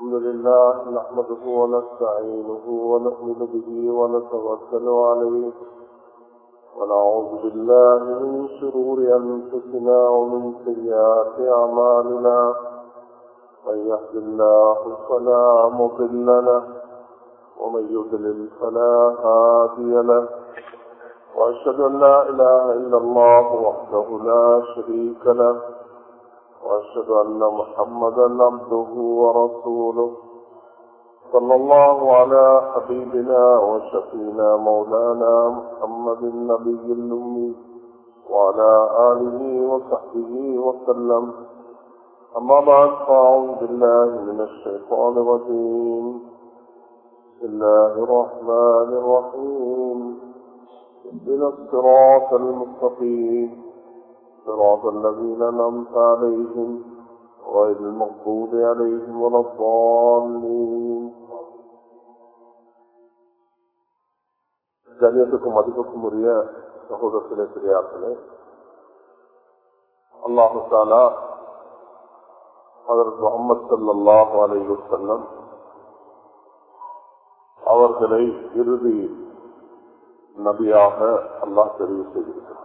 الحمد لله نحمده ونستعينه ونؤمن به ونتوكل عليه ونعوذ بالله من شرور أنفسنا ومن سيئات أعمالنا من يهد الله فلا مضل له ومن يضلل فلا هادي له وأشهد أن لا إله إلا الله وحده لا شريك له وأشهد أن محمدا عبده ورسوله صلى الله على حبيبنا وشفينا مولانا محمد النبي الأمي وعلى آله وصحبه وسلم أما بعد فأعوذ بالله من الشيطان الرجيم بسم الله الرحمن الرحيم اهدنا الصراط المستقيم صراط الذين أنعمت عليهم غير المغضوب عليهم ولا الضالين கண்ணியத்துக்கும் மதிப்புக்கும் உரிய சகோதரத்திலே பெரியார்களே அல்லாஹு தாலா அதற்கு முகமது சல்லாஹு அலைவு செல்லம் அவர்களை இறுதி நபியாக அல்லாஹ் தெரிவு செய்திருக்கிறார்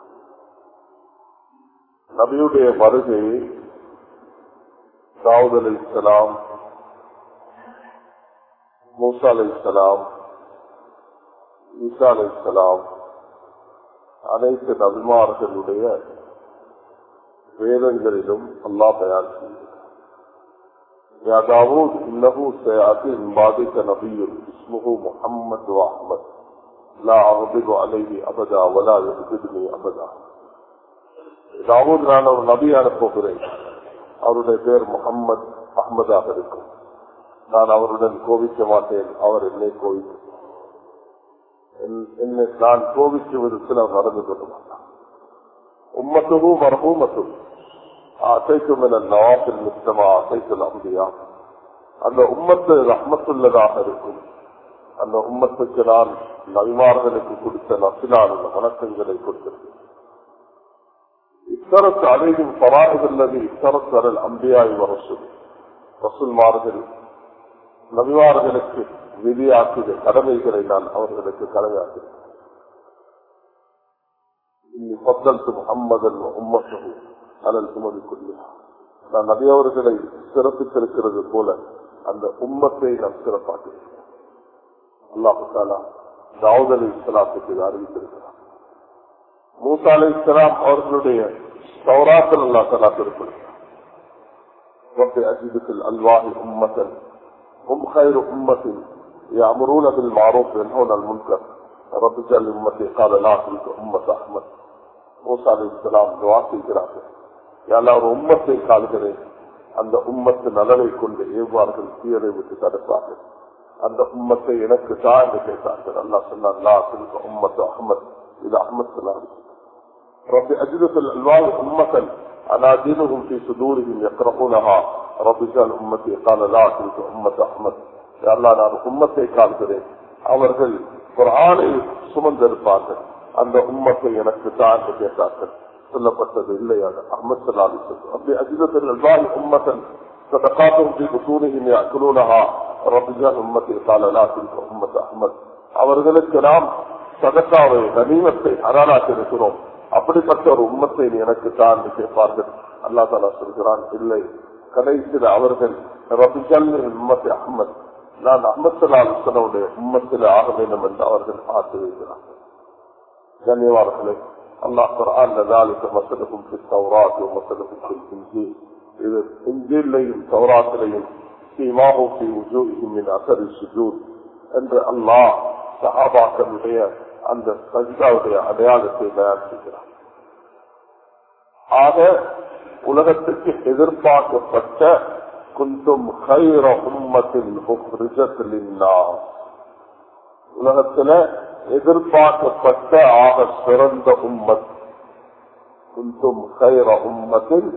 நபியுடைய வருகை தாவூத் அலி இஸ்லாம் மூசா அலி இஸ்லாம் ஈசா அலி இஸ்லாம் அனைத்து நபிமார்களுடைய வேதங்களிலும் அல்லா தயார் செய்தார் يا داود إنه سيأتي من بعدك نبي اسمه محمد وأحمد لا أغضب عليه أبدا ولا يغضبني أبدا தாவூத் நான் ஒரு நபி அனுப்புகிறேன் அவருடைய பேர் முகம்மது அஹமதாக இருக்கும் நான் அவருடன் கோபிக்க மாட்டேன் அவர் என்னை கோபிக்க என்னை நான் கோபிக்கும் விதத்தில் அவர் நடந்து கொள்ள மாட்டான் உம்மத்துவும் மரபூமத்தும் அசைக்கும் என நவாப்பில் மித்தமா அசைத்தல் அம்பியா அந்த உம்மத்து ரஹ்மத்துள்ளதாக இருக்கும் அந்த உம்மத்துக்கு நான் நபிமார்களுக்கு கொடுத்த நசிலான வணக்கங்களை கொடுத்திருக்கேன் افترت عليهم فرائض الذي افترت على الانبياء والرسل ரசூல் மார்கள் நபிமார்களுக்கு விதியாக்கிய கடமைகளை நான் அவர்களுக்கு கடமையாக்கிறேன் முகம்மதன் உம்மசகு அனல் சுமதி கொள்ளும் நான் நபியவர்களை சிறப்பித்திருக்கிறது போல அந்த உம்மத்தை நான் சிறப்பாக்கிறேன் அல்லாஹு தாலா தாவூத் அலி இஸ்லாத்துக்கு அறிவித்திருக்கிறார் மூசா அலி இஸ்லாம் அவர்களுடைய சௌராத்தில் அல்லா தலா திருப்பது رب أجد الألواح أمة هم خير أمة يأمرون بالمعروف وينهون عن المنكر رب جل أمتي قال لا تلك أمة أحمد மூசா அலி இஸ்லாம் துவா செய்கிறார்கள் யாரா ஒரு உம்மத்தை கால்கிறேன் அந்த உம்மத்து நலவை கொண்டு ஏவார்கள் தீயரை விட்டு தடுப்பார்கள் அந்த உம்மத்தை எனக்கு தான் என்று கேட்டார்கள் அல்லா சொன்னார் உம்மத்து அஹமத் இது அஹமத் சொன்னார்கள் رب أجد في الألوان أمة أنادلهم في صدورهم يقرؤونها رب جعل أمتي قال لا تلك أمة أحمد يا الله நான் உம்மத்தை காண்கிறேன் அவர்கள் குரானை சுமந்திருப்பார்கள் அந்த உம்மத்தை எனக்கு தான் கேட்டார்கள் சொல்லப்பட்டது இல்லையாக அஹமது சலாலி அப்படி அஜிதத்தில் அல்வாய் உம்மத்தன் صدقاتهم في بطونهم يأكلونها رب جعل أمتي قال لا تلك أمة أحمد அவர்களுக்கு நாம் சதக்காவை கனிமத்தை அரானாக்கிருக்கிறோம் அப்படிப்பட்ட ஒரு உம்மத்தை எனக்கு தான் கேட்பார்கள் அல்லா தாலா சொல்கிறான் இல்லை கடைசியில் அவர்கள் உம்மத்தை அஹமத் நான் அஹமத்துடைய உம்மத்தில் ஆக வேண்டும் என்று அவர்கள் ஆசை வைக்கிறார்கள் கண்ணியவார்களே அல்லாஹ் குரான் மசலுக்கும் தௌராத் மசலுக்கும் இஞ்சி இது இஞ்சிலையும் தௌராத்திலையும் என்று அல்லாஹ் சஹாபாக்களுடைய அந்த சஜிதாவுடைய அடையாளத்தை தயார் செய்கிறார் ஆக உலகத்துக்கு எதிர்பார்க்கப்பட்ட குந்தும் ஹைர உம்மத்தின் உலகத்துல எதிர்பார்க்கப்பட்ட ஆக சிறந்த உம்மத் குந்தும் ஹைர உம்மத்தின்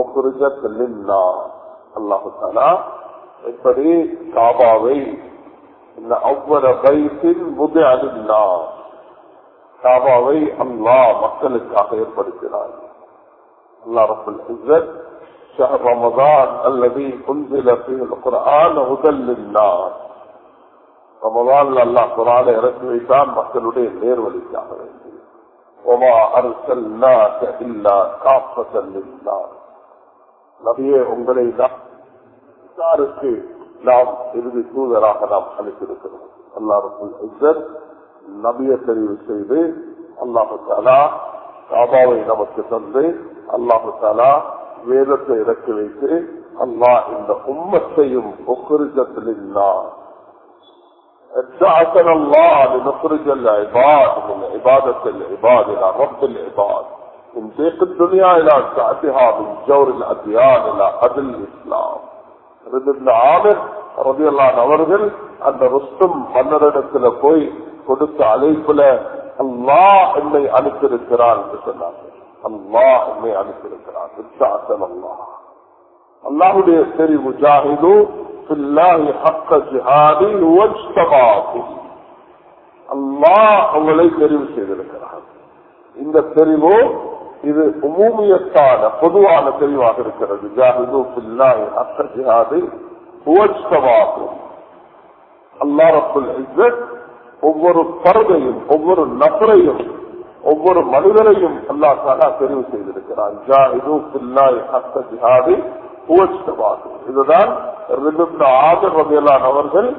அல்லாஹு தாலா எப்படி காபாவை அவ்வளவு வயசில் முதியா காபாவை அல்லா மக்களுக்காக ஏற்படுத்தினார் அல்லா ரபுல் இஸ்ஸத் شهر رمضان الذي أنزل فيه القرآن هدى للناس رمضان الله قرآن இறக்கி வைத்தான் மக்களுடைய நேர்வழிக்காக வேண்டி وما أرسلناك إلا كافة للناس நபியே உங்களை எல்லாருக்கு நாம் இறுதி தூதராக நாம் அனுப்பியிருக்கிறோம் அல்லாருக்குள் நபிய தெரிவு செய்து அல்லாஹு தாலா காபாவை நமக்கு தந்து அல்லாஹு தாலா வேதத்தை இறக்கி வைத்து அல்லாஹ் இந்த உம்மத்தையும் ஒக்குரிஜத்திலில்லா ابتعثنا الله لنخرج العباد من عبادة العباد إلى رب العباد من ضيق الدنيا إلى سعتها من جور الأديان إلى عدل الإسلام ஆமிர் ரதியல்லான் அவர்கள் அந்த ருஸ்தும் மன்னரிடத்துல போய் கொடுத்த அழைப்புல அல்லாஹ் என்னை அனுப்பியிருக்கிறான் என்று சொன்னார்கள் அல்லாஹ் என்னை அனுப்பியிருக்கிறான் வித்தாசன் அல்லாஹ் அல்லாஹுடைய சரி முஜாஹிது அல்லாஹ் உங்களை தெரிவு செய்திருக்கிறார் இந்த தெரிவு இது உமூமியத்தான பொதுவான தெரிவாக இருக்கிறது ஜாஹிது பில்லாஹி ஹக்க ஜிஹாது உவச்சமாகும் அல்லா ரப்புல் இஸ்ஸத் ஒவ்வொரு பருதையும் ஒவ்வொரு நபரையும் ஒவ்வொரு மனிதரையும் அல்லா தாலா தெரிவு செய்திருக்கிறான் ஜாஹிது பில்லாஹி ஹக்க ஜிஹாது உவச்சமாகும் இதுதான் ஆதர் வகையிலான அவர்கள்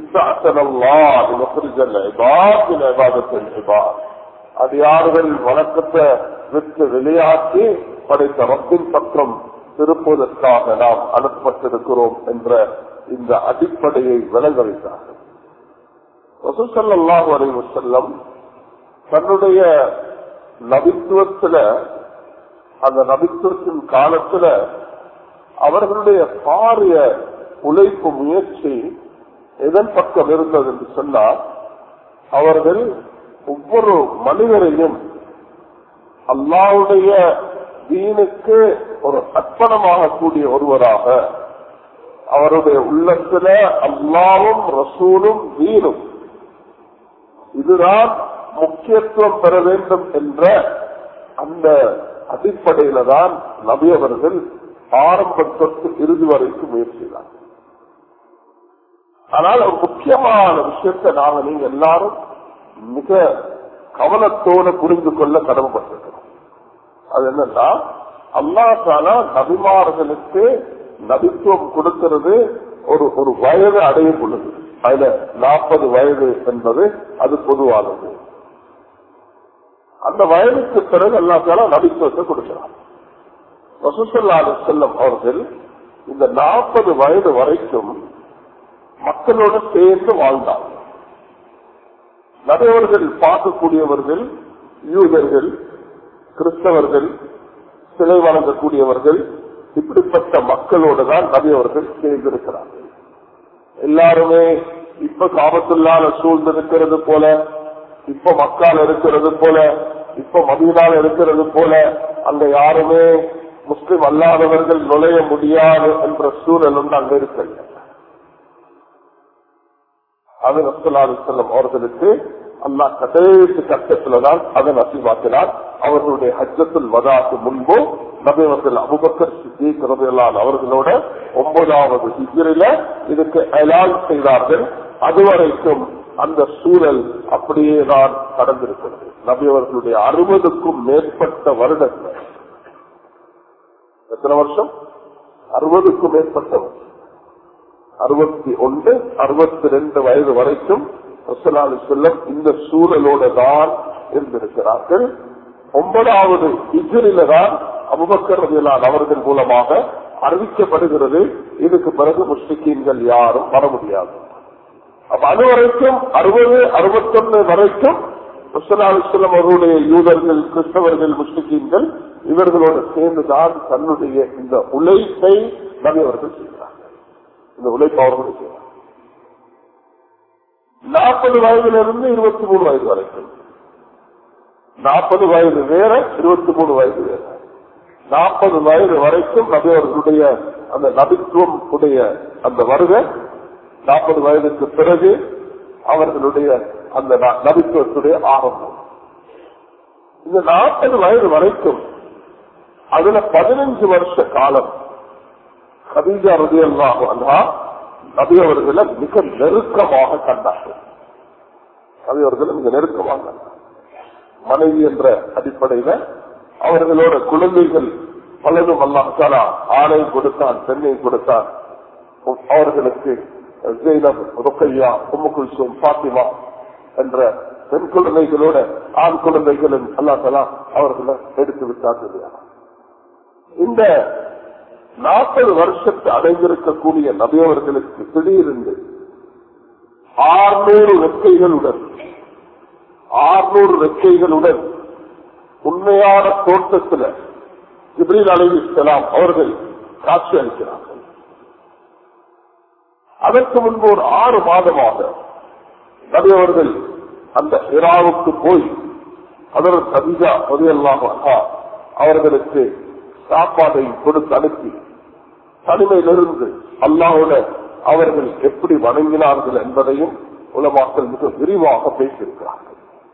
அடியாறுகள் வழக்கத்தை விட்டு வெளியாக்கி படைத்த ரப்பின் பக்கம் திருப்புவதற்காக நாம் அனுப்பப்பட்டிருக்கிறோம் என்ற இந்த அடிப்படையை விளங்க வைத்தார்கள் ரசூசல்லாஹு அலைவு செல்லம் தன்னுடைய நபித்துவத்துல அந்த நபித்துவத்தின் காலத்துல அவர்களுடைய பாரிய உழைப்பு முயற்சி எதன் பக்கம் இருந்தது என்று சொன்னால் அவர்கள் ஒவ்வொரு மனிதரையும் அல்லாவுடைய தீனுக்கு ஒரு அர்ப்பணமாக கூடிய ஒருவராக அவருடைய உள்ளத்துல அல்லாவும் ரசூலும் தீனும் இதுதான் முக்கியத்துவம் பெற வேண்டும் என்ற அந்த அடிப்படையில தான் நபியவர்கள் ஆரம்பத்திற்கு இறுதி வரைக்கும் முயற்சிதான் ஆனால் ஒரு முக்கியமான விஷயத்தை நாங்க நீங்க எல்லாரும் மிக கவனத்தோடு புரிந்து கொள்ள கடமைப்பட்டிருக்கிறோம் அது என்னன்னா அல்லா தாலா நபிமார்களுக்கு நபித்துவம் கொடுக்கிறது ஒரு ஒரு வயது அடையும் பொழுது அதுல நாற்பது வயது என்பது அது பொதுவானது அந்த வயதுக்கு பிறகு அல்லா தாலா நபித்துவத்தை கொடுக்கிறார் ரசூசல்லாடு செல்லம் அவர்கள் இந்த நாற்பது வயது வரைக்கும் மக்களோட சேர்ந்து வாழ்ந்தார்கள் நிறையவர்கள் பார்க்கக்கூடியவர்கள் யூதர்கள் கிறிஸ்தவர்கள் சிலை வழங்கக்கூடியவர்கள் இப்படிப்பட்ட மக்களோடு தான் நபியவர்கள் சேர்ந்திருக்கிறார்கள் எல்லாருமே இப்ப காபத்துள்ளால சூழ்ந்திருக்கிறது போல இப்ப மக்கால் இருக்கிறது போல இப்ப மதியனால் இருக்கிறது போல அங்க யாருமே முஸ்லிம் அல்லாதவர்கள் நுழைய முடியாது என்ற சூழல் ஒன்று அங்க இருக்கல அது ரசலாலு செல்லம் அவர்களுக்கு அல்லா கடைசி கட்டத்தில்தான் அதை நசிவாக்கினார் அவர்களுடைய ஹஜ்ஜத்தில் வதாக்கு முன்பு நபிவர்கள் அபுபக்கர் சித்திக் ரபியல்லான் அவர்களோட ஒன்பதாவது ஹிஜரில இதுக்கு அலால் செய்தார்கள் அதுவரைக்கும் அந்த சூழல் அப்படியே தான் கடந்திருக்கிறது நபியவர்களுடைய அறுபதுக்கும் மேற்பட்ட வருடங்கள் எத்தனை வருஷம் அறுபதுக்கும் மேற்பட்ட வருஷம் அறுபத்தி ஒன்று அறுபத்தி ரெண்டு வயது வரைக்கும் ரசலாலு செல்லம் இந்த சூழலோட தான் இருந்திருக்கிறார்கள் ஒன்பதாவது இஜரில தான் அபுபக்கர் ரவியலான் அவர்கள் மூலமாக அறிவிக்கப்படுகிறது இதுக்கு பிறகு முஸ்லிக்கீன்கள் யாரும் வர முடியாது அப்ப அது வரைக்கும் அறுபது அறுபத்தொன்னு வரைக்கும் முஸ்லாலிஸ்லம் அவர்களுடைய யூதர்கள் கிறிஸ்தவர்கள் முஸ்லிக்கீன்கள் இவர்களோடு சேர்ந்துதான் தன்னுடைய இந்த உழைப்பை நபியவர்கள் செய்கிறார்கள் இந்த உழைப்பு அவர்கள் செய்கிறார் நாற்பது வயதிலிருந்து இருபத்தி மூணு வயது வரைக்கும் நாற்பது வயது வேற இருபத்தி மூணு வயது வேற நாற்பது வயது வரைக்கும் நபியவர்களுடைய அந்த நபித்துவம் உடைய அந்த வருகை நாற்பது வயதுக்கு பிறகு அவர்களுடைய அந்த நபித்துவத்துடைய ஆரம்பம் இந்த நாற்பது வயது வரைக்கும் அதுல பதினஞ்சு வருஷ காலம் கதீஜா ரதி அல்லாஹ் அன்ஹா நபி அவர்களை மிக நெருக்கமாக கண்டார்கள் நபி அவர்களை மிக நெருக்கமாக கண்டார்கள். மனைவி என்ற அடிப்படையில அவர்களோட குழந்தைகள் பலரும் அல்லாஹாலா ஆணை கொடுத்தான் பெண்ணை கொடுத்தான் அவர்களுக்கு ஜெயினப் ருக்கையா உம்மு குல்சூம் பாத்திமா என்ற பெண் குழந்தைகளோட ஆண் குழந்தைகளும் அல்லாஹாலா அவர்களை எடுத்து விட்டார்கள் இந்த நாற்பது வருஷத்து அடைந்திருக்கக்கூடிய நபியவர்களுக்கு திடீரென்று ஆறுநூறு ரெக்கைகளுடன் ஆறுநூறு ரெக்கைகளுடன் உண்மையான தோட்டத்தில் ஜிப்ரீல் அலைவிஸ்லாம் அவர்கள் காட்சி அளிக்கிறார்கள் அதற்கு முன்பு ஒரு ஆறு மாதமாக நபி அவர்கள் அந்த இராவுக்கு போய் அதர் கவிஜா பதியல்லாம அவர்களுக்கு சாப்பாடை கொடுத்து அனுப்பி தனிமையிலிருந்து அல்லாவோட அவர்கள் எப்படி வணங்கினார்கள் என்பதையும் உலமாக்கள் மிக விரிவாக பேசியிருக்கிறார்கள்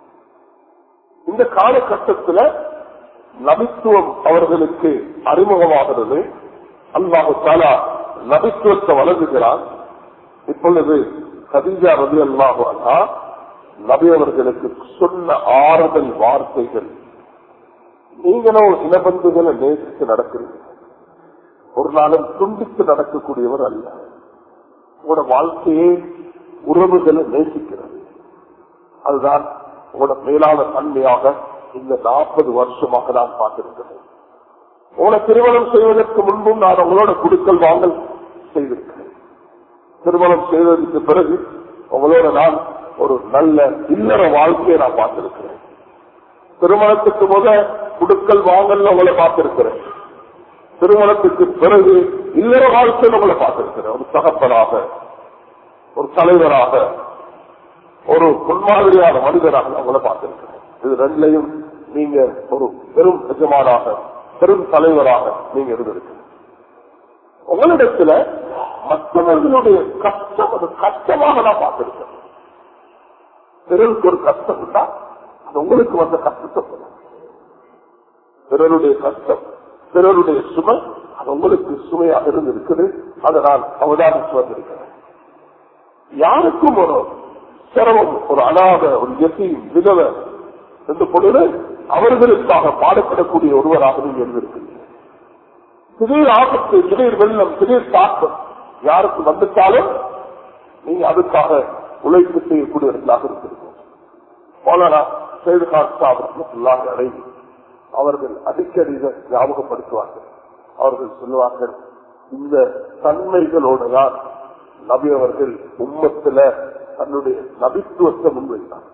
இந்த காலகட்டத்தில் நபித்துவம் அவர்களுக்கு அறிமுகமாகிறது அல்லாஹு தாலா நபித்துவத்தை வழங்குகிறார் இப்பொழுது கதீஜா ரவி அல்லாஹு அல்லா நபி அவர்களுக்கு சொன்ன ஆறுதல் வார்த்தைகள் நீங்களும் இனபந்துகளை நேசித்து நடக்கிறீங்க ஒரு நாளும் துண்டித்து நடக்கக்கூடியவர் அல்ல உங்களோட வாழ்க்கையே உறவுகளை நேசிக்கிறது அதுதான் உங்களோட மேலான தன்மையாக இந்த நாற்பது வருஷமாக நான் பார்த்திருக்கிறேன் உங்களை திருமணம் செய்வதற்கு முன்பும் நான் உங்களோட குடுக்கல் வாங்கல் செய்திருக்கிறேன் திருமணம் செய்வதற்கு பிறகு உங்களோட நான் ஒரு நல்ல இல்லற வாழ்க்கையை நான் பார்த்திருக்கிறேன் திருமணத்துக்கு முத குடுக்கல் வாங்கல் உங்களை பார்த்திருக்கிறேன் திருமணத்துக்கு பிறகு இல்லற வாழ்க்கையில் உங்களை பார்த்திருக்கிறேன் ஒரு தகப்பனாக ஒரு தலைவராக ஒரு முன்மாதிரியான மனிதராக உங்களை பார்த்திருக்கிறேன் இது ரெண்டுலையும் நீங்க ஒரு பெரும் எஜமானாக பெரும் தலைவராக நீங்க இருந்திருக்க உங்களிடத்துல மற்றவர்களுடைய கஷ்டம் அது கஷ்டமாக நான் பார்த்திருக்கேன் பிறருக்கு ஒரு கஷ்டம் இருந்தா அது உங்களுக்கு வந்த கஷ்டத்தை சொல்லும் பிறருடைய கஷ்டம் பிறருடைய சுமை அது உங்களுக்கு சுமையாக இருந்திருக்குது அதை நான் அவதானித்து வந்திருக்கிறேன் யாருக்கும் ஒரு சிரமம் ஒரு அனாத ஒரு எத்தையும் விதவை என்று பொழுது அவர்களுக்காக பாடப்படக்கூடிய ஒருவராக நீங்க இருந்திருக்கிறீங்க திடீர் ஆபத்து திடீர் வெள்ளம் திடீர் தாக்கம் யாருக்கு வந்துட்டாலும் நீங்க அதுக்காக உழைப்பு செய்யக்கூடியவர்களாக இருந்திருக்கோம் மௌலானா செய்து காட்சாக அடைவி அவர்கள் அடிக்கடி இதை ஞாபகப்படுத்துவார்கள் அவர்கள் சொல்லுவார்கள் இந்த தன்மைகளோடு தான் நபி அவர்கள் உம்மத்துல தன்னுடைய நபித்துவத்தை முன்வைத்தார்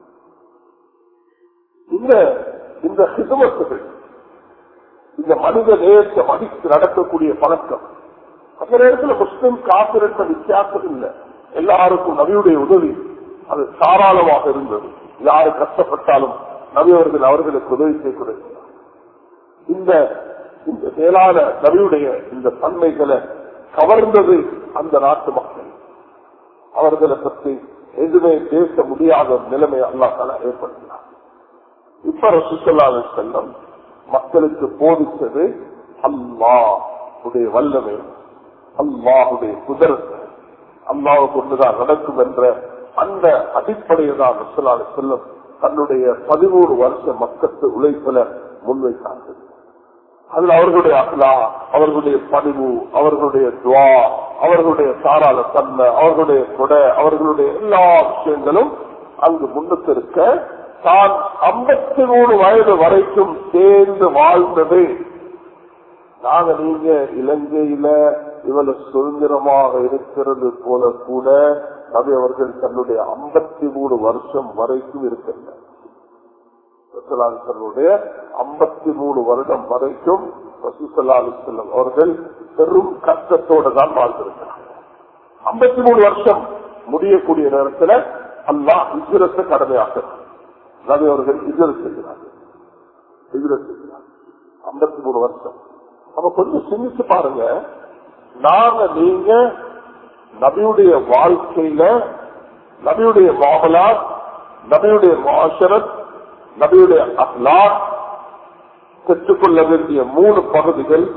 இந்த இந்த ஹிதமத்துகள் இந்த மனித நேயத்தை மதித்து நடக்கக்கூடிய பழக்கம் அந்த நேரத்தில் முஸ்லிம் காப்பிரட்ட வித்தியாசம் இல்லை எல்லாருக்கும் நபியுடைய உதவி அது தாராளமாக இருந்தது யாரு கஷ்டப்பட்டாலும் நபி அவர்கள் அவர்களுக்கு உதவி செய்யக்கூடிய இந்த இந்த மேலான நபியுடைய இந்த தன்மைகளை கவர்ந்தது அந்த நாட்டு மக்கள் அவர்களை பற்றி எதுவுமே பேச முடியாத ஒரு நிலைமை அல்லாத்தால ஏற்படுத்தினார் இப்ப ரசுல்லாவை செல்லம் மக்களுக்கு போதித்தது அல்லாஹுடைய வல்லமை அல்லாஹுடைய குதிரத்து அல்லாவை கொண்டுதான் நடக்கும் என்ற அந்த அடிப்படையை தான் ரசுல்லாவை செல்லம் தன்னுடைய பதிமூணு வருஷ மக்கத்து உழைப்புல முன்வைத்தார்கள் அதுல அவர்களுடைய அகலா அவர்களுடைய பணிவு அவர்களுடைய துவா அவர்களுடைய சாராள தன்மை அவர்களுடைய கொடை அவர்களுடைய எல்லா விஷயங்களும் அங்கு முன்னுக்கு இருக்க தான் ஐம்பத்தி மூணு வயது வரைக்கும் சேர்ந்து வாழ்ந்தது நாங்க நீங்க இலங்கையில இவ்வளவு சுதந்திரமாக இருக்கிறது போல கூட நபி அவர்கள் தன்னுடைய ஐம்பத்தி மூணு வருஷம் வரைக்கும் இருக்கின்றனர் ரசூலுடைய ஐம்பத்தி மூணு வருடம் வரைக்கும் ரசூசல்லாஹிஸ்லம் அவர்கள் பெரும் கஷ்டத்தோடு தான் வாழ்ந்திருக்கிறார் ஐம்பத்தி மூணு வருஷம் முடியக்கூடிய நேரத்தில் அல்லாஹ் இஜரத்தை கடமையாக்குறார் நபி அவர்கள் இஜர் செய்கிறார்கள் இஜரத் செய்கிறார் ஐம்பத்தி மூணு வருஷம் அப்ப கொஞ்சம் சிந்திச்சு பாருங்க நாங்க நீங்க நபியுடைய வாழ்க்கையில நபியுடைய மாமலா நபியுடைய மாஷரத் நபியுடைய அஹ்லாக் பெற்றுக்கொள்ள வேண்டிய மூணு பகுதிகள்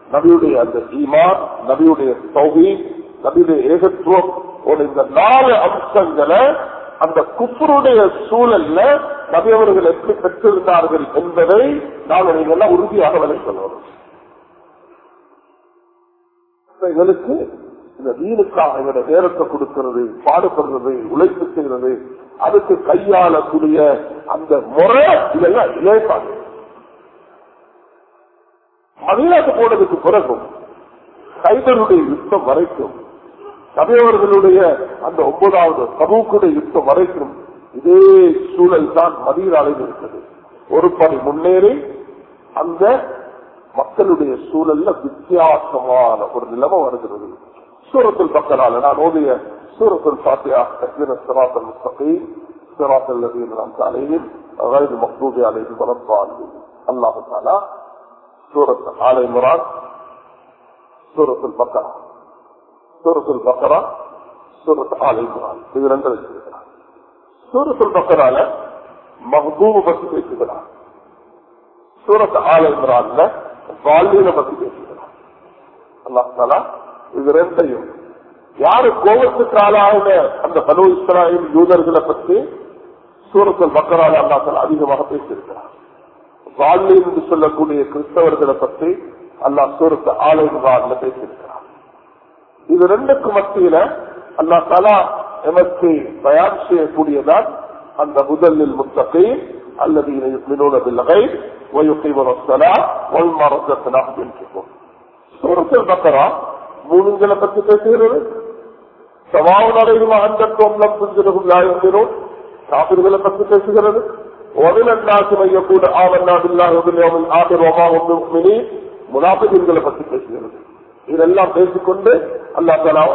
நபியுடைய அந்த ஈமான் நபியுடைய தொகை நபியுடைய ஏகத்துவம் ஒரு இந்த நாலு அம்சங்களை அந்த குப்பருடைய சூழல்ல நபி அவர்கள் எப்படி பெற்றிருந்தார்கள் என்பதை நாம் நீங்கள்லாம் உறுதியாக விலை சொல்லணும் எங்களுக்கு இந்த வீணுக்காக எங்களோட நேரத்தை கொடுக்கிறது பாடுபடுறது உழைப்பு செய்கிறது அதுக்கு கையாளக்கூடிய அந்த முறை இதெல்லாம் இழைப்பாங்க மதினாக்கு போனதுக்கு பிறகும் கைதருடைய யுத்தம் வரைக்கும் சபையவர்களுடைய அந்த ஒன்பதாவது சமூகடைய யுத்தம் வரைக்கும் இதே சூழல் தான் மதியனாவில் இருக்கிறது ஒரு படி முன்னேறி அந்த மக்களுடைய சூழல்ல வித்தியாசமான ஒரு நிலைமை வருகிறது சூரத்தில் பக்கரால நான் ஓதிய சூரத்தில் பாத்தியா சிராத்தல் முஸ்தகை சிராத்தல் நாம் அலையில் غير المغضوب عليهم ولا الضالين الله تعالى سورة آل عمران سورة البقرة سورة البقرة سورة آل عمران இது ரெண்டு வச்சிருக்கிறார் சூரத்துல் பக்கரால மகதூப பத்தி பேசுகிறார் சூரத் ஆல இம்ரான்ல வாழ்வியல பத்தி பேசுகிறார் அல்லாஹ் தாலா இது ரெண்டையும் யாரு கோபத்துக்கு ஆளாக அந்த பலு இஸ்ராயில் யூதர்களை பற்றி சூரத்தில் மக்களால் அல்லா தாலா அதிகமாக பேசியிருக்கிறார் வாழ்வி என்று சொல்லக்கூடிய கிறிஸ்தவர்களை பற்றி அல்லாஹ் சூரத்து ஆலயங்காரில் பேசியிருக்கிறார் இது ரெண்டுக்கு மத்தியில அல்லா தாலா எமக்கு தயார் செய்யக்கூடியதான் அந்த முதலில் முத்தகை அல்லது يؤمنون بالغيب ويقيمون الصلاة ومما رزقناهم ينفقون سورة البقرة மூணுங்களை பற்றி பேசுகிறது சமாவும் அடையும் அந்தத்துவம் நம் புரிஞ்சதும் லாயுகிறோம் காப்பிர்களை பற்றி பேசுகிறது ومن الناس من يقول آمنا بالله وباليوم الآخر وما هم بمؤمنين முனாபிகளை பற்றி பேசுகிறது இதெல்லாம் பேசிக்கொண்டு அல்லா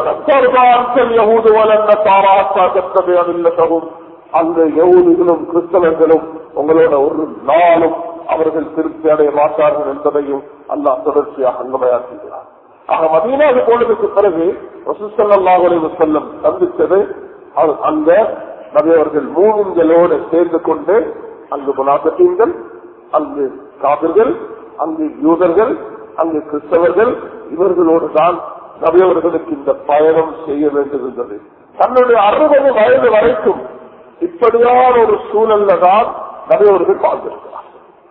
யகூது வளர்ந்த தாராகும் அந்த யகூதிகளும் கிறிஸ்தவர்களும் உங்களோட ஒரு நாளும் அவர்கள் திருப்தி அடைய மாட்டார்கள் என்பதையும் அல்லாஹ் தொடர்ச்சியாக அங்கமையாக்குகிறார் ஆக மதீனாவு போனதுக்கு பிறகு ரசூசல்லாஹுலே செல்லம் சந்தித்தது அந்த நபியவர்கள் மூவிங்களோடு சேர்ந்து கொண்டு அங்கு முனாபத்தீன்கள் அங்கு காவிர்கள் அங்கு யூதர்கள் அங்கு கிறிஸ்தவர்கள் இவர்களோடு தான் நபியவர்களுக்கு இந்த பயணம் செய்ய வேண்டியிருந்தது தன்னுடைய அறுபது வயது வரைக்கும் இப்படியான ஒரு சூழல்ல தான் நபியவர்கள் வாழ்ந்திருக்கிறார்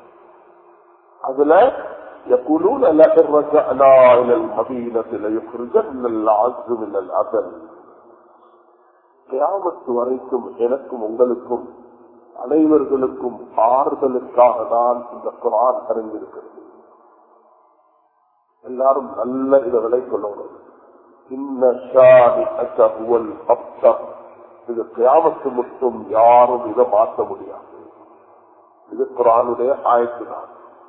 அதுல يقولون لئن رجعنا الى المدينه ليخرجن العز من الاذل கியாமத்து வரைக்கும் எனக்கும் உங்களுக்கும் அனைவர்களுக்கும் ஆறுதலுக்காக தான் இந்த குரான் அறிந்திருக்கிறது எல்லாரும் நல்ல இதை விலை கொள்ளணும் இது கியாமத்து மட்டும் யாரும் இதை மாற்ற முடியாது இது குரானுடைய ஆயத்து தான்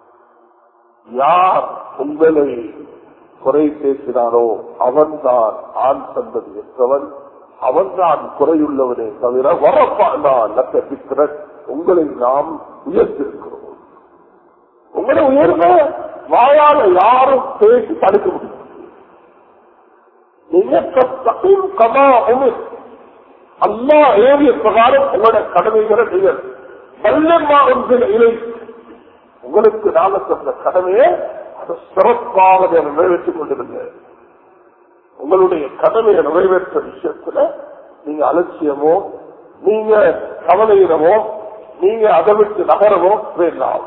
யார் உங்களை குறை பேசினாரோ அவன்தான் ஆண் சந்ததி என்றவன் அவன்தான் குறையுள்ளவனே தவிர வரப்பான் உங்களை நாம் உயர்த்திருக்கிறோம் உங்களை உயர்ந்த வாயால யாரும் பேசி தடுக்க முடியும் கமா உமிர் அல்லா ஏறிய பிரகாரம் உங்களோட கடமைகளை நீங்கள் வல்லமா ஒன்றில் இலை உங்களுக்கு நாம சொன்ன கடமையை அதை சிறப்பாக நிறைவேற்றிக் கொண்டிருங்க உங்களுடைய கடமையை நிறைவேற்ற விஷயத்துல நீங்க அலட்சியமோ நீங்க கவலையிடமோ நீங்க அதை விட்டு நகரவோ வேண்டாம்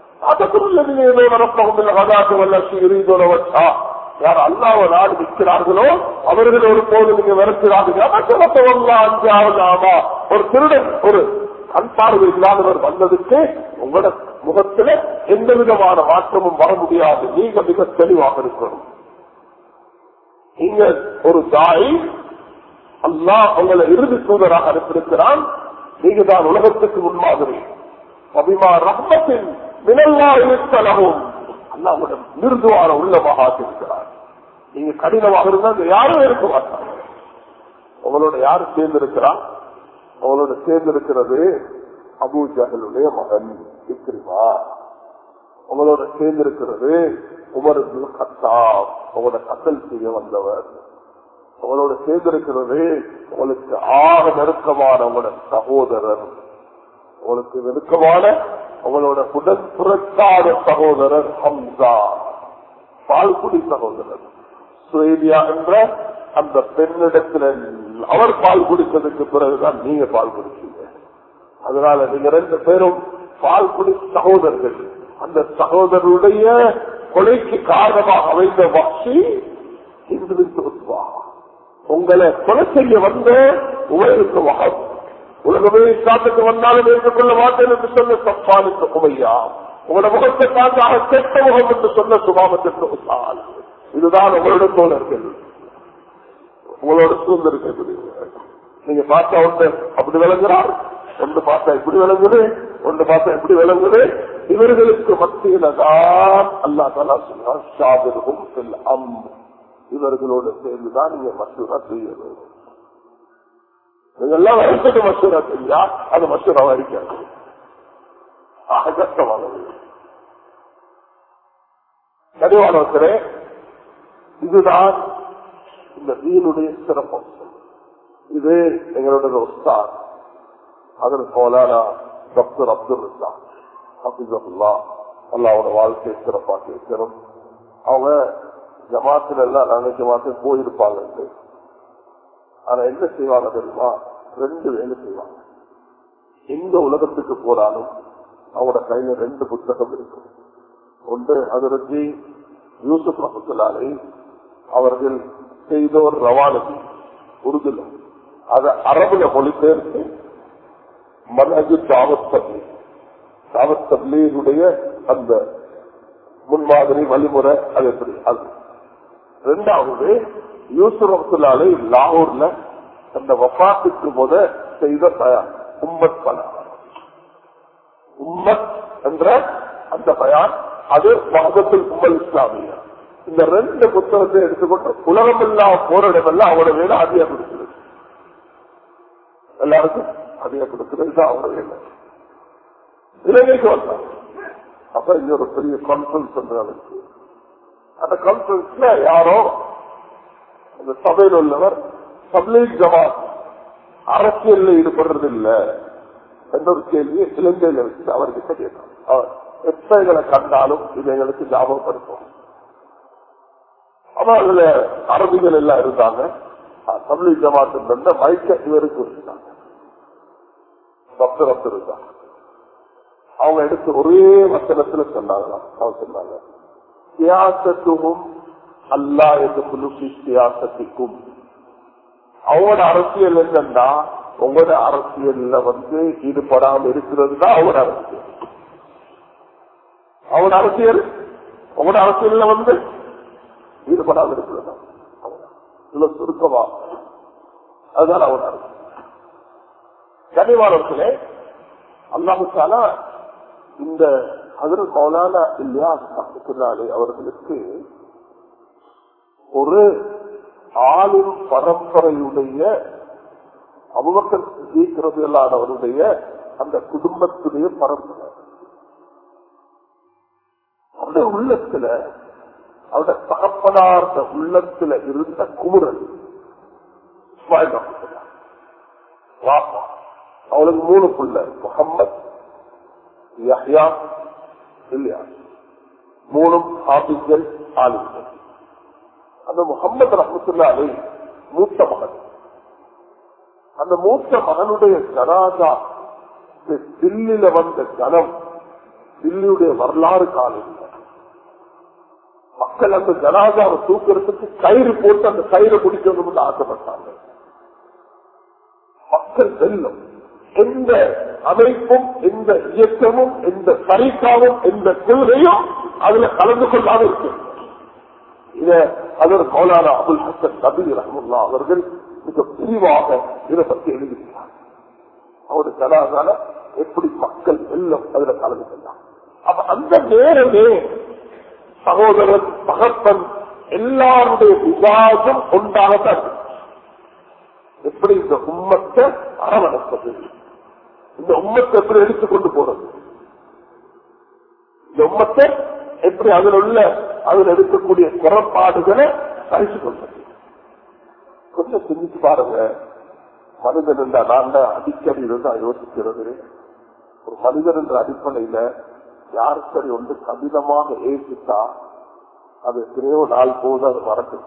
யார் அல்லாவ நாடு நிற்கிறார்களோ அவர்கள் ஒரு போது நீங்க விரட்டுறாங்க ஒரு திருடன் ஒரு கண் பார்வை இல்லாதவர் வந்ததுக்கு உங்களோட முகத்துல எந்த விதமான மாற்றமும் வர முடியாது நீங்க மிக தெளிவாக இருக்கணும் நீங்க ஒரு தாய் அல்லா உங்களை இறுதி தூதராக அனுப்பியிருக்கிறான் நீங்க தான் உலகத்துக்கு முன்மாதிரி அபிமா ரஹ்மத்தின் மினல்லா இருத்தலகும் அல்லாவிடம் மிருதுவான உள்ளமாக ஆக்கியிருக்கிறார் நீங்க கடினமாக இருந்தால் யாரும் இருக்க மாட்டாங்க உங்களோட யாரு சேர்ந்திருக்கிறான் அவளோட சேர்ந்திருக்கிறது அபு ஜஹலுடைய மகன் இக்ரிமா உங்களோட சேர்ந்திருக்கிறது உமர் கத்தாப் உங்களோட கத்தல் செய்ய வந்தவர் உங்களோட சேர்ந்திருக்கிறது உங்களுக்கு ஆக நெருக்கமான உங்களோட சகோதரர் உங்களுக்கு நெருக்கமான உங்களோட உடன் புறத்தாத சகோதரர் ஹம்சா பால் குடி சகோதரர் சுவேதியா என்ற அந்த பெண்ணிடத்துல அவர் பால் குடித்ததுக்கு பிறகுதான் நீங்க பால் குடிச்சீங்க அதனால நீங்க ரெண்டு பேரும் பால் குடி சகோதரர்கள் அந்த சகோதரருடைய கொலைக்கு காரணமாக அமைந்த வக்ஷி இன்று உத்வா உங்களை கொலை செய்ய வந்த உங்களுக்கு வகம் உலகமே காத்துக்கு வந்தாலும் ஏற்றுக்கொள்ள மாட்டேன் என்று சொன்ன சப்பானுக்கு உமையா உங்களோட முகத்தை பார்த்தாக கெட்ட முகம் என்று சொன்ன சுபாமத்திற்கு உத்தால் இதுதான் உங்களோட தோழர்கள் உங்களோட சூழ்ந்திருக்கிறது நீங்க பார்த்தா ஒன்று அப்படி விளங்குறார் ஒன்று பார்த்தா இப்படி விளங்குது ஒன்று பார்த்தா இப்படி விளங்குது இவர்களுக்கு மத்தியில தான் அல்லா தலா சொன்னார் ஷாபிருக்கும் செல் அம் இவர்களோடு சேர்ந்துதான் நீங்க மசூரா செய்யணும் நீங்க எல்லாம் வயசுக்கு மசூரா செஞ்சா அது மசூராவா இருக்காது ஆக கஷ்டமானது கனிவானவர்களே இதுதான் இந்த வீணுடைய சிறப்பம் இது எங்களுடைய உஸ்தாத் அதன் போலானா டாக்டர் அப்துல் ரசாக் ஹபிசல்லா அல்லாவோட வாழ்க்கையை சிறப்பாக்கி வைக்கணும் அவங்க ஜமாத்துல எல்லாம் நாங்க ஜமாத்தில் போயிருப்பாங்க ஆனா என்ன செய்வாங்க தெரியுமா ரெண்டு வேலை செய்வாங்க எந்த உலகத்துக்கு போனாலும் அவங்களோட கையில ரெண்டு புத்தகம் இருக்கும் ஒன்று அதிரஜி யூசுப் ரஹத்துல்லாலை அவர்கள் செய்த ஒரு ரவானதி உருதுல அதை அரபுல மொழிபெயர்த்து மனது தாவத் தப்லி தாவத் தப்லீருடைய அந்த முன்மாதிரி வழிமுறை அது எப்படி அது ரெண்டாவது யூசுப் ரஹத்துல்லாலை லாகூர்ல அந்த வபாத்துக்கு முத செய்த தயார் உம்மத் பலா உம்மத் என்ற அந்த பயான் அது மகத்தில் உம்மல் இஸ்லாமிய இந்த ரெண்டு புத்தகத்தை எடுத்துக்கொண்டு உலகம் எல்லாம் போரிடம் எல்லாம் அவரோட வேலை அதிக கொடுக்கிறது எல்லாருக்கும் அதிக கொடுக்கிறது தான் அவரோட வேலை இலங்கைக்கு வந்தாங்க அப்ப இங்க ஒரு பெரிய கான்பரன்ஸ் நடந்துச்சு அந்த கான்பரன்ஸ்ல யாரோ அந்த சபையில் உள்ளவர் பப்ளிக் ஜமாத் அரசியல்ல ஈடுபடுறது இல்ல என்ற ஒரு கேள்வியை இலங்கையில வச்சு அவர்கிட்ட கேட்டார் அவர் எத்தனைகளை கண்டாலும் இது எங்களுக்கு ஞாபகப்படுத்தும் அப்ப அதுல அரபிகள் எல்லாம் இருந்தாங்க தமிழ் ஜமாத்து இருந்த மைக்க இவருக்கு இருந்தாங்க டாக்டர் அப்துல் இருந்தாங்க அவங்க எடுத்து ஒரே வசனத்துல சொன்னாங்களாம் அவங்க சொன்னாங்க சியாசத்துவும் அல்லா என்று குலுக்கி சியாசத்திக்கும் அவங்களோட அரசியல் என்னன்னா உங்களோட அரசியல்ல வந்து ஈடுபடாம இருக்கிறது தான் அவங்களோட அரசியல் அவனோட அரசியல் உங்களோட அரசியல்ல வந்து ஈடுபடாம இருக்கிறது இல்ல சுருக்கமா அதுதான் அவனோட அரசியல் கனிவாளர்களே அல்லாஹால இந்த அதில் மௌலானா இல்லையா அவர்களுக்கு ஒரு ஆளும் பரம்பரையுடைய அபுபக்கர் அவருடைய அந்த குடும்பத்துடைய பரம்பரை அவருடைய உள்ளத்துல அவருடைய தகப்பனார் உள்ளத்துல இருந்த குமுறல் அவளுக்கு மூணு புள்ள முகம்மது யஹ்யா இல்லையா மூணும் ஆபிஸ்கள் ஆளுங்கள் அந்த முகமது ரஹமத்துல்லா அலி மூத்த மகன் அந்த மூத்த மகனுடைய ஜனாதா தில்லியில வந்த ஜனம் தில்லியுடைய வரலாறு காலம் மக்கள் அந்த ஜனாதாவை தூக்கிறதுக்கு கயிறு போட்டு அந்த கயிறு பிடிக்கணும்னு ஆசைப்பட்டாங்க மக்கள் வெல்லும் எந்த அமைப்பும் எந்த இயக்கமும் எந்த சரிக்காவும் எந்த கொள்கையும் அதுல கலந்து கொள்ளாத இருக்கு இத அதர் மௌலானா அபுல் ஹசன் நபி ரஹமுல்லா அவர்கள் மிக விரிவாக இதை பற்றி எழுதியிருக்கிறார் அவரு ஜனாதால எப்படி மக்கள் வெல்லும் அதுல கலந்து கொண்டார் அப்ப அந்த நேரமே சகோதரன் மகப்பன் எல்லாருடைய விவாதம் ஒன்றாகத்தான் எப்படி இந்த உம்மத்தை அரவணைப்பது இந்த உம்மத்தை எப்படி எடுத்துக்கொண்டு போறது இந்த உம்மத்தை எப்படி அதில் உள்ள அதில் எடுக்கக்கூடிய குறைபாடுகளை பறிச்சு கொள்வது கொஞ்சம் சிந்திச்சு பாருங்க மனிதன் என்ற நான் அடிக்கடி இருந்தா யோசிக்கிறது ஒரு மனிதன் என்ற அடிப்படையில யார் சரி ஒன்று கடினமாக ஏற்றுட்டா அது எத்தனையோ நாள் போது அது மறக்குது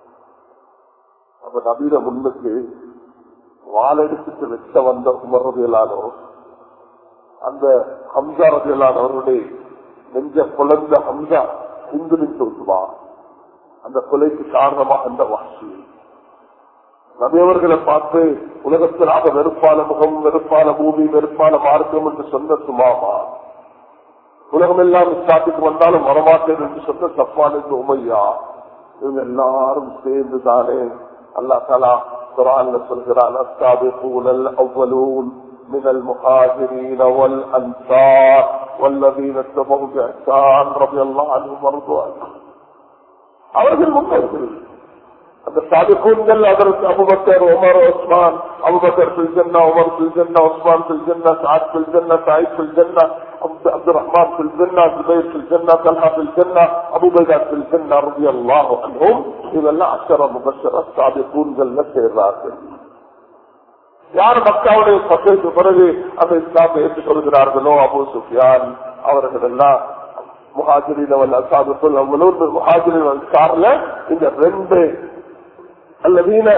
அப்ப நபீர முன்னுக்கு வாழெடுத்துட்டு வெட்ட வந்த உமர்றதையிலானோ அந்த ஹம்சா ரதியலான அவருடைய நெஞ்ச குழந்த ஹம்சா குந்து நின்று விட்டுவா அந்த கொலைக்கு காரணமாக அந்த வாசி நபியவர்களை பார்த்து உலகத்திலாக வெறுப்பான முகம் வெறுப்பான பூமி வெறுப்பான மார்க்கம் என்று சொன்ன சுமாமா உலகம் எல்லாம் இஸ்லாத்துக்கு வந்தாலும் வரமாட்டேன் என்று சொன்ன சப்பான் என்று உமையா இவங்க எல்லாரும் சேர்ந்து தானே அல்லா தலா குரான் சொல்கிறான் அஸ்தாபிகூனல் அவ்வலூன் من المهاجرين والأنصار والذين اتبعوا بإحسان رضي الله عنهم ورضوا عنه அவர்கள் முன்னோர்கள் அந்த சாதிக்கூன்கள் அதற்கு அபுபக்கர் உமர் உஸ்மான் அபுபக்கர் பில்ஜன்னா உமர் பில்ஜன்னா உஸ்மான் பில்ஜன்னா சாத் பில்ஜன்னா சாயித் பில்ஜன்னா عبد الرحمن في الجنة زبير في الجنة طلحة في الجنة أبو بكر في الجنة رضي الله عنهم إذا لا عشر مبشرة السابقون جنة الراكب யார் மக்காவுடைய பத்திற்கு பிறகு அந்த இஸ்லாமை ஏற்றுக் கொள்கிறார்களோ அபு சுஃபியான் அவர்கள் எல்லாம் முஹாஜிரின் அசாதுக்குள் அவ்வளவு முஹாஜிரின் சார்ல இந்த ரெண்டு அல்லதீன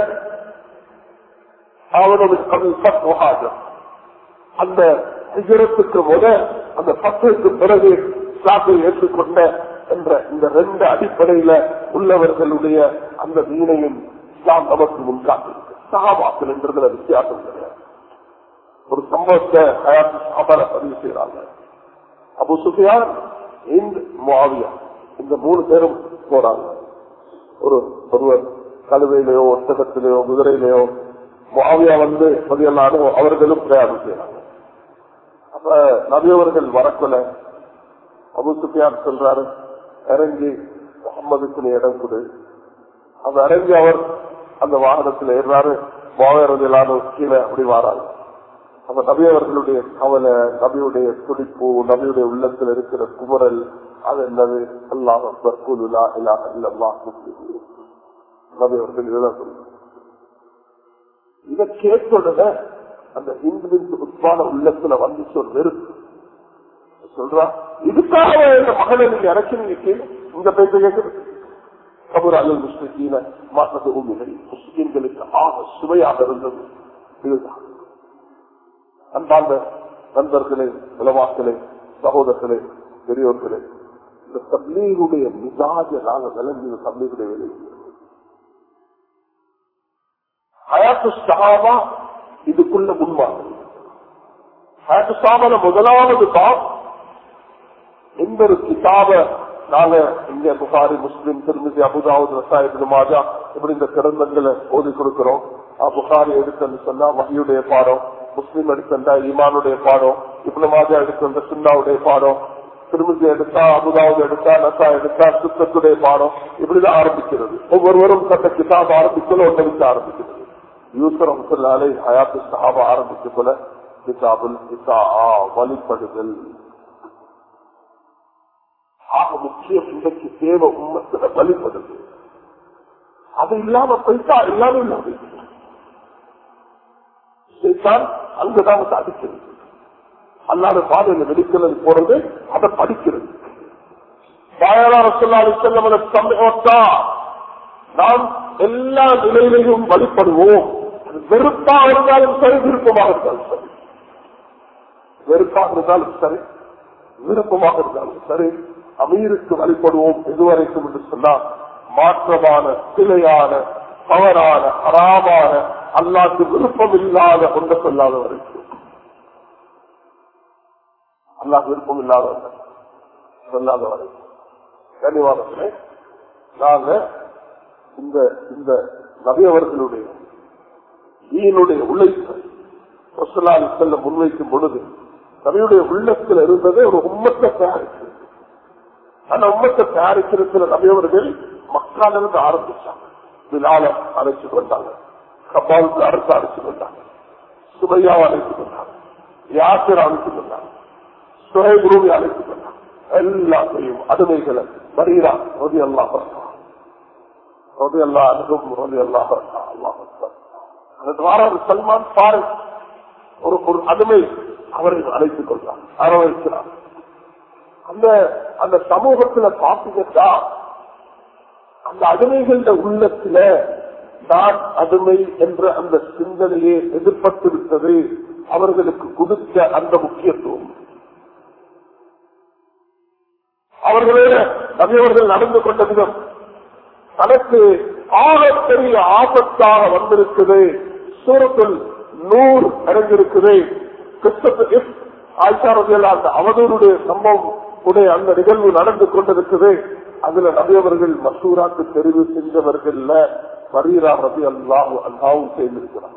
அவனுடைய அந்த சிகரத்துக்கு முத அந்த பத்திற்கு பிறகு இஸ்லாத்தை ஏற்றுக்கொண்ட என்ற இந்த ரெண்டு அடிப்படையில உள்ளவர்களுடைய அந்த வீணையும் இஸ்லாம் நமக்கு முன்காட்டிருக்கு சகாபாக்கள் என்றதுல வித்தியாசம் கிடையாது ஒரு சம்பவத்தை சாபால பதிவு செய்யறாங்க அபு சுஃபியான் இந்த மாவியா இந்த மூணு பேரும் போறாங்க ஒரு ஒருவர் கழுவையிலேயோ ஒட்டகத்திலேயோ குதிரையிலேயோ மாவியா வந்து பதியெல்லாம் அவர்களும் பிரயாணம் செய்யறாங்க அப்ப நபியவர்கள் வரக்குல அபு சுஃபியான் சொல்றாரு இறங்கி முகம்மதுக்கு நீ இடம் கொடு அந்த இறங்கி அவர் அந்த வாகனத்தில் ஏறாரு மாவீரர்களான கீழே அப்படி வாராங்க அப்ப நபி அவர்களுடைய கவலை நபியுடைய துடிப்பு நபியுடைய உள்ளத்தில் இருக்கிற குமரல் அது என்னது அல்லாஹ் பர்குலா இல்லா இல்லல்லா நபி அவர்கள் இதுதான் சொல்லுங்க இதை கேட்டோட அந்த இந்துவின் உட்பான உள்ளத்துல வந்து சொல் வெறுப்பு சொல்றா இதுக்காக இந்த மகளை நீங்க இறக்கி இந்த பேச கேட்கறது கபர் அல் முஸ்லிமீன மாற்றது உண்மைகள் முஸ்லிம்களுக்கு ஆக சுவையாக இருந்தது இதுதான் அன்பார்ந்த நண்பர்களே உலமாக்களே சகோதரர்களே பெரியோர்களே இந்த தப்லீகுடைய மிகாஜ நாங்கள் விளங்கிய தப்லீகுடைய வேலை ஹயாத்து சஹாபா இதுக்குள்ள முன்மாதிரி ஹயாத்து சாபால முதலாவது பாப் எந்த ஒரு கிதாப நாங்க இங்க புகாரி முஸ்லிம் திருமதி அபுதாவுத் ரசாயத்து மாஜா இப்படி இந்த கிரந்தங்களை ஓதி கொடுக்கிறோம் புகாரி எடுத்தன்னு சொன்னா வகையுடைய பாடம் முஸ்லீம் எடுத்தா ஈமானுடைய பாடம் இப்படி மாஜா எடுத்த சுண்ணாவுடைய பாடம் திருமதி எடுத்தா அபுதாவுத் எடுத்தா நசா எடுத்தா சுத்தத்துடைய பாடம் இப்படிதான் ஆரம்பிக்கிறது ஒவ்வொருவரும் தந்த கிதாப் ஆரம்பிக்கல ஒன்றை வச்சு ஆரம்பிக்கிறது யூசர் அம்சல்லாலே ஹயாத்து சஹாபா ஆரம்பிக்க போல கிதாபுல் இசா வழிபடுதல் ஆக முக்கியம் இன்றைக்கு தேவை உண்மத்துல வழிபடுது அது இல்லாம போயிட்டா எல்லாமே இல்லாம அங்குதான் அடிக்கிறது அல்லாத பாதையில வெடிக்கிறது போறது அதை படிக்கிறது நாம் எல்லா நிலையிலையும் வழிபடுவோம் வெறுப்பா இருந்தாலும் சரி விருப்பமாக இருந்தாலும் சரி வெறுப்பாக இருந்தாலும் சரி விருப்பமாக இருந்தாலும் சரி அமீருக்கு வழிபடுவோம் இதுவரைக்கும் என்று சொன்னால் மாற்றமான சிலையான தவறான அறாமான அல்லாக்கு விருப்பம் இல்லாத ஒன்று சொல்லாத வரைக்கும் அல்லாஹ் விருப்பம் இல்லாத சொல்லாத வரைக்கும் கனிவாதத்திலே நாங்க இந்த இந்த நபியவர்களுடைய ஈனுடைய உழைப்பை செல்ல முன்வைக்கும் பொழுது நபியுடைய உள்ளத்தில் இருந்ததே ஒரு உம்மத்தை தயாரிக்கிறது அந்த உம்மத்தை தயாரிக்கிறதுல நபியவர்கள் மக்காலிருந்து ஆரம்பிச்சாங்க விழால அழைச்சு கொண்டாங்க கபாலுக்கு அரசு அழைச்சு கொண்டாங்க சுபையாவை அழைத்து கொண்டாங்க யாத்திரை அழைத்து கொண்டாங்க சுகைகுருவை அழைத்து கொண்டாங்க எல்லாத்தையும் அடிமைகளை மரீரா ரோதி அல்லா ரோதி அல்லா அனுகும் ரோதி அல்லா அல்லாஹ் சல்மான் பாரிஸ் ஒரு ஒரு அடிமை அவரை அழைத்துக் கொள்றார் அரவழைக்கிறார் அந்த அந்த சமூகத்துல பாத்தீங்கன்னா அந்த அடிமைகள உள்ளத்துல நான் அடிமை என்ற அந்த சிந்தனையே எதிர்பட்டு விட்டது அவர்களுக்கு கொடுத்த அந்த முக்கியத்துவம் அவர்களோட நபியவர்கள் நடந்து கொண்ட விதம் தனக்கு ஆகப்பெரிய ஆபத்தாக வந்திருக்குது சூரத்தில் நூறு இறங்கிருக்குது கிறிஸ்தவ ஆய்ச்சாரதியில் அந்த அவதூறுடைய சம்பவம் உடைய அந்த நிகழ்வு நடந்து கொண்டிருக்குது அதுல நபியவர்கள் மசூராக்கு தெரிவு செஞ்சவர்கள்ல பரீரா ரபி அல்லாஹு அல்லாவும் சேர்ந்திருக்கிறார்கள்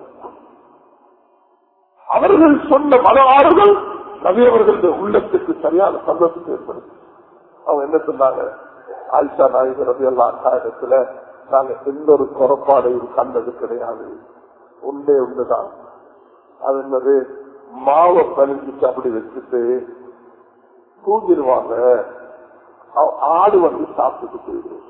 அவர்கள் சொன்ன வரலாறுகள் நபியவர்களுடைய உள்ளத்துக்கு சரியான சந்தோஷத்தை ஏற்படுத்தி அவங்க என்ன சொன்னாங்க ஆயிஷா நாயகர் ரபி அல்லா இடத்துல நாங்க எந்த ஒரு குறப்பாடையும் கண்டது கிடையாது உண்டே உண்டுதான் அது என்னது மாவை பழிஞ்சிட்டு அப்படி வச்சுட்டு தூங்கிடுவாங்க ஆடு வந்து சாப்பிட்டு போயிடும்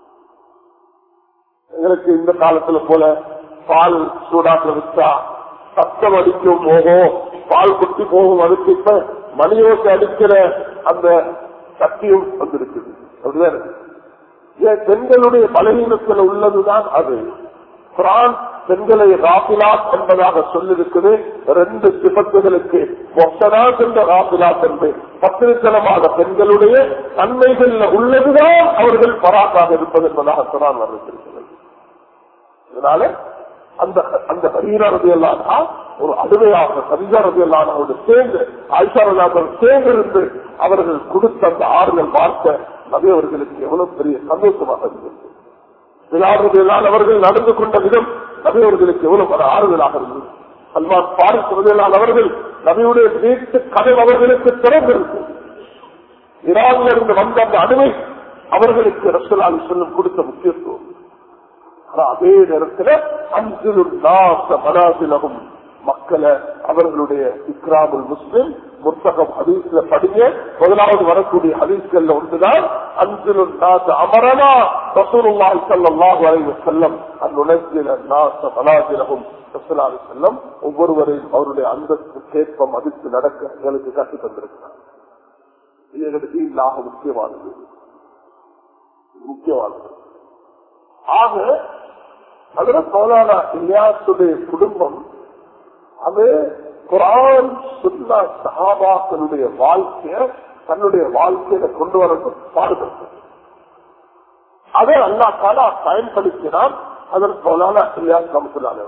எங்களுக்கு இந்த காலத்துல போல பால் சூடாக்க வச்சா சத்தம் அடிக்கும் போகும் பால் குட்டி போகும் அதுக்கு இப்ப மணியோசை அடிக்கிற அந்த சக்தியும் வந்திருக்குது அப்படிதான் ஏன் பெண்களுடைய பலவீனத்தில் உள்ளதுதான் அது குரான் பெண்களை ராபிலாத் என்பதாக சொல்லிருக்குது ரெண்டு சிபத்துகளுக்கு ஒத்தனாத் என்ற ராபிலாத் என்று பத்திரித்தனமான பெண்களுடைய தன்மைகள்ல உள்ளதுதான் அவர்கள் பராக்காக இருப்பது என்பதாக குரான் வர்ணித்திருக்கிறது இதனால அந்த அந்த ஹரீரதி எல்லாம் ஒரு அடிமையாக கவிதாரதி எல்லாம் சேர்ந்து ஆயிஷாரதாக்கள் சேர்ந்து இருந்து அவர்கள் கொடுத்த அந்த ஆறுதல் வார்த்தை நபி அவர்களுக்கு எவ்வளவு பெரிய சந்தோஷமாக இருந்தது விழாவதினால் அவர்கள் நடந்து கொண்ட விதம் நபி அவர்களுக்கு எவ்வளவு ஒரு ஆறுதலாக இருந்தது சல்மான் பாரிசுவதினால் அவர்கள் நபியுடைய வீட்டு கதை அவர்களுக்கு திறந்திருக்கும் ஈரானில் இருந்து வந்த அந்த அணுவை அவர்களுக்கு ரசலால் சொல்லும் கொடுத்த முக்கியத்துவம் அதே நேரத்தில் அஞ்சு நாச மனாசிலகும் மக்களை அவர்களுடைய இக்ராமுல் முஸ்லிம் முத்தகம் ஹதீஸ்ல படிங்க முதலாவது வரக்கூடிய ஹதீஸ்கள்ல ஒன்றுதான் அஞ்சு நாச அமரனா ரசூலுல்லாஹி ஸல்லல்லாஹு அலைஹி வஸல்லம் அந்நுனஜில நாச மனாசிலகும் ரசூலுல்லாஹி செல்லம் ஒவ்வொருவரையும் அவருடைய அந்தஸ்து கேட்ப மதித்து நடக்க எங்களுக்கு கற்றுத் தந்திருக்கிறார் இது எங்களுக்கு இல்லாக முக்கியமானது முக்கியமானது ஆக அதுல மௌலானா இலியாசுடைய குடும்பம் அது குரான் சுல்லா சஹாபாக்களுடைய வாழ்க்கைய தன்னுடைய வாழ்க்கையில கொண்டு வரணும் பாடுபட்டு அதை அல்லா காலா பயன்படுத்தினால் அதற்கு மௌலானா இலியாஸ் கமத்துலான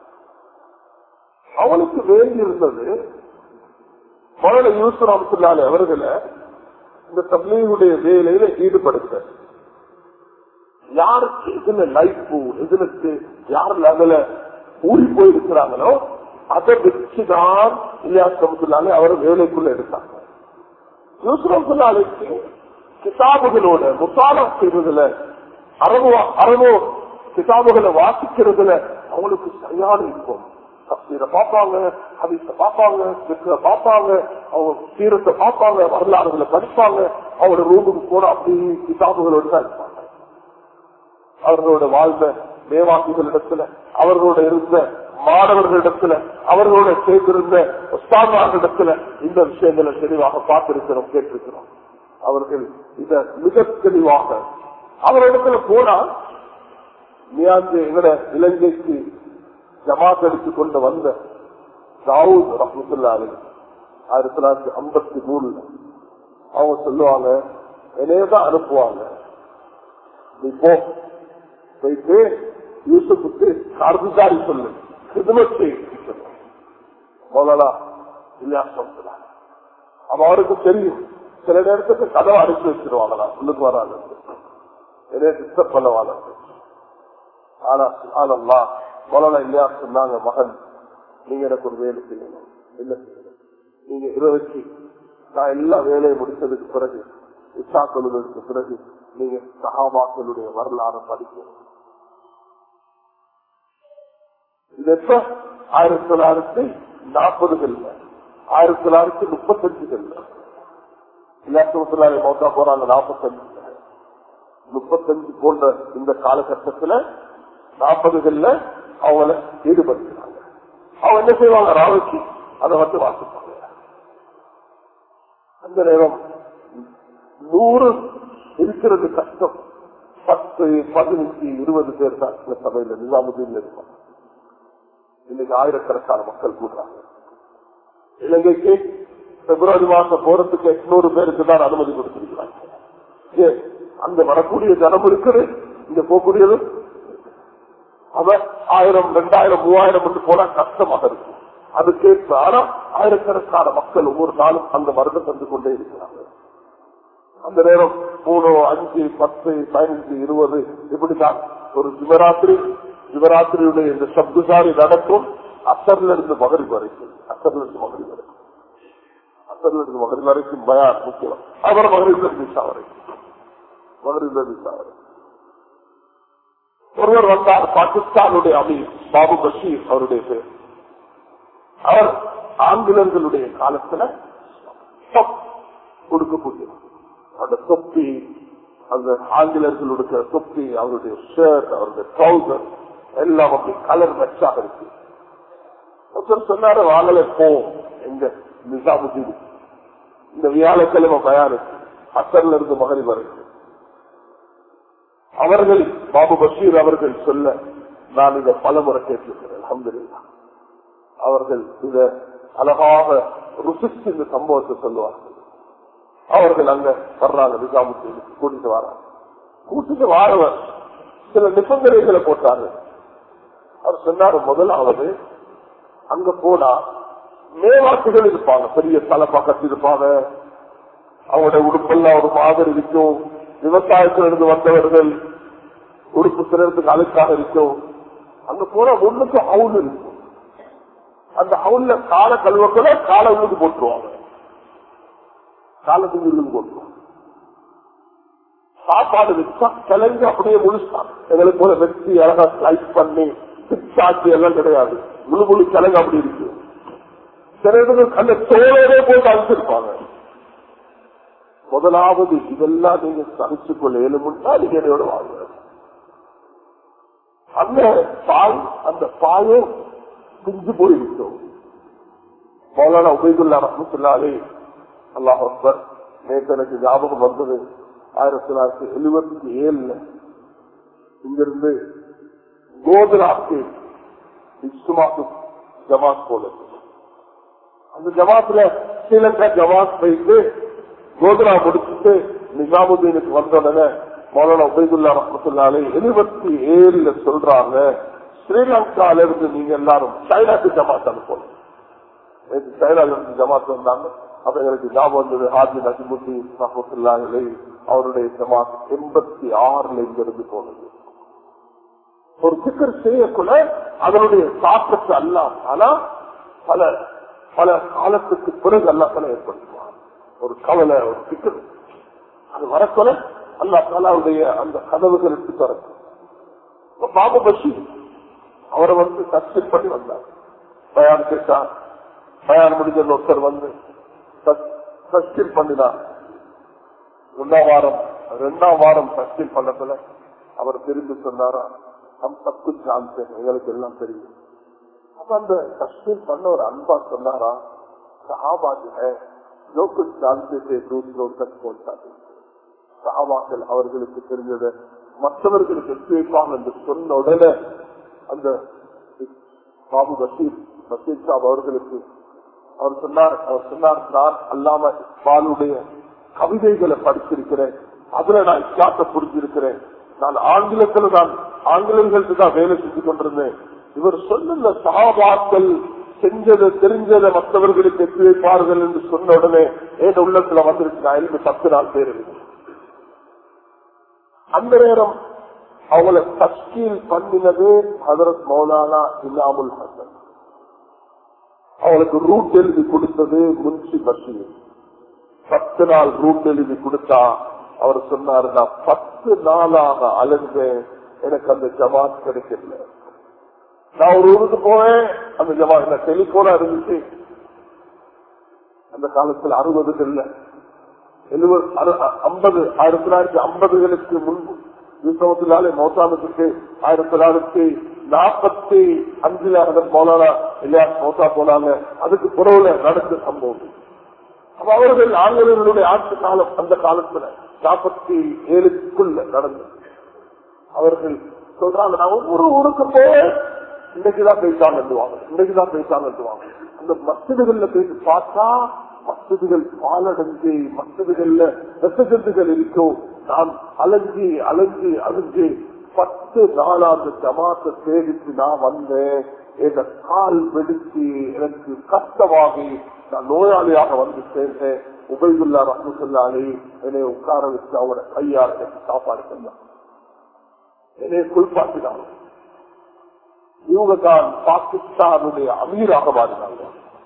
அவனுக்கு வேண்டி இருந்தது மௌலான யூசுப் அமத்துல்லாலே அவர்களை இந்த தப்லீகுடைய வேலையில ஈடுபடுத்த யாருக்கு இதுல லைஃப் எதுனுக்கு யார் அதுல ஊறி போயிருக்கிறாங்களோ அதை வச்சுதான் இல்லையா சமத்துலாலே அவர் வேலைக்குள்ள எடுத்தாங்க யூசுரம்சுல்லாலைக்கு கிதாபுகளோட முசாலா செய்வதில் அரபு அரபு கிதாபுகளை வாசிக்கிறதுல அவங்களுக்கு சரியான இருக்கும் தப்சீரை பார்ப்பாங்க ஹதீஸ பார்ப்பாங்க சிக்கரை பார்ப்பாங்க அவங்க சீரத்தை பார்ப்பாங்க வரலாறுகளை படிப்பாங்க அவங்களோட ரூமுக்கு போன அப்படி கிதாபுகளோடு தான் இருப்பாங்க அவர்களோட வாழ்ந்த மேவாசிகளிடத்துல அவர்களோட இருந்த மாணவர்களிடத்துல அவர்களோட சேர்ந்திருந்த உஸ்தாமார்களிடத்துல இந்த விஷயங்களை தெளிவாக பார்த்திருக்கிறோம் கேட்டிருக்கிறோம் அவர்கள் இத மிக தெளிவாக அவரிடத்துல போனா மியாந்து எங்கட இலங்கைக்கு ஜமாத் அடித்து கொண்டு வந்த தாவூத் ரஹமத்துல்லாரு ஆயிரத்தி தொள்ளாயிரத்தி ஐம்பத்தி மூணுல அவங்க சொல்லுவாங்க என்னையதான் அனுப்புவாங்க நீ போ போயிட்டு யூசுப்புக்கு கருதுதாரி சொல்லு கிதுமத்தை மௌலானா இல்லையா சொல்லுறாங்க அவ அவருக்கு தெரியும் சில நேரத்துக்கு கதவை அடைச்சு வச்சிருவாங்களா உள்ளுக்கு வராது என்னைய டிஸ்டர்ப் பண்ணவாங்க ஆனா ஆனல்லா மௌலானா இல்லையா சொன்னாங்க மகன் நீங்க எனக்கு ஒரு வேலை செய்யணும் என்ன செய்யணும் நீங்க இருபத்தி நான் எல்லா வேலையை முடிச்சதுக்கு பிறகு இஷா தொழுதற்கு பிறகு நீங்க சகாபாக்களுடைய வரலாறு படிக்கணும் இது எப்ப ஆயிரத்தி தொள்ளாயிரத்தி நாற்பதுகள்ல ஆயிரத்தி தொள்ளாயிரத்தி முப்பத்தஞ்சுகள்ல இல்லாத்தவர்களாக மௌத்தா போறாங்க நாற்பத்தஞ்சு முப்பத்தஞ்சு போன்ற இந்த காலகட்டத்துல நாற்பதுகள்ல அவங்கள ஈடுபடுத்தினாங்க அவங்க என்ன செய்வாங்க ராவைக்கு அதை வந்து வாசிப்பாங்க அந்த நேரம் நூறு இருக்கிறது கஷ்டம் பத்து பதினஞ்சு இருபது பேர் தான் இந்த சபையில நிசாமுதீன் இருப்பாங்க இன்னைக்கு ஆயிரக்கணக்கான மக்கள் கூடுறாங்க இலங்கைக்கு பிப்ரவரி மாசம் போறதுக்கு எட்நூறு பேருக்கு தான் அனுமதி கொடுத்திருக்கிறாங்க ஏன்? அந்த வரக்கூடிய ஜனம் இருக்குது இங்க போகக்கூடியது அவன் ஆயிரம் ரெண்டாயிரம் மூவாயிரம் என்று போனா கஷ்டமாக இருக்கும் அது கேட்ப ஆனா ஆயிரக்கணக்கான மக்கள் ஒவ்வொரு நாளும் அந்த மருந்து தந்து கொண்டே இருக்கிறாங்க அந்த நேரம் மூணு அஞ்சு பத்து பதினஞ்சு இருபது இப்படிதான் ஒரு சிவராத்திரி சிவராத்திரியுடைய இந்த சப்துசாரி நடக்கும் அசர்ல இருந்து மகரி வரைக்கும் அசர்ல இருந்து மகரி வரைக்கும் அசர்ல இருந்து மகரி வரைக்கும் பயார் முக்கியம் அவர் மகரில திசா வரைக்கும் மகரில திசா வரைக்கும் ஒருவர் வந்தார் பாகிஸ்தானுடைய அமீர் பாபு பஷீர் அவருடைய பேர் அவர் ஆங்கிலர்களுடைய காலத்துல top கொடுக்கக்கூடியவர் அந்த தொப்பி அந்த ஆங்கிலர்கள் உடுக்கிற தொப்பி அவருடைய ஷர்ட் அவருடைய ட்ரௌசர் எல்லாம் அப்படி கலர் மேட்சாக இருக்கு ஒருத்தர் சொன்னாரு வாங்கல போ எங்க நிசாமுதீன் இந்த வியாழக்கிழமை பயானு அசர்ல இருந்து மகரி வரைக்கும் அவர்கள் பாபு பஷீர் அவர்கள் சொல்ல நான் இதை பலமுறை கேட்டிருக்கிறேன் அலமதுல்லா அவர்கள் இத அழகாக ருசிச்சு இந்த சம்பவத்தை சொல்லுவார்கள் அவர்கள் அங்க வர்றாங்க நிசாமுத்தீனுக்கு கூட்டிட்டு வராங்க கூட்டிட்டு வாரவர் சில நிபந்தனைகளை போட்டாங்க அவர் சொன்னாரு முதலாவது அங்க போனா மேவாட்டுகள் இருப்பாங்க பெரிய தலை பக்கத்து இருப்பாங்க அவங்களுடைய உடுப்பெல்லாம் ஒரு மாதிரி இருக்கும் விவசாயத்திலிருந்து வந்தவர்கள் உடுப்பு சிலருக்கு அழுக்காக இருக்கும் அங்க போனா முன்னுக்கு அவுல் இருக்கும் அந்த அவுல்ல கால கழுவக்குள்ள காலை உள்ளுக்கு போட்டுருவாங்க காலத்துக்கு உள்ளுக்கு போட்டுருவாங்க சாப்பாடு வச்சா கிளம்பி அப்படியே முழுசாங்க எங்களுக்கு போல வெட்டி அழகா ஸ்லைஸ் பண்ணி பிச்சாச்சு எல்லாம் கிடையாது முழு முழு கிழங்கு அப்படி இருக்கு சில இடத்துல அந்த தோளோட போட்டு அழைச்சிருப்பாங்க முதலாவது இதெல்லாம் நீங்க சகிச்சு கொள்ள இயலுமுன்னா நீங்க என்னோட வாங்க அந்த பால் அந்த பாயும் பிஞ்சு போயிருக்கும் மௌலானா உபயதுல்லா ரஹமத்துல்லாலே அல்லாஹ் அக்பர் நேற்று எனக்கு ஞாபகம் வந்தது ஆயிரத்தி தொள்ளாயிரத்தி எழுபத்தி ஏழுல இங்கிருந்து கோதராக்கு இஸ்மாக்கு ஜமாத் போனது அந்த ஜமாத்துல ஸ்ரீலங்கா ஜமாத் வைத்து கோதரா முடிச்சுட்டு நிஜாமுதீனுக்கு வந்த உடனே மௌலானா உபயதுல்லா ரஹமத்துல்லாலே எழுபத்தி ஏழுல சொல்றாங்க ஸ்ரீலங்கால இருந்து நீங்க எல்லாரும் சைனாக்கு ஜமாத் அனுப்பணும் நேற்று சைனால இருந்து ஜமாத் வந்தாங்க அப்ப எங்களுக்கு ஞாபகம் வந்தது ஹாஜி நசிமுத்தி ரஹமத்துல்லாஹிலே அவருடைய ஜமாத் எண்பத்தி ஆறுல இங்கிருந்து போனது ஒரு சிக்கர் செய்யக்குள்ள அதனுடைய தாக்கத்து அல்ல ஆனா பல பல காலத்துக்கு பிறகு அல்லாத்தால ஏற்படுத்துவார் ஒரு கவலை ஒரு சிக்கல் அது வரக்குள்ள அல்லா தாலாவுடைய அந்த கதவுகள் எடுத்து திறக்கும் பாபு பஷி அவரை வந்து சஸ்பெண்ட் பண்ணி வந்தார் பயான் கேட்டார் பயான் முடிஞ்ச ஒருத்தர் வந்து சஸ்பெண்ட் பண்ணினார் ஒன்னாம் வாரம் ரெண்டாம் வாரம் சஸ்பெண்ட் பண்ணதுல அவர் திரும்பி சொன்னாரா நம் தப்பு சான்ஸ் எங்களுக்கு எல்லாம் தெரியும் அப்ப அந்த சஸ்பெண்ட் பண்ண ஒரு அன்பா சொன்னாரா சஹாபாஜி जो कुछ जानते थे दूसरों तक पहुंचाते சஹாபாக்கள் அவர்களுக்கு தெரிஞ்சதை மற்றவர்களுக்கு எத்தி வைப்பாங்க என்று சொன்ன உடனே அந்த பாபு பஷீர் பஷீர் சாப் அவர்களுக்கு அவர் சொன்னார் அவர் சொன்னார் நான் அல்லாம பாலுடைய கவிதைகளை படிச்சிருக்கிறேன் அதுல நான் இஸ்லாத்தை புரிஞ்சிருக்கிறேன் நான் ஆங்கிலத்துல நான் ஆங்கிலங்களுக்கு தான் வேலை செஞ்சு கொண்டிருந்தேன் இவர் சொன்ன சகாபாக்கள் செஞ்சதை தெரிஞ்சதை மற்றவர்களுக்கு எத்தி வைப்பார்கள் என்று சொன்ன உடனே ஏன் உள்ளத்துல வந்துருக்கு நான் எழுதி பத்து நாள் பேர் இருக்கு அந்த நேரம் அவங்களை தஸ்கீல் பண்ணினது ஹதரத் மௌலானா இனாமுல் ஹசன் அவளுக்கு ரூட் எழுதி கொடுத்தது முன்சி பஷீர் பத்து நாள் ரூட் எழுதி கொடுத்தா அவர் சொன்னாரு நான் பத்து நாளாக அலைஞ்சேன் எனக்கு அந்த ஜமாத் கிடைக்கல நான் ஒரு ஊருக்கு போவேன் அந்த ஜமாத் டெலிபோனா இருந்துச்சு அந்த காலத்தில் அறுபது இல்ல எழுபது ஐம்பது ஆயிரத்தி தொள்ளாயிரத்தி ஐம்பதுகளுக்கு முன்பு யூசவத்திலாலே மௌசானத்துக்கு ஆயிரத்தி தொள்ளாயிரத்தி நாற்பத்தி அஞ்சுல அதன் மௌலானா இல்லையா மௌசா போனாங்க அதுக்கு புறவுல நடந்த சம்பவம் அப்ப அவர்கள் ஆங்கிலேயர்களுடைய ஆட்சி காலம் அந்த காலத்துல நாற்பத்தி ஏழுக்குள்ள நடந்தது அவர்கள் சொல்றாங்க நான் ஒவ்வொரு ஊருக்கு போய் இன்னைக்குதான் பேசாம எழுதுவாங்க இன்னைக்குதான் பேசாம எழுதுவாங்க அந்த மசிதுகள்ல போயிட்டு பார்த்தா மசிதுகள் பாலடைஞ்சு மசிதுகள்ல ரசகந்துகள் இருக்கும் நான் அலைஞ்சி அலைஞ்சி அலைஞ்சு பத்து நாளாண்டு ஜமாத்தை தேடித்து நான் வந்தேன் என் கால் வெடிச்சு எனக்கு கஷ்டமாகி நான் நோயாளியாக வந்து சேர்ந்தேன் உபயோகுல்லா ரஹமுல்லாலே என்னை உட்கார வச்சு அவரோட கையால் எனக்கு சாப்பாடு தந்தான் என்னை குளிப்பாட்டினாங்க இவங்க தான் பாகிஸ்தானுடைய அமீராக மாறினாங்க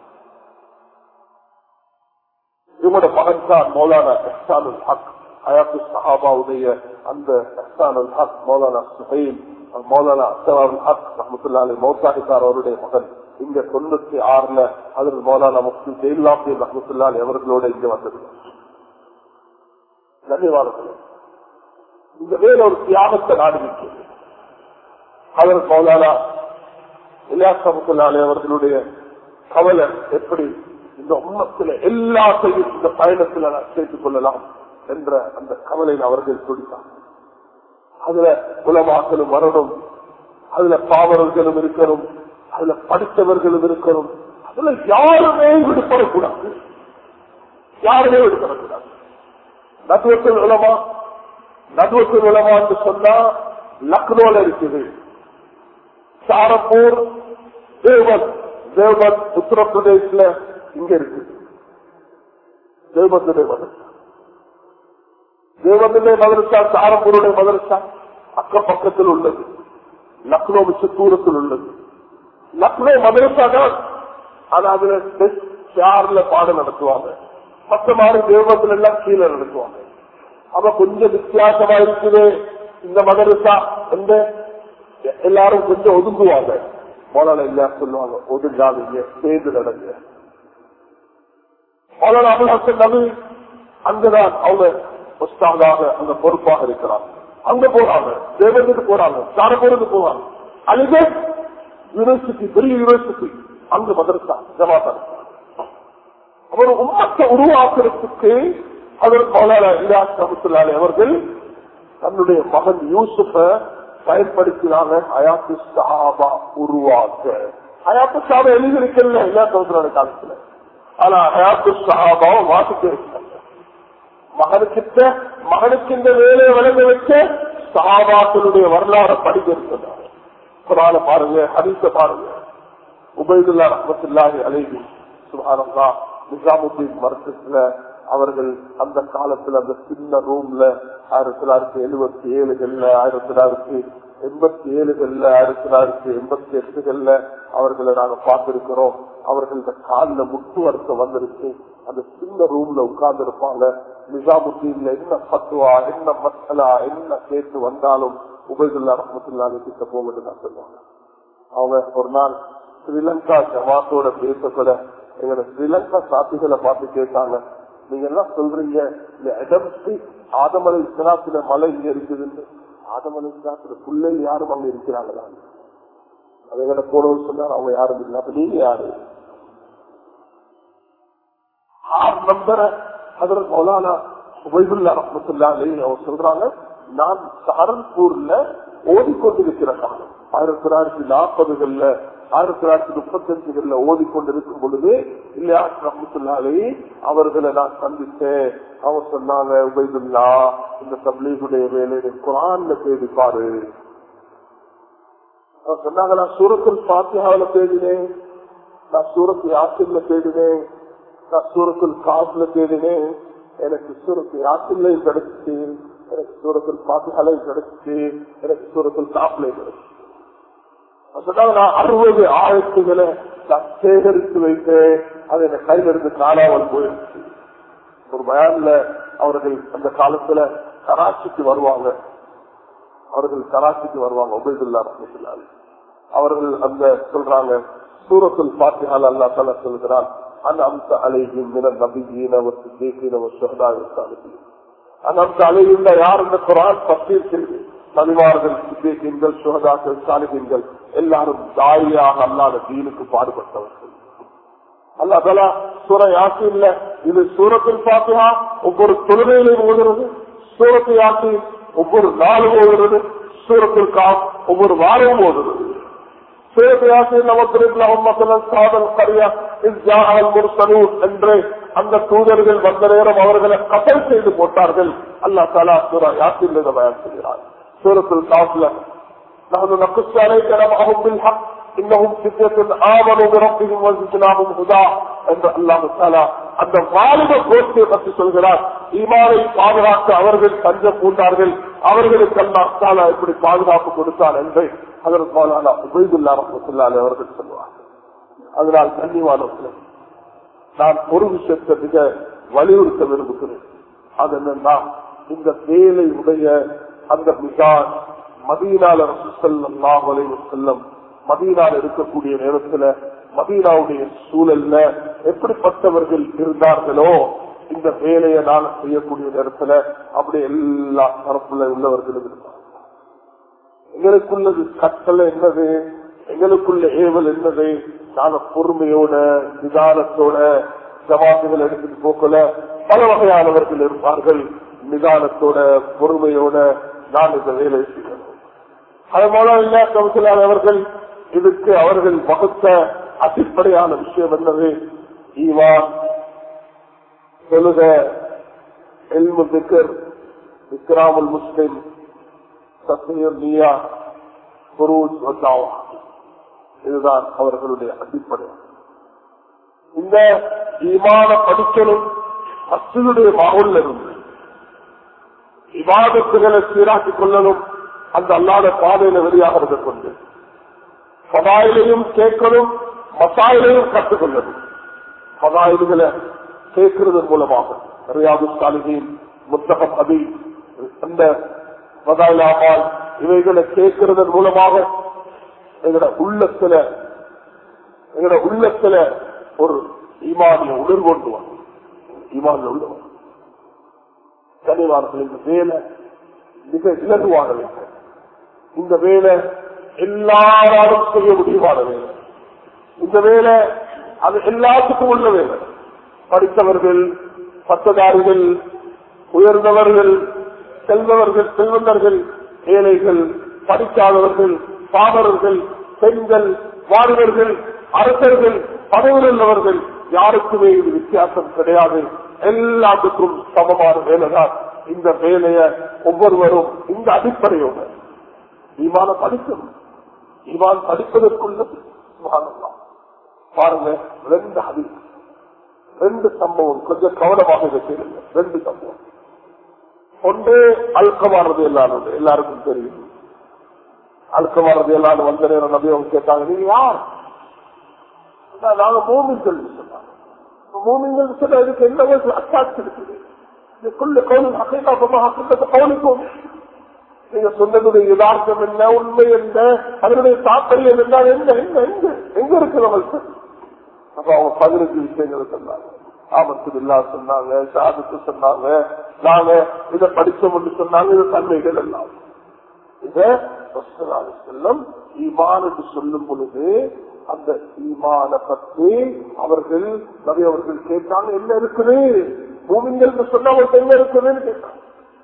இவங்களோட மகன் தான் மௌலானா எஹ்சானுல் ஹக் ஹயாத்து சஹாபாவுடைய அந்த எஹ்சானுல் ஹக் மௌலானா சுஹைல் மௌலானா அஸ்தவாருல் ஹக் ரஹமத்துல்லாலே மௌசாஹிசார் அவருடைய மகன் இங்க தொண்ணூத்தி ஆறுல அதில் மௌலானா முஃப்தி ஜெயிலாபி ரஹமத்துல்லாலே அவர்களோட இங்க வந்தது தன்யவாதங்கள் இந்த வேற ஒரு தியாகத்தை நாடு நிற்கிறது அவர் மௌலானா இலியாஸ் ரஹமத்துல்லாலே அவர்களுடைய கவலை எப்படி இந்த உம்மத்துல எல்லாத்தையும் இந்த பயணத்துல நான் சேர்த்துக் கொள்ளலாம் என்ற அந்த கவலையில் அவர்கள் துடித்தார் அதுல குலமாக்களும் வரணும் அதுல பாவர்களும் இருக்கணும் அதுல படித்தவர்களும் இருக்கணும் அதுல யாருமே விடுபடக்கூடாது யாருமே விடுபடக்கூடாது நதுவத்தில் உலமா நதுவத்தில் உலமா என்று சொன்னா லக்னோல இருக்குது சாரப்பூர் தேவன் தேவன் உத்தரப்பிரதேஷ்ல இங்க இருக்கு தேவத்துடைய மதரசா தேவனுடைய மதரசா சாரப்பூருடைய மதரசா அக்க பக்கத்தில் உள்ளது லக்னோ மிச்ச தூரத்தில் உள்ளது லக்னோ மதரசா தான் ஆனா அதுல யாருல பாடம் நடத்துவாங்க மற்ற மாதிரி தேவத்துல எல்லாம் கீழே நடத்துவாங்க அப்ப கொஞ்சம் வித்தியாசமா இருக்குது இந்த மதரசா எந்த எல்லாரும் கொஞ்சம் ஒதுங்குவாங்க மோலால இல்ல சொல்லுவாங்க ஒதுங்காதீங்க சேர்ந்து நடங்க மோலான அபுல் நபி அங்கதான் அவங்க உஸ்தாதாக அங்க பொறுப்பாக இருக்கிறாங்க அங்க போறாங்க தேவத்துக்கு போறாங்க சாரபூருக்கு போறாங்க அழுக யூனிவர்சிட்டி பெரிய யூனிவர்சிட்டி அங்க மதரசா ஜமாத்தா அவர் உம்மத்தை உருவாக்குறதுக்கு அவர் மௌலானா இலாஸ் ரமத்துல்லாலே அவர்கள் தன்னுடைய மகன் யூசுஃப பயன்படுத்தினாங்க அயாத்து சாபா உருவாக்க அயாத்து சாபா எழுதியிருக்கல எல்லா சோதரோட காலத்துல ஆனா அயாத்து சாபாவை வாசிக்க வச்சாங்க மகனுக்கிட்ட மகனுக்கு இந்த வேலையை வழங்க வச்ச சஹாபாக்களுடைய வரலாறு படிக்க இருக்கிறாங்க குரான பாருங்க ஹரிச பாருங்க உபயதுல்லா ரஹமத்துல்லாஹி அலைஹி சுபானல்லா நிசாமுத்தீன் மருத்துவத்துல அவர்கள் அந்த காலத்துல அந்த சின்ன ரூம்ல ஆயிரத்தி தொள்ளாயிரத்தி எழுபத்தி ஏழுகள்ல ஆயிரத்தி தொள்ளாயிரத்தி எண்பத்தி ஏழுகள்ல ஆயிரத்தி தொள்ளாயிரத்தி எண்பத்தி எட்டுகள்ல அவர்களை நாங்க பார்த்திருக்கிறோம் அவர்கள் இந்த காலில் முட்டு வருஷம் வந்துருச்சு அந்த சின்ன ரூம்ல உட்கார்ந்து இருப்பாங்க நிசாமுத்தீன்ல என்ன பத்துவா என்ன மசலா என்ன கேட்டு வந்தாலும் உபயதுல்லா ரஹமத்துல்லா கிட்ட போகணும்னு நான் சொல்லுவாங்க அவங்க ஒரு நாள் ஸ்ரீலங்கா ஜமாத்தோட பேசக்கூட எங்களோட ஸ்ரீலங்கா சாத்திகளை பார்த்து கேட்டாங்க நீங்க எல்லாம் சொல்றீங்க இந்த இடம் ஆதமலை இஸ்லாத்துல மலை இங்க இருக்குதுன்னு ஆதமலை இஸ்லாத்துல புள்ளை யாரும் அங்க இருக்கிறாங்களா அதை போனவங்க சொன்னார் அவங்க யாரும் இல்லை அப்ப நீங்க யாரு ஆறு நம்பரை அதற்கு மௌலானா உபைதுல்லா ரஹமத்துல்லா அவர் சொல்றாங்க நான் சஹரன்பூர்ல ஓடிக்கொண்டிருக்கிற காலம் ஆயிரத்தி தொள்ளாயிரத்தி நாற்பதுகள்ல ஆயிரத்தி தொள்ளாயிரத்தி முப்பத்தஞ்சுகள்ல ஓடிக்கொண்டிருக்கும் பொழுது இல்லையா ரஹமத்துல்லாலே அவர்களை நான் சந்தித்தேன் அவர் சொன்னாங்க உபைதுல்லா இந்த தப்லீகுடைய வேலையை குரான்ல தேடி பாரு அவர் சொன்னாங்க நான் சூரத்தில் பாத்தியாவில தேடினேன் நான் சூரத்து யாத்திரில தேடினேன் நான் சூரத்தில் காசுல தேடினேன் எனக்கு சூரத்து யாத்திரையும் கிடைச்சிச்சு எனக்கு சூரத்தில் பாத்தியாலையும் கிடைச்சிச்சு எனக்கு சூரத்தில் காப்புலையும் கிடைச்சிச்சு சொன்னாங்க நான் அறுபது ஆயிரத்துகளை நான் சேகரித்து வைத்தேன் அது என் கையில இருந்து காணாமல் போயிடுச்சு ஒரு பயான்ல அவர்கள் அந்த காலத்துல கராச்சிக்கு வருவாங்க அவர்கள் கராச்சிக்கு வருவாங்க உபயதுல்லா ரஹமத்துல்லாலி அவர்கள் அந்த சொல்றாங்க சூரத்துல் பாத்தியால் அல்லா தலா சொல்கிறான் அந்த அம்ச அலையும் மின நபியின் அவர் சித்தேக்கின் அவர் சுகதா இருக்காங்க அந்த அம்ச அலையும் யார் இந்த குரான் பத்தீர் செய்து நபிமார்கள் சித்தேக்கின்கள் சுகதாக்கள் சாலிகங்கள் எல்லாரும் தாயாக அல்லாத தீனுக்கு பாடுபட்டவர்கள் அல்லா தலா சூர யாசி இல்ல இது சூரத்தில் பாத்தியா ஒவ்வொரு தொழுகையிலும் ஓதுறது சூரத்து யாசி ஒவ்வொரு நாளும் ஓதுறது சூரத்தில் காம் ஒவ்வொரு வாரமும் ஓடுறது என்று அந்த தூதர்கள் வந்த நேரம் அவர்களை கப்பல் செய்து போட்டார்கள் அல்லா தாலா சூரா யாத்திரை பயன் செய்கிறார் சூரத்தில் காப்புல نحن نقص عليك نبعهم بالحق انهم فتية آمنوا بربهم وزدناهم هدى என்று அல்லாஹு தாலா அந்த வாலிப கோஷ்டியை பற்றி சொல்கிறார் ஈமானை பாதுகாக்க அவர்கள் தஞ்சம் பூண்டார்கள் அவர்களுக்கு அல்லா தாலா எப்படி பாதுகாப்பு கொடுத்தார் என்று அதற்கு மௌலானா உபைதுல்லா ரஹமத்துல்லாலே அவர்கள் சொல்லுவார் அதனால் கன்னிவானத்தில் நான் ஒரு விஷயத்தை மிக வலியுறுத்த விரும்புகிறேன் அது என்னன்னா இந்த வேலை உடைய அந்த மிகான் மதீனால செல்லம் செல்லம் மதீனால இருக்கக்கூடிய நேரத்துல மதீனாவுடைய சூழல்ல எப்படிப்பட்டவர்கள் இருந்தார்களோ இந்த வேலையை நான் செய்யக்கூடிய நேரத்துல அப்படி எல்லா தரப்புல உள்ளவர்களும் இருந்தாங்க எங்களுக்குள்ளது கட்டளை என்னது எங்களுக்குள்ள ஏவல் என்னது நாங்க பொறுமையோட நிதானத்தோட ஜமாத்துகள் எடுத்துட்டு போக்கல பல வகையானவர்கள் இருப்பார்கள் நிதானத்தோட பொறுமையோட நான் இந்த வேலையை செய்யணும் அது மூலம் இல்ல கவுன்சிலர் அவர்கள் இதுக்கு அவர்கள் வகுத்த அடிப்படையான விஷயம் என்னது ஈவான் சொல்லுக எல்மு திக்கர் இக்ராமுல் முஸ்லிம் சத்தியம் நீயா குரூஜ் வந்தாவா இதுதான் அவர்களுடைய அடிப்படை இந்த ஈமான படிக்கணும் மசிதுடைய மகள்ல இருந்து விவாதத்துகளை சீராக்கிக் கொள்ளணும் அந்த அல்லாத பாதையில வெளியாகிறத கொண்டு பதாயிலையும் கேட்கணும் மசாயிலையும் கற்றுக்கொள்ளணும் பதாயில்களை கேட்கறதன் மூலமாக ரியாது சாலிகின் முத்தகம் அதி அந்த பதாயிலாமால் இவைகளை கேட்கறதன் மூலமாக எங்களோட உள்ளத்துல எங்களோட உள்ளத்துல ஒரு ஈமானிய உணர்வு கொண்டு வரும் ஈமானிய உள்ளவர் கனிவார்கள் இந்த வேலை மிக இலகுவான வேலை இந்த வேலை எல்லாராலும் செய்ய முடியுமான வேலை இந்த வேலை அது எல்லாத்துக்கும் உள்ள வேலை படித்தவர்கள் பட்டதாரிகள் உயர்ந்தவர்கள் செல்பவர்கள் செல்வந்தர்கள் ஏழைகள் படிக்காதவர்கள் பாமரர்கள் பெண்கள் வாலிபர்கள் அரசர்கள் பதவியில் உள்ளவர்கள் யாருக்குமே இது வித்தியாசம் கிடையாது எல்லாத்துக்கும் சமமான வேலைதான் இந்த வேலைய ஒவ்வொருவரும் இந்த அடிப்படையோட ஈமான படிக்கணும் ஈமான் படிப்பதற்குள்ளது சுகாதாரம் பாருங்க ரெண்டு அடி ரெண்டு சம்பவம் கொஞ்சம் கவனமாக இதை கேளுங்க ரெண்டு சம்பவம் ஒன்று அழுக்கமானது எல்லாரும் எல்லாருக்கும் தெரியும் அழுக்கமானது எல்லாரும் வந்த நேரம் நபி அவங்க கேட்டாங்க நீங்க யார் நாங்க மூமிங்கள் சொன்னாங்க மூமிங்கள் சொன்ன இதுக்கு என்ன அட்டாச் இருக்குது இதுக்குள்ள கவுன் அகைதா கவனிக்கும் நீங்க சொன்னதுடைய யதார்த்தம் என்ன உண்மை என்ன அதனுடைய தாற்பயம் என்ன என்ன எங்க எங்க எங்க இருக்கு நம்மளுக்கு அப்ப அவங்க பதினஞ்சு விஷயங்களை சொன்னாங்க ஆபத்து இல்லா சொன்னாங்க சாதத்து சொன்னாங்க நாங்க இதை படிச்சோம் சொன்னாங்க இது தன்மைகள் எல்லாம் இதை செல்லும் ஈமான் என்று சொல்லும் பொழுது அந்த ஈமான பற்றி அவர்கள் நிறைய அவர்கள் கேட்டாங்க என்ன இருக்குது பூமிங்கள் சொன்ன அவங்களுக்கு என்ன இருக்குதுன்னு கேட்டாங்க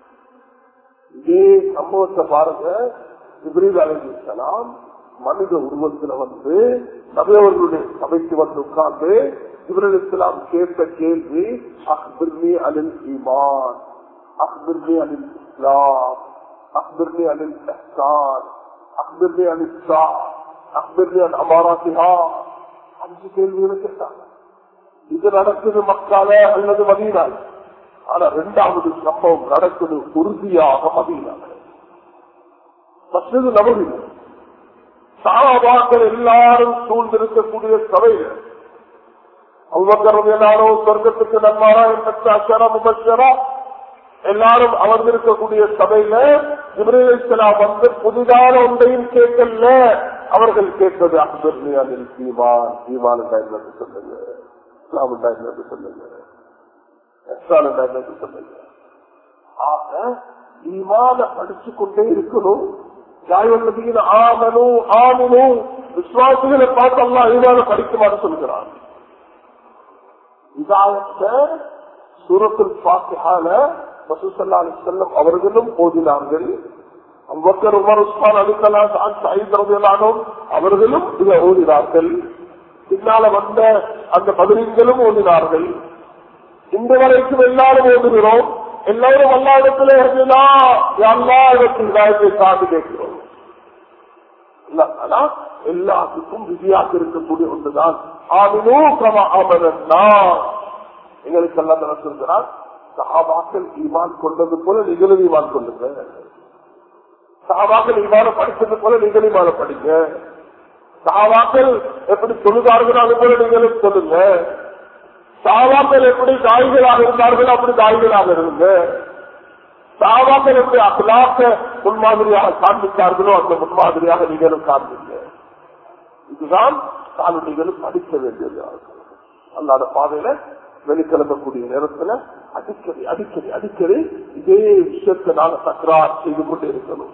இதே சம்பவத்தை பாருங்க இப்ரீல் அலைக்கலாம் மனித உருவத்துல வந்து நபியவர்களுடைய சபைக்கு வந்து உட்கார்ந்து இப்ரல் இஸ்லாம் கேட்ட கேள்வி அக்பிர்னி அலில் ஈமான் அக்பிர்னி அலில் இஸ்லாம் அக்பிர்னி அலில் இஹ்சான் அக்பிர்னி அலில் சா அக்பிர்னி அல் அமாராத்திஹா அஞ்சு கேள்விகளை கேட்டாங்க இது நடக்குது மக்கால அல்லது மதீனால ஆனா இரண்டாவது சம்பவம் நடக்குது உறுதியாக மதீனால மற்றது நபரில் சாபாக்கள் எல்லாரும் சூழ்ந்திருக்கக்கூடிய சபையில் அவ்வக்கரவியலானோ சொர்க்கத்துக்கு நன்மாரா என்ற முபஷரா எல்லாரும் அமர்ந்திருக்கக்கூடிய சபையில இப்ரேலாம் வந்து புதிதான ஒன்றையும் கேட்கல அவர்கள் கேட்பது அக்பர் அதில் சீமான் சீமான் என்று சொல்லுங்க இஸ்லாம் என்று சொல்லுங்க என்று சொல்லுங்க ஆக ஈமான படிச்சு கொண்டே இருக்கணும் ஆமனும் ஆமனும் விசுவாசிகளை பார்த்து அல்லா ஈமான படிக்குமாறு சொல்கிறான் இதாயத்தை சூரத்தில் பாத்தியான செல்லம் அவர்களும் ஓதினார்கள் அவ்வக்கர் உமர் உஸ்மான் அலிகலாம் ஐந்தரவியலானோம் அவர்களும் இதை ஓடினார்கள் பின்னால வந்த அந்த பதினீங்களும் ஓடினார்கள் இன்று வரைக்கும் எல்லாரும் ஓடுகிறோம் எல்லாரும் எல்லா இடத்துல இருந்ததா எல்லா இடத்தில் இதாயத்தை சார்ந்து கேட்கிறோம் இல்ல, ஆனா எல்லாத்துக்கும் விதியாக இருக்கக்கூடிய ஒன்றுதான் ஆமினோ கம அமரன்னா எங்களுக்கு எல்லாம் என்ன சொல்கிறார் சஹாபாக்கள் ஈமான் கொண்டது போல நீங்களும் ஈமான் கொள்ளுங்க சஹாபாக்கள் ஈமான படிச்சது போல நீங்கள் ஈமான படிங்க சஹாபாக்கள் எப்படி தொழுதார்கள் அது போல நீங்களும் சொல்லுங்க சஹாபாக்கள் எப்படி தாய்களாக இருந்தார்கள் அப்படி தாய்களாக இருங்க சஹாபாக்கள் எப்படி அகலாக்க முன்மாதிரியாக காண்பித்தார்களோ அந்த முன்மாதிரியாக நீங்களும் காண்பீங்க இதுதான் தானுடைகளும் படிக்க வேண்டியது அல்லாத பாதையில வெளிக்கிளம்பக்கூடிய நேரத்துல அடிக்கடி அடிக்கடி அடிக்கடி இதே விஷயத்தை நாங்க தக்கரார் செய்து கொண்டே இருக்கணும்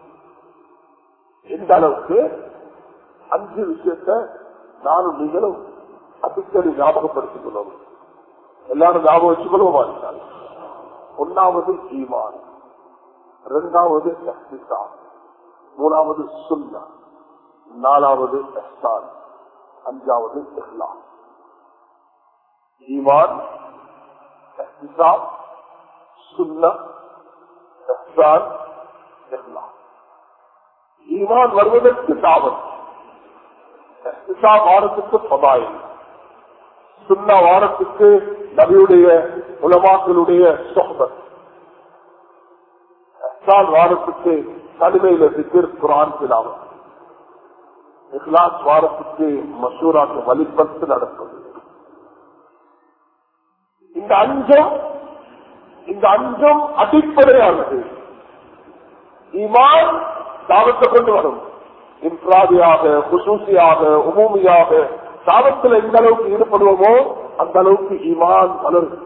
எந்த அளவுக்கு அஞ்சு விஷயத்த நானும் நீங்களும் அடிக்கடி ஞாபகப்படுத்திக் கொள்ளணும் எல்லாரும் ஞாபகம் வச்சுக்கொள்வோமா இருந்தால் ஒன்னாவது ஈமான் இரண்டாவது எஹ்திசாம், மூணாவது சுன்னா நாலாவது எஹ்சான் அஞ்சாவது இஹ்லாஸ் ஈமான் எஹ்திசாம், சுன்னா எஹ்சான் இஹ்லாஸ் ஈமான் வருவதற்கு தாவத் எஹ்திசாம் வாரத்துக்கு பதாயில் சுண்ணா வாரத்துக்கு நபியுடைய உலமாக்களுடைய சொஹபத் எஹ்சான் வாரத்துக்கு தனிமையில சிக்கிர் குரான் திலாவத் இஹ்லாஸ் வாரத்துக்கு மசூராக்கு வழிபட்டு நடப்பது இந்த அஞ்சம் இந்த அஞ்சம் அடிப்படையானது ஈமான் தாவத்தை கொண்டு வரும் இன்றாதியாக குசூசியாக உமூமியாக தாவத்தில் எந்த அளவுக்கு ஈடுபடுவோமோ அந்த அளவுக்கு ஈமான் வளரும்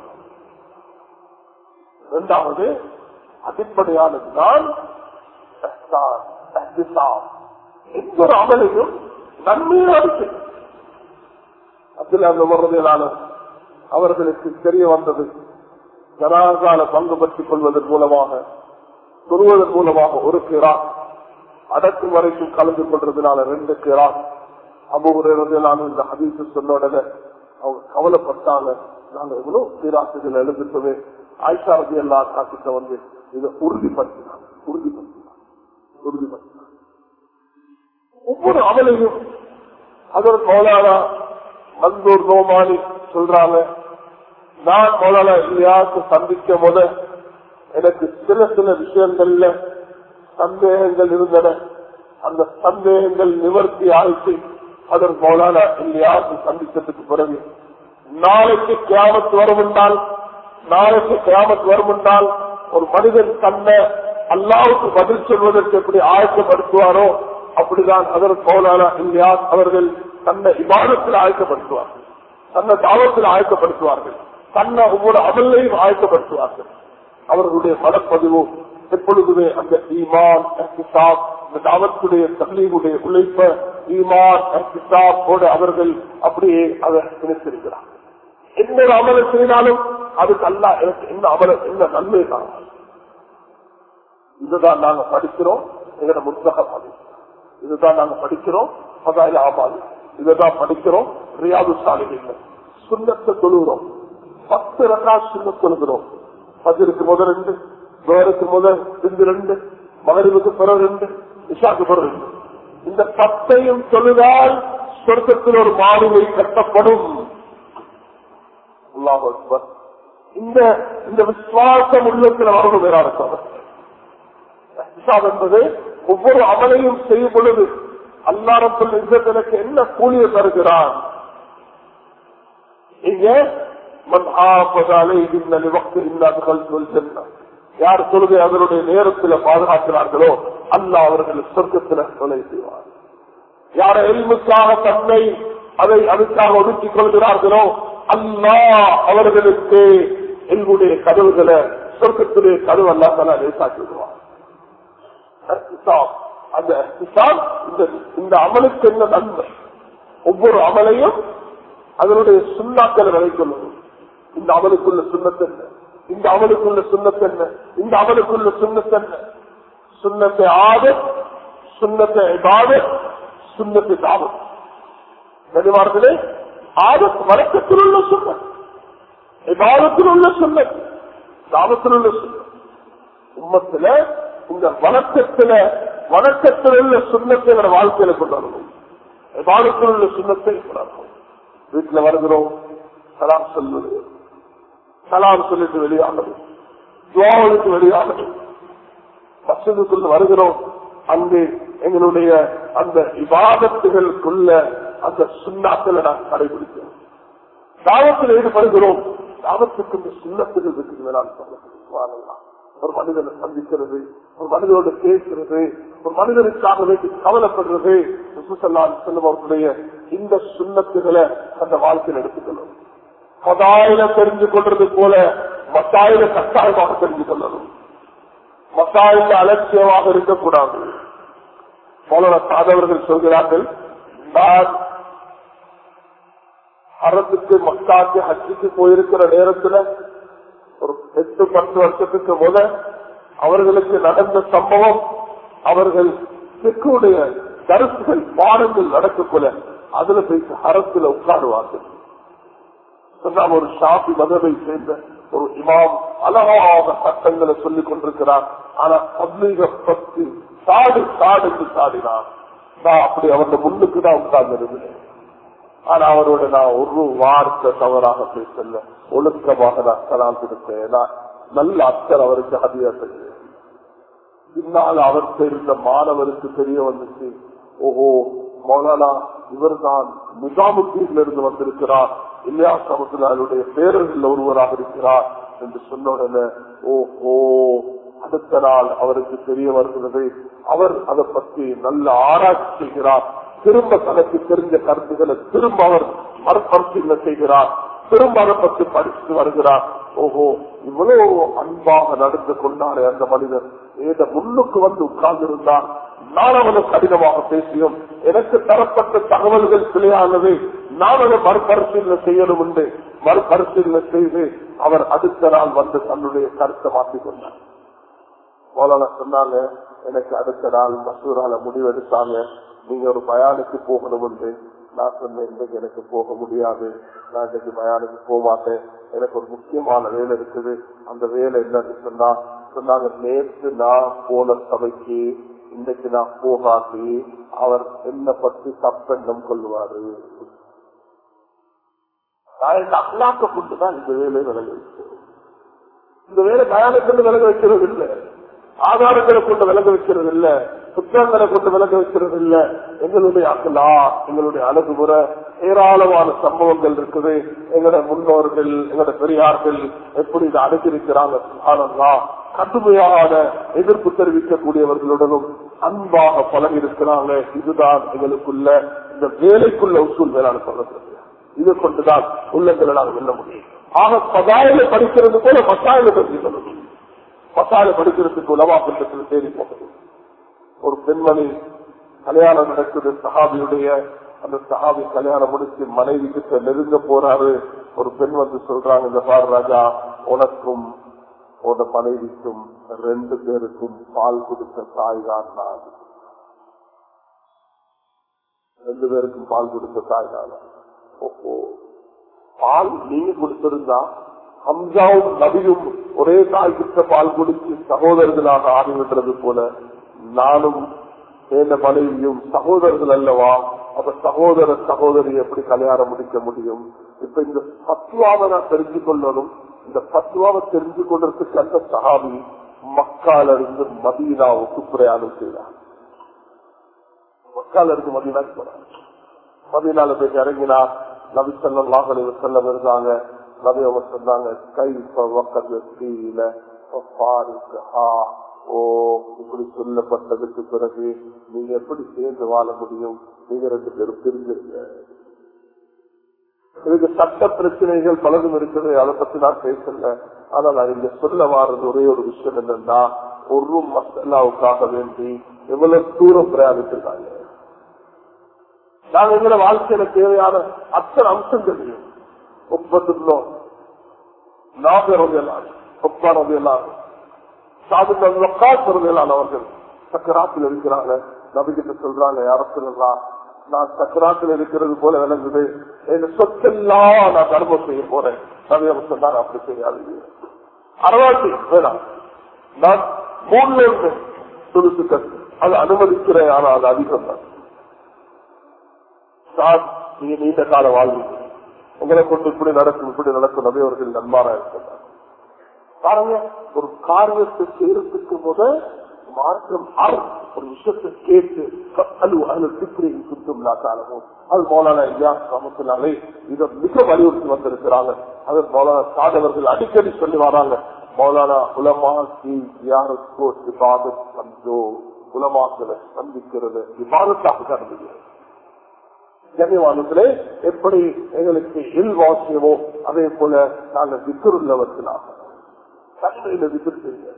இரண்டாவது அடிப்படையானதுதான் இஹ்சான், இஹ்திசாம். எந்த ஒரு அமலையும் நன்மையாக செய்யும். அப்துல்லா வர்றதினால அவர்களுக்கு தெரிய வந்தது ஜனாகால பங்கு பற்றிக் கொள்வதன் மூலமாக தொழுவதன் மூலமாக ஒரு கிரா அடக்கும் வரைக்கும் கலந்து கொள்றதுனால ரெண்டு கிரா அபுகுறான இந்த ஹதீசு சொன்ன உடனே அவங்க கவலைப்பட்டாங்க நாங்க எவ்வளவு சீராசுகள் எழுதிட்டோமே ஆயிஷா ரதி எல்லா காக்கிட்ட வந்து இதை உறுதிப்படுத்தினாங்க உறுதிப்படுத்தினாங்க உறுதிப்படுத்தினாங்க ஒவ்வொரு அமலையும் அதற்கு மௌலானா மந்தூர் நோமானி சொல்றாங்க நான் மௌலானா இல்லையாக்கு சந்திக்க முத எனக்கு சில சில விஷயங்கள்ல சந்தேகங்கள் இருந்தன அந்த சந்தேகங்கள் நிவர்த்தி ஆயிட்டு அதற்கு மௌலானா இல்லையாக்கு சந்தித்ததுக்கு பிறகு நாளைக்கு கியாமத்து வரும் என்றால் நாளைக்கு கியாமத்து வரும் என்றால் ஒரு மனிதன் தன்னை அல்லாவுக்கு பதில் சொல்வதற்கு எப்படி ஆயத்தப்படுத்துவாரோ அப்படிதான் அதற்கு மௌலானா இல்லையா அவர்கள் தன்னை இபாதத்தில் ஆயத்தப்படுத்துவார்கள் தன்னை தாவத்தில் ஆயத்தப்படுத்துவார்கள் தன்னை ஒவ்வொரு அமல்லையும் ஆயத்தப்படுத்துவார்கள் அவர்களுடைய மனப்பதிவு எப்பொழுதுமே அந்த ஈமான் கிதாப் இந்த தாவத்துடைய தள்ளீவுடைய உழைப்ப ஈமான் கிதாப்போடு அவர்கள் அப்படியே அதை திணித்திருக்கிறார் எந்த ஒரு அமலை செய்தாலும் அதுக்கு அல்ல எனக்கு என்ன அமல என்ன நன்மை தான் இதுதான் நாங்க படிக்கிறோம் எங்களோட முத்தகம் அது இதுதான் நாங்க படிக்கிறோம் பதாயில ஆபாது இதுதான் படிக்கிறோம் ரியாது சாலைகள் சுண்ணத்தை தொழுகிறோம் பத்து ரக்கா சுண்ண தொழுகிறோம் பஜருக்கு முதல் ரெண்டு வேருக்கு முதல் ரெண்டு ரெண்டு மகரிவுக்கு பிறகு ரெண்டு இஷாக்கு பிறகு ரெண்டு இந்த பத்தையும் தொழுதால் சொர்க்கத்தில் ஒரு மாடுவை கட்டப்படும் அல்லாஹ் அக்பர். இந்த இந்த விசுவாசம் உள்ளத்தில் வரணும் வேறான இஹ்சான் என்பது ஒவ்வொரு அமலையும் செய்யும் பொழுது அல்லாரத்தில் எனக்கு என்ன கூலிய தருகிறான் இங்க மன் ஆபத அலைஹி இன்ன வக்து இல்லா துகல்துல் ஜன்னah. யார் தொழுகை அதனுடைய நேரத்தில் பாதுகாக்கிறார்களோ அல்லாஹ் அவர்கள் சொர்க்கத்தில் கொலை செய்வார் யார் எல்முக்காக தன்னை அதை அதுக்காக ஒதுக்கிக் கொள்கிறார்களோ அல்லாஹ் அவர்களுக்கு எங்களுடைய கதவுகளை சொர்க்கத்துடைய கதவு அல்லா தலா லேசாக்கி விடுவார் இஹ்திசாம். அந்த இஹ்திசாம் இந்த- இந்த அமலுக்கு என்ன நன்மை ஒவ்வொரு அமலையும் அதனுடைய சுண்ணாக்களை விளைக்கொள்ளணும் இந்த அமலுக்குள்ள சுண்ணத்தென்ன இந்த அமலுக்குள்ள சுண்ணத்தென்ன இந்த அமலுக்குள்ள சுண்ணத்தென்ன சுண்ணத்தை ஆதத் சுண்ணத்தை இபாதத் சுண்ணத்தை தாவத் கனிவாரத்திலே ஆதத் வழக்கத்தில் உள்ள சுண்ணத் இபாதத்தில் உள்ள சுண்ணத் தாவத்தில் உள்ள சுண்ணத் உம்மத்துல இந்த வணக்கத்துல வணக்கத்தில் உள்ள சுண்ணத்தை எங்களோட வாழ்க்கையில கொண்டாடணும் இபாதத்தில் உள்ள சுண்ணத்தை கொண்டாடணும் வீட்டுல வருகிறோம் சலாம் சொல்வது சலாம் சொல்லிட்டு வெளியானது துவாவுக்கு வெளியானது மசதுக்குள்ள வருகிறோம் அங்கு எங்களுடைய அந்த விவாதத்துகளுக்குள்ள அந்த சுண்ணாக்களை நான் கடைபிடிக்கிறோம் தாவத்தில் ஈடுபடுகிறோம் தாவத்துக்கு இந்த சுண்ணத்துகள் இருக்குது நான் சொல்லலாம் ஒரு மனிதனை சந்திக்கிறது ஒரு மனிதனோட பேசுறது ஒரு மனிதனுக்காக வேண்டி கவலைப்படுறது செல்லுபவர்களுடைய இந்த சுண்ணத்துகளை அந்த வாழ்க்கையில் எடுத்துக்கணும் பதாயில தெரிஞ்சு கொள்றது போல மத்தாயில கட்டாயமாக தெரிஞ்சு கொள்ளணும் மத்தாயில அலட்சியமாக இருக்கக்கூடாது போல சாதவர்கள் சொல்கிறார்கள் நான் அரசுக்கு மக்காக்கு ஹஜ்ஜுக்கு போயிருக்கிற நேரத்துல ஒரு எட்டு பத்து வருஷத்துக்கு முத அவர்களுக்கு நடந்த சம்பவம் அவர்கள் சிக்குடைய கருத்துகள் பாடங்கள் நடக்கக்குள்ள அதுல போய் அரசுல உட்காருவார்கள் சொன்னால் ஒரு ஷாபி மதவை சேர்ந்த ஒரு இமாம் அழகாக சட்டங்களை சொல்லிக் கொண்டிருக்கிறார் ஆனா பப்ளிக பத்தி சாடு சாடு சாடினார் நான் அப்படி அவருடைய முன்னுக்கு தான் உட்கார்ந்து இருந்தேன் ஆனா அவரோட நான் ஒரு வார்த்தை தவறாக பேசல ஒழுக்கமாக நான் சலாம் கொடுத்தேன் நான் நல்ல அக்கர் அவருக்கு அதிக பின்னால் அவர் தெரிந்த மாணவருக்கு தெரிய வந்துச்சு ஓஹோ மௌலானா இவர்தான் நிஜாமுத்தீன்ல இருந்து வந்திருக்கிறார் இல்லையா சமத்துலாருடைய பேரர்கள் ஒருவராக இருக்கிறார் என்று சொன்ன உடனே ஓஹோ அடுத்த நாள் அவருக்கு தெரிய வருகிறது அவர் அதை பற்றி நல்ல ஆராய்ச்சி செய்கிறார் திரும்ப தனக்கு தெரிஞ்ச கருத்துக்களை திரும்ப அவர் மறுபரிசீலனை செய்கிறார் திரும்ப அதை பற்றி படித்து வருகிறார் ஓஹோ இவ்வளவு அன்பாக நடந்து கொண்டாரே அந்த மனிதர் ஏத முன்னுக்கு வந்து உட்கார்ந்து இருந்தார் நான் அவனை கடினமாக பேசியும் எனக்கு தரப்பட்ட தகவல்கள் பிழையானது நான் அதை மறுபரிசீலனை செய்யணும் என்று மறுபரிசீலனை செய்து அவர் அடுத்த நாள் வந்து தன்னுடைய கருத்தை மாற்றிக் கொண்டார் மோலான சொன்னாங்க எனக்கு அடுத்த நாள் மசூரால முடிவெடுத்தாங்க நீங்க ஒரு பயானுக்கு போகணும் என்று நான் சொன்னேன் இன்றைக்கு எனக்கு போக முடியாது நான் இன்றைக்கு பயானுக்கு போக மாட்டேன் எனக்கு ஒரு முக்கியமான வேலை இருக்குது அந்த வேலை என்னன்னு சொன்னா சொன்னாங்க நேற்று நான் போன சபைக்கு இன்றைக்கு நான் போகாட்டி அவர் என்ன பற்றி தப்பெண்ணம் கொள்வாரு நான் இந்த அல்லாக்க கொண்டுதான் இந்த வேலை விலக வைக்கிறேன் இந்த வேலை பயானுக்கு விலக வைக்கிறது இல்லை ஆதாரங்களை கொண்டு விலக வைக்கிறது இல்ல புத்தகங்களை கொண்டு விலக வைக்கிறது இல்ல எங்களுடைய அக்கலா எங்களுடைய அழகுமுறை ஏராளமான சம்பவங்கள் இருக்குது எங்களுடைய முன்னோர்கள் எங்களுடைய பெரியார்கள் எப்படி இதை அணுகிருக்கிறாங்க கடுமையான எதிர்ப்பு தெரிவிக்கக்கூடியவர்களுடனும் அன்பாக பழகி இருக்கிறாங்க இதுதான் எங்களுக்குள்ள இந்த வேலைக்குள்ள உசூல் வேளாண் சொல்றது இது கொண்டுதான் உள்ளங்களை நாங்கள் வெல்ல முடியும் ஆக பதாயில படிக்கிறது போல பத்தாயிரம் தெரிஞ்சுக்கணும் பத்தாயிரம் படிக்கிறதுக்கு உலவா பண்டத்தில் தேடி போகுது ஒரு பெண்மணி கல்யாணம் நடக்குது சஹாபியுடைய அந்த சஹாபி கல்யாணம் முடிச்சு மனைவி கிட்ட நெருங்க போறாரு ஒரு பெண் வந்து சொல்றாங்க இந்த பாரு ராஜா உனக்கும் உன மனைவிக்கும் ரெண்டு பேருக்கும் பால் கொடுத்த தாய் தான் நான் ரெண்டு பேருக்கும் பால் கொடுத்த தாய் தான் ஓஹோ பால் நீங்க கொடுத்திருந்தா ஹம்சாவும் நபியும் ஒரே தாய் கிட்ட பால் குடிச்சு சகோதரர்களாக ஆகிவிடுறது போல நானும் என் மனைவியும் சகோதரர்கள் அல்லவா அப்ப சகோதர சகோதரி எப்படி கல்யாணம் முடிக்க முடியும் இப்ப இந்த பத்துவாவை நான் தெரிஞ்சு கொள்ளணும் இந்த பத்துவாவை தெரிஞ்சு கொள்றதுக்கு அந்த சகாபி மக்கால இருந்து மதீனாவுக்கு பிரயாணம் செய்தார் மக்கால இருந்து மதீனாக்கு போறாங்க மதீனால போய் இறங்கினா நபி சொல்லாஹ் செல்லம் இருந்தாங்க நபி அவங்க சொன்னாங்க கை கீழே ஓ இப்படி சொல்லப்பட்டதுக்கு பிறகு நீங்க எப்படி சேர்ந்து வாழ முடியும் நீங்க ரெண்டு பேரும் பிரிஞ்சிருங்க இதுக்கு சட்ட பிரச்சனைகள் பலதும் இருக்குது அதை பத்தி நான் பேசல ஆனா நான் இங்க சொல்ல வாரது ஒரே ஒரு விஷயம் என்னன்னா ஒரு மசாலாவுக்காக வேண்டி எவ்வளவு தூரம் பிரயாணிச்சிருக்காங்க நாங்க எங்களை வாழ்க்கையில தேவையான அத்தனை அம்சங்களையும் ஒப்பந்தம் நாகரம் எல்லாம் ஒப்பானது எல்லாம் அவர்கள் சக்கராத்தில் இருக்கிறாங்க நபிகிட்ட சொல்றாங்க யார சொல்லலாம் நான் சக்கராத்தில் இருக்கிறது போல விளங்குது என் சொத்தெல்லாம் நான் தர்மம் செய்ய போறேன் நபி அவர் சொன்னாங்க அப்படி செய்யாது அறவாட்டி வேணாம் நான் மூணுல இருந்து துடுத்துக்கள் அது அனுமதிக்கிறேன் ஆனா அது அதிகம் தான் சார் நீங்க நீண்ட கால வாழ்வு உங்களை கொண்டு இப்படி நடக்கும் இப்படி நடக்கும் நபி அவர்கள் நன்மாரா இருக்கிறார் பாருங்க ஒரு காரியத்தை செய்யறதுக்கு முத மார்க்கம் அர் ஒரு விஷயத்தை கேட்டு அலு அலு சித்திரை குத்தும் நாட்டாளமோ அது மௌலானா ஐயா சமத்தினாலே இதை மிக வலியுறுத்தி வந்திருக்கிறாங்க அது மௌலானா சாதவர்கள் அடிக்கடி சொல்லி வராங்க மௌலானா உலமா சி யாருக்கோ விவாதம் சந்தோ உலமாக்களை சந்திக்கிறது விவாதத்தாக கருதுகிறது கனிவானத்திலே எப்படி எங்களுக்கு இல் வாசியமோ அதே போல நாங்கள் விக்கிருள்ளவர்களாக தன்மையில விக்கிர் செய்ய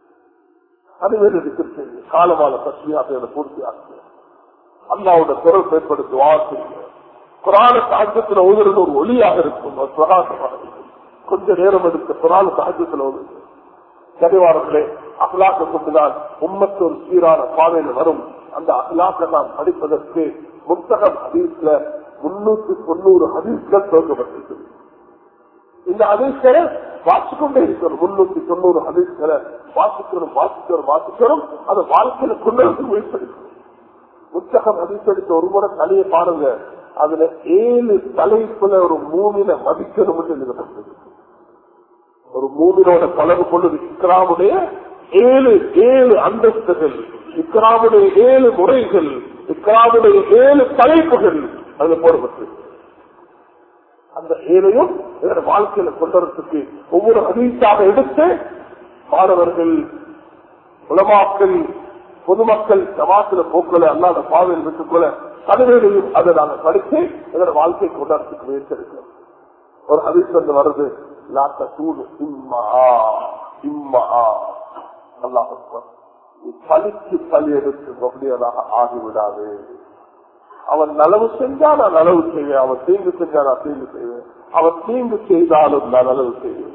அதுவேறு விக்கிர் செய்ய காலமான பசுமையாக பூர்த்தி ஆகுது அல்லாவோட குரல் ஏற்படுத்தி வாசிங்க குரான சாஜத்துல ஓதுறது ஒரு ஒளியாக இருக்கும் ஒரு பிரகாசமாக இருக்கும் கொஞ்ச நேரம் எடுத்து குரான சாஜத்துல ஓதுது கனிவாரத்திலே அகலாக்க கொண்டுதான் உம்மத்து ஒரு சீரான பாதையில் வரும் அந்த அகலாக்க நாம் படிப்பதற்கு முத்தகம் ஹதீஸ்ல முன்னூத்தி தொண்ணூறு ஹதீஸ்கள் துவக்கப்பட்டிருக்கிறது இந்த ஹதீஸ்களை வாசிக்கொண்டே இருக்கிறோம் முன்னூத்தி தொண்ணூறு ஹதீஸ்களை வாசிக்கிறோம் வாசிக்கிறோம் வாசிக்கிறோம் அதை வாழ்க்கையில கொண்டு வந்து முயற்சிக்கிறோம் புத்தகம் ஹதீஸ் ஒரு முறை தலையை பாருங்க அதுல ஏழு தலைப்புல ஒரு மூவில மதிக்கணும் எழுதப்பட்டது ஒரு மூவினோட பலவு கொண்டது இக்ராமுடைய ஏழு ஏழு அந்தஸ்துகள் இக்ராமுடைய ஏழு முறைகள் இக்ராமுடைய ஏழு தலைப்புகள் அதுல போடப்பட்டு அந்த ஏழையும் வேற வாழ்க்கையில கொண்டறதுக்கு ஒவ்வொரு அதிர்ச்சியாக எடுத்து மாணவர்கள் உலமாக்கள் பொதுமக்கள் சமாத்திர போக்களை அல்லாத பாதையில் விட்டுக்கொள்ள கடுமையிலையும் அதை நாங்கள் படித்து எங்களோட வாழ்க்கை கொண்டாடத்துக்கு முயற்சி இருக்கிறோம் ஒரு ஹதீஸ் வந்து வருது லாத்த சூடு இம்மா இம்மா அல்லாஹ் பலிக்கு பலி எடுத்து அப்படியதாக ஆகிவிடாது அவன் நலவு செஞ்சா நான் நலவு செய்வேன் அவன் தீங்கு செஞ்சா நான் தீங்கு செய்வேன் அவன் தீங்கு செய்தாலும் நான் நலவு செய்வேன்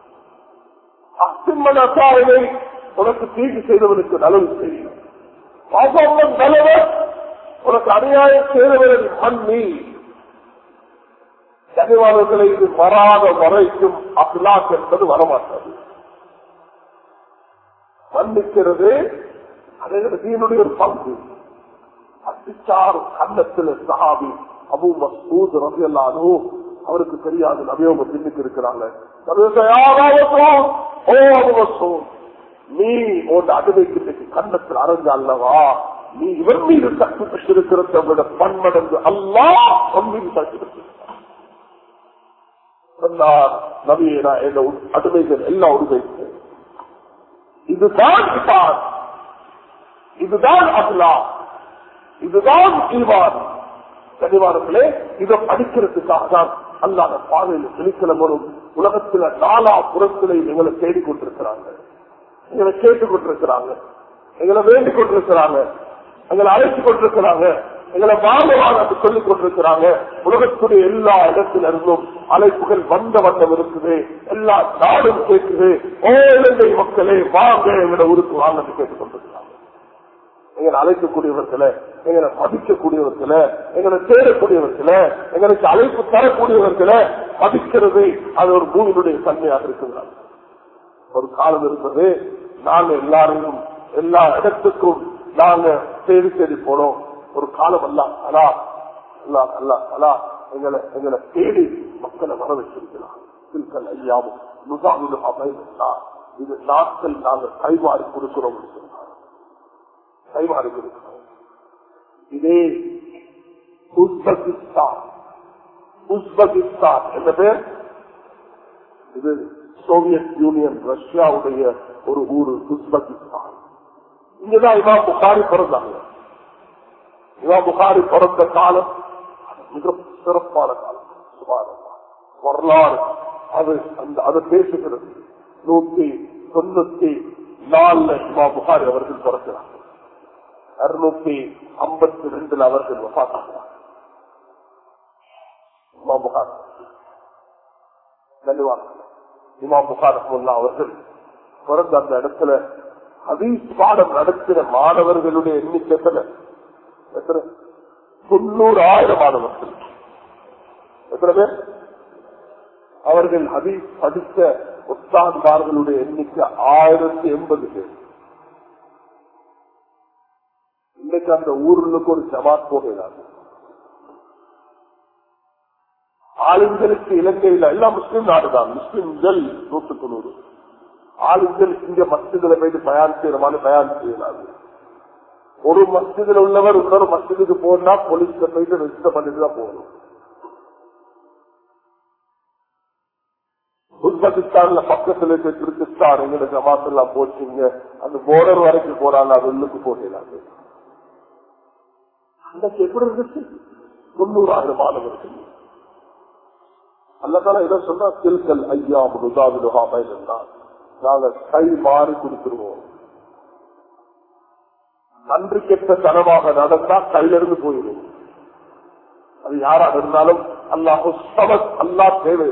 அசிம்மனசாரனை உனக்கு தீங்கு செய்தவனுக்கு நலவு செய்யும் பாசம் நலவர் உனக்கு அநியாயம் செய்தவரின் மண்ணி கனிவாளர்களை இது வராத வரைக்கும் அப்லாக் என்பது வரமாட்டது மன்னிக்கிறது அது தீனுடைய ஒரு பங்கு அத்திச்சார் கண்ணத்தில் சஹாபி அபு மசூத் ரவி அல்லானோ அவருக்கு தெரியாது நபியோக பின்னுக்கு இருக்கிறாங்க ஓ அபு மசூத் நீ உன் அடிமைக்கு கண்ணத்தில் அரைஞ்ச அல்லவா நீ இவன் மீது சக்தி பெற்றிருக்கிறத விட பன்மடங்கு அல்லா உன் மீது சக்தி பெற்றிருக்கிறார் சொன்னார் நபியை நான் என் அடிமைகள் எல்லாம் உடுமைக்கு இதுதான் இபான் இதுதான் அப்லா இதுதான் ஈவான் கனிவாரங்களே இதை படிக்கிறதுக்காக தான் அல்லாத பாதையில் செலுத்தல வரும் உலகத்துல நாலா புறத்திலே எங்களை தேடிக் கொண்டிருக்கிறாங்க எங்களை கேட்டுக் கொண்டிருக்கிறாங்க எங்களை வேண்டிக் கொண்டிருக்கிறாங்க எங்களை அழைத்துக் கொண்டிருக்கிறாங்க எங்களை வாங்கவாங்க சொல்லிக் கொண்டிருக்கிறாங்க உலகத்துடைய எல்லா இடத்துல இருந்தும் அழைப்புகள் வந்த வண்ணம் இருக்குது எல்லா நாடும் கேட்குது ஓ இலங்கை மக்களே வாங்க எங்களை உருக்கு வாங்க கேட்டுக் கொண்டிருக்கிறாங்க எங்களை அழைக்கக்கூடியவர்கள எங்களை மதிக்கக்கூடியவர்கள எங்களை தேடக்கூடியவர்கள எங்களுக்கு அழைப்பு தரக்கூடியவர்கள மதிக்கிறது அது ஒரு பூமியினுடைய தன்மையாக இருக்கிறார் ஒரு காலம் இருந்தது நாங்க எல்லாரையும் எல்லா இடத்துக்கும் நாங்க தேடி தேடி போனோம் ஒரு காலம் அல்ல அலா அல்லா அல்லா அலா எங்களை எங்களை தேடி மக்களை வர வச்சிருக்கலாம் சில்கல் ஐயாவும் நுசாமிலும் அமைந்தா இது நாட்கள் நாங்கள் கைமாறி கொடுக்கிறோம் சொன்னார் கைமாறி கொடுக்கிறோம் இதே உஸ்பெகிஸ்தான் உஸ்பெகிஸ்தான் என்ற பேர் இது சோவியத் யூனியன் ரஷ்யாவுடைய ஒரு ஊரு உஸ்பெகிஸ்தான் இங்கதான் இமாம் புகாரி பிறந்தாங்க இமாம் புகாரி பிறந்த காலம் மிக சிறப்பான காலம் சுமாரமா வரலாறு அது அந்த அதை பேசுகிறது நூத்தி தொண்ணூத்தி நாலுல இமாம் புகாரி அவர்கள் பிறக்கிறாங்க அறுநூத்தி ஐம்பத்தி ரெண்டுல அவர்கள் வசாத்தாங்க இமாம் புகார் நல்வாங்க இமாம் புகார் அவர்கள் பிறந்த அந்த இடத்துல ஹதீஸ் பாடம் நடத்துகிற மாணவர்களுடைய எண்ணிக்கை எத்தனை எத்தனை தொண்ணூறு ஆயிரம் மாணவர்கள் எத்தனை பேர் அவர்கள் ஹதீஸ் படித்த உஸ்தான்மார்களுடைய எண்ணிக்கை ஆயிரத்தி எண்பது பேர் இன்னைக்கு அந்த ஊருக்கு ஒரு ஜமாத் போகிறாங்க ஆளுங்களுக்கு இலங்கையில் எல்லாம் முஸ்லிம் நாடுதான் முஸ்லிம்கள் நூற்றுக்கு நூறு ஆளுங்கள் இங்க மஸ்ஜிதுல போயிட்டு பயன் செய்யற மாதிரி பயன் செய்யலாது ஒரு மஸ்ஜிதுல உள்ளவர் இன்னொரு மஸ்ஜிதுக்கு போனா போலீஸ்ல போயிட்டு ரெஜிஸ்டர் பண்ணிட்டு தான் போகணும் உஸ்பெகிஸ்தான்ல பக்கத்துல இருக்க கிர்கிஸ்தான் எங்க ஜமாத் எல்லாம் போச்சுங்க அந்த போர்டர் வரைக்கும் போறாங்க அது உள்ளுக்கு போகிறாங்க அன்றைக்கு எப்படி இருந்துச்சு தொண்ணூறாயிரம் மாணவர்கள் அல்லதான இதை சொன்னா தில்கல் ஐயா முதாவிலுகா பயன்தான் நாங்க கை மாறி கொடுத்துருவோம் நன்றி கெட்ட தனமாக நடந்தா கையிலிருந்து போயிடும் அது யாராக இருந்தாலும் அல்லாஹ் அல்லா தேவை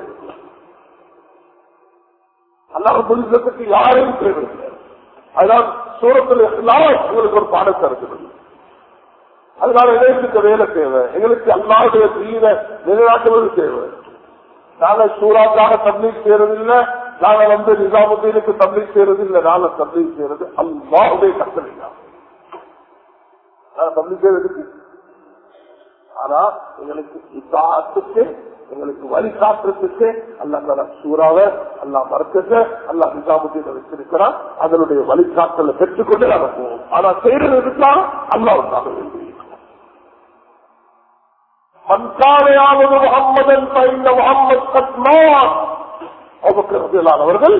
அல்லாஹ் புரிதத்துக்கு யாரையும் தேவை அதுதான் சூரத்தில் எல்லாம் எங்களுக்கு ஒரு பாடத்தை இருக்கிறது அதனால எங்களுக்கு வேலை தேவை எங்களுக்கு அல்லாவுடைய தீர நிலைநாட்டுவது தேவை நாங்க சூறாக்காக தப்லீக் செய்யறதில்லை நாங்க வந்து நிசாமுத்தீனுக்கு தப்லீக் செய்யறது இல்லை நாங்க தப்லீக் செய்யறது அல்லாவுடைய கட்டளை நாங்க தப்லீக் செய்யறதுக்கு ஆனா எங்களுக்கு இதாத்துக்கு எங்களுக்கு வழிகாட்டுறதுக்கு அல்லா தலா சூறாவை அல்லா மறக்கத்தை அல்லா நிசாமுத்தீனை வச்சிருக்கிறான் அதனுடைய வழிகாட்டலை பெற்றுக்கொண்டு நாங்க போவோம் ஆனா செய்யறதுக்காக அல்லாவுக்காக வேண்டி من كان يعبد محمدا فإن محمد قد مات அவர்கள்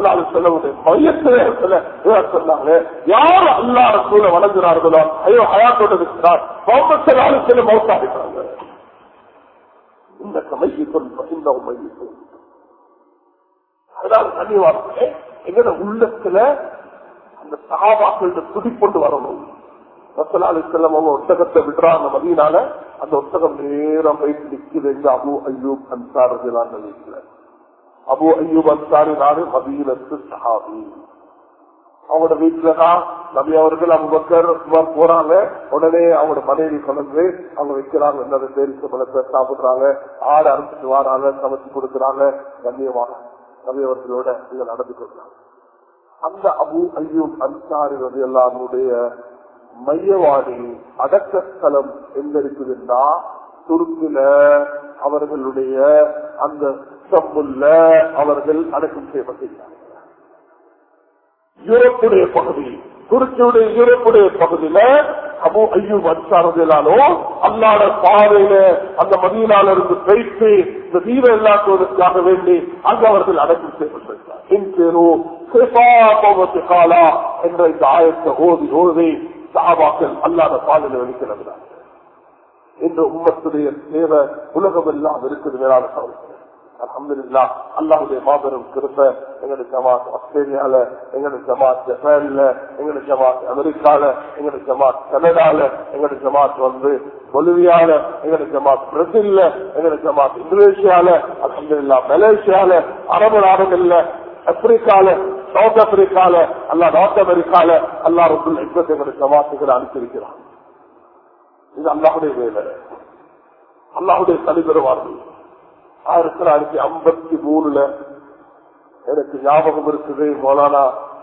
சொன்னாங்க யார் அல்லா ரசூல வணங்குறார்களோ ஐயோ ஹயாத்தோட இருக்கிறார் முகமது சில மௌத்தாகிறாங்க இந்த மையத்தும் இந்த மையத்தும் அதனால கண்ணியவார்களே எங்கட உள்ளத்துல அந்த சகாபாக்கள துடிப்பொண்டு வரணும் ரசலாலி செல்லம் அவங்க ஒட்டகத்தை விடுறாங்க மதியனால அந்த ஒட்டகம் நேரம் போயிட்டு நிக்குது எங்க அபு ஐயூப் அன்சாரி வீட்டுல அபு ஐயூப் அன்சாரி நாடு மதியனத்து சஹாபி அவங்களோட வீட்டுலதான் நபி அவர்கள் அவங்க போறாங்க உடனே அவங்களோட மனைவி கொண்டு அவங்க வைக்கிறாங்க என்ன தேரிச பழத்தை சாப்பிடுறாங்க ஆடு அரைச்சிட்டு வராங்க சமைச்சு கொடுக்குறாங்க கண்ணியமாக நபி அவர்களோட இங்க நடந்து கொள்றாங்க அந்த அபு ஐயூப் அன்சாரி வந்து எல்லாருடைய மையவாடி அடக்கஸ்தலம் எங்க இருக்குதுன்னா துருக்கில அவர்களுடைய அந்த சம்புல்ல அவர்கள் அடக்கம் செய்யப்பட்டிருக்கிறார்கள் யூரோப்புடைய பகுதி துருக்கியுடைய யூரோப்புடைய பகுதியில அபு ஐயூப் அன்சாரதிலானோ அல்லாட பாதையில அந்த மதியனால இருந்து பேசி இந்த தீர இல்லாக்குவதற்காக வேண்டி அங்கு அவர்கள் அடக்கம் செய்யப்பட்டிருக்கிறார் என்ற இந்த ஆயத்தை ஓதி ஓதி சாபாக்கள் அல்லாத பாதையில வெளிக்கிறார்கள் இந்த உம்மத்துடைய தேவை உலகம் எல்லாம் இருக்குது மேலான சகோதரர் அலமதுல்லா அல்லாவுடைய மாபெரும் கிருப்ப எங்களுடைய ஜமாத் ஆஸ்திரேலியால எங்களுடைய ஜமாத் ஜப்பான்ல எங்களுடைய ஜமாத் அமெரிக்கால எங்களுடைய ஜமாத் கனடால எங்களுடைய ஜமாத் வந்து பொலிவியால எங்களுடைய ஜமாத் பிரேசில்ல எங்களுடைய ஜமாத் இந்தோனேஷியால அலமதுல்லா மலேசியால அரபு நாடுகள்ல ஆப்பிரிக்கால சவுத் ஆப்பிரிக்கால அல்லா நார்த் அமெரிக்கால அல்லா ரொம்ப எங்களுடைய ஜமாத்துகளை அனுப்பியிருக்கிறான் இது அல்லாஹுடைய வேலை அல்லாஹுடைய தலைவருவார்கள் ஆயிரத்தி தொள்ளாயிரத்தி ஐம்பத்தி மூணுல எனக்கு ஞாபகம் இருக்குது மௌலானா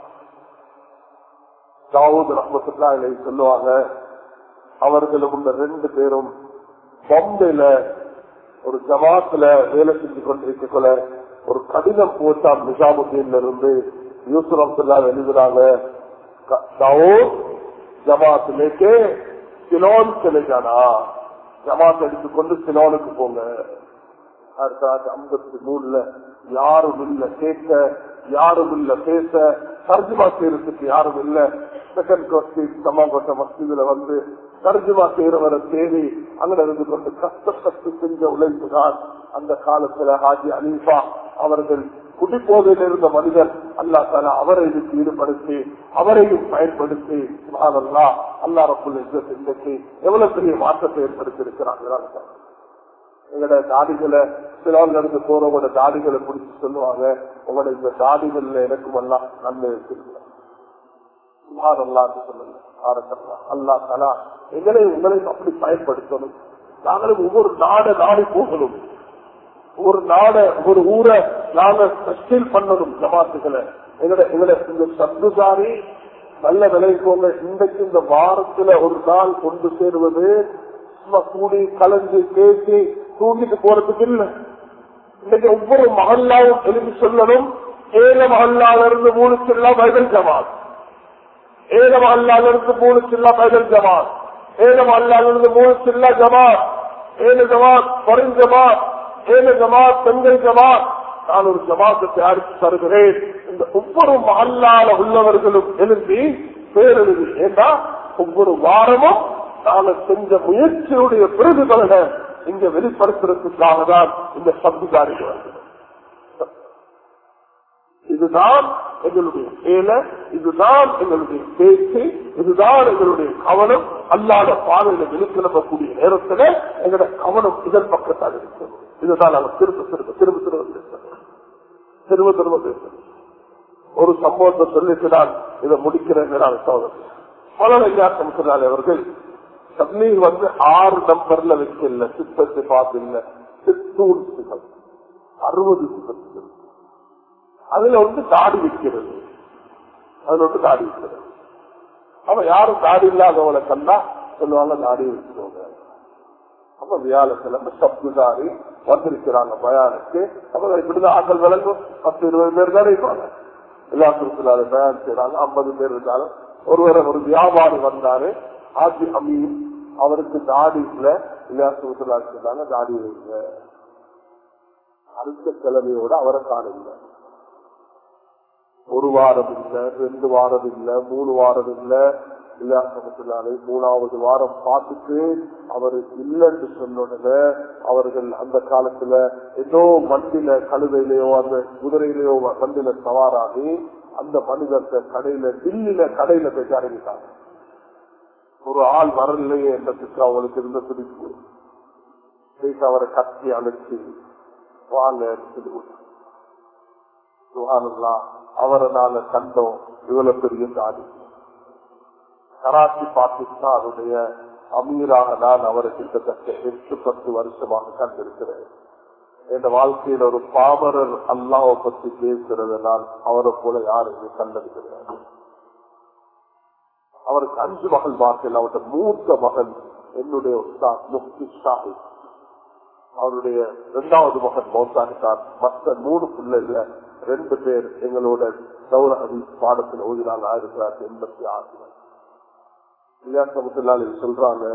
தாவூத் ரஹமத்துல்லா சொல்லுவாங்க அவர்களும் உள்ள ரெண்டு பேரும் பம்பையில ஒரு ஜமாத்துல வேலை செஞ்சு கொண்டிருக்கக்குள்ள ஒரு கடிதம் போட்டாம் நிஜாமுத்தீன்ல இருந்து யூசுப் அப்துல்லா எழுதுறாங்க தாவூத் ஜமாத் லேக்கே சிலோன் செலை ஜானா ஜமாத் எடுத்துக்கொண்டு சிலோனுக்கு போங்க ஆயிரத்தி தொள்ளாயிரத்தி ஐம்பத்தி மூணுல யாரும் இல்ல கேட்க யாரும் இல்ல பேச தர்ஜுமா செய்யறதுக்கு யாரும் இல்ல செகண்ட் கோஷ்டி சமாங்கோட்ட மசீதுல வந்து தர்ஜுமா செய்யறவரை தேடி அங்க இருந்து கொண்டு கஷ்டப்பட்டு செஞ்ச உழைப்பு தான் அந்த காலத்துல ஹாஜி அலீஃபா அவர்கள் குடிப்போதையில் இருந்த மனிதர் அல்லா தாலா அவரை இதுக்கு ஈடுபடுத்தி அவரையும் பயன்படுத்தி அல்லா அல்லா ரப்புல் இன்றைக்கு எவ்வளவு பெரிய மாற்றத்தை ஏற்படுத்தி இருக்கிறாங்க எங்களோட தாடிகளை சிலவங்க இருந்து போறவங்களோட தாடிகளை பிடிச்சி சொல்லுவாங்க உங்களோட இந்த தாடிகள்ல எனக்கும் எல்லாம் நன்மை வச்சிருக்க அல்லா தலா எங்களை உங்களை அப்படி பயன்படுத்தணும் நாங்களும் ஒவ்வொரு நாட நாடி போகணும் ஒரு நாட ஒரு ஊரை நாங்க ஸ்டீல் பண்ணணும் ஜமாத்துகளை எங்கட எங்கட இந்த சத்துதாரி நல்ல விளைவிக்கோங்க இன்றைக்கு இந்த வாரத்துல ஒரு நாள் கொண்டு சேருவது சும்மா கூடி கலந்து பேசி தூங்கிட்டு போறதுக்கு இல்லை இன்னைக்கு ஒவ்வொரு மகல்லாவும் எழுதி சொல்லணும் ஏழ மகல்லால இருந்து மூணு சில்லா பைதல் ஜமாத் ஏழ மகல்லால இருந்து மூணு சில்லா பைதல் ஜமாத் ஏழ மகல்லால இருந்து மூணு சில்லா ஜமாத் ஏழு ஜமாத் பரின் ஜமாத் ஏழு ஜமாத் பெண்கள் ஜமாத் நான் ஒரு ஜமாத்தை தயாரித்து தருகிறேன் இந்த ஒவ்வொரு மகல்லால உள்ளவர்களும் எழுதி பேரெழுதி ஏன்னா ஒவ்வொரு வாரமும் நாங்கள் செஞ்ச முயற்சியுடைய பிறகுகளை இங்க வெளிப்படுத்துறதுக்காக தான் இந்த சப்திகாரிகள் வருகிறது இதுதான் எங்களுடைய வேலை இதுதான் எங்களுடைய பேச்சு இதுதான் எங்களுடைய கவனம் அல்லாத பாதையில வெளிக்கிளம்பக்கூடிய நேரத்துல எங்களோட கவனம் இதன் பக்கத்தாக இருக்கிறது இதுதான் நாங்கள் திரும்ப திரும்ப திரும்ப திரும்ப பேசுறோம் திரும்ப திரும்ப பேசுறோம் ஒரு சம்பவத்தை சொல்லிட்டு நான் இதை முடிக்கிறேன் நான் சோதனை பல விஞ்ஞாசம் அவர்கள் தண்ணீர் வந்து ஆறு நம்பர்ல வைக்கல சிப்பத்தை பார்த்து இல்ல சித்தூர் சிகம் அறுபது சிப்பத்துகள் அதுல வந்து தாடி வைக்கிறது அதுல வந்து தாடி வைக்கிறது அவ யாரும் தாடி இல்லாதவங்களை கண்டா சொல்லுவாங்க தாடி வச்சுக்கோங்க அப்ப வியாழக்கிழமை சப்துதாரி வந்திருக்கிறாங்க பயானுக்கு அப்ப இப்படிதான் ஆக்கள் விளங்கும் பத்து இருபது பேர் தானே இருப்பாங்க எல்லா சுற்றுலாத பயன் செய்யறாங்க ஐம்பது பேர் இருந்தாலும் ஒருவர் ஒரு வியாபாரி வந்தாரு ஆஜி அமீன் அவருக்கு தாடி இல்ல இல்லையா சுற்றுலா சொன்னாங்க தாடி வைங்க அடுத்த கிழமையோட அவரை காணுங்க ஒரு வாரம் இல்ல ரெண்டு வாரம் இல்ல மூணு வாரம் இல்ல இல்லையா சமத்துலாலே மூணாவது வாரம் பார்த்துட்டு அவர் இல்லைன்னு சொன்ன அவர்கள் அந்த காலத்துல ஏதோ மண்டில கழுதையிலேயோ அந்த குதிரையிலேயோ மண்டில சவாராகி அந்த மனிதர்கிட்ட கடையில டில்லில கடையில போய் இறங்கிட்டாங்க ஒரு ஆள் வரலையே என்றதுக்கு அவங்களுக்கு இருந்த துடிப்பு போயிட்டு அவரை கத்தி அழைச்சி வாங்க அவரை நாங்க கண்டோம் இவ்வளவு பெரிய தாடி கராச்சி பாகிஸ்தானுடைய அமீராக நான் அவரை கிட்டத்தட்ட எட்டு பத்து வருஷமாக கண்டிருக்கிறேன் என் வாழ்க்கையில் ஒரு பாமரர் அல்லாவை பற்றி பேசுறதை நான் அவரை போல யாருமே கண்டிருக்கிறேன் அவருக்கு அஞ்சு மகள் வாக்கில் அவருடைய மூத்த மகன் என்னுடைய முக்தி ஷாஹித் அவருடைய இரண்டாவது மகன் மௌத்தானிக்கார் மற்ற மூணு பிள்ளைல ரெண்டு பேர் எங்களோட சௌரஹதி பாடத்தில் ஓதினாங்க ஆயிரத்தி தொள்ளாயிரத்தி எண்பத்தி ஆறு இல்லையா சொல்றாங்க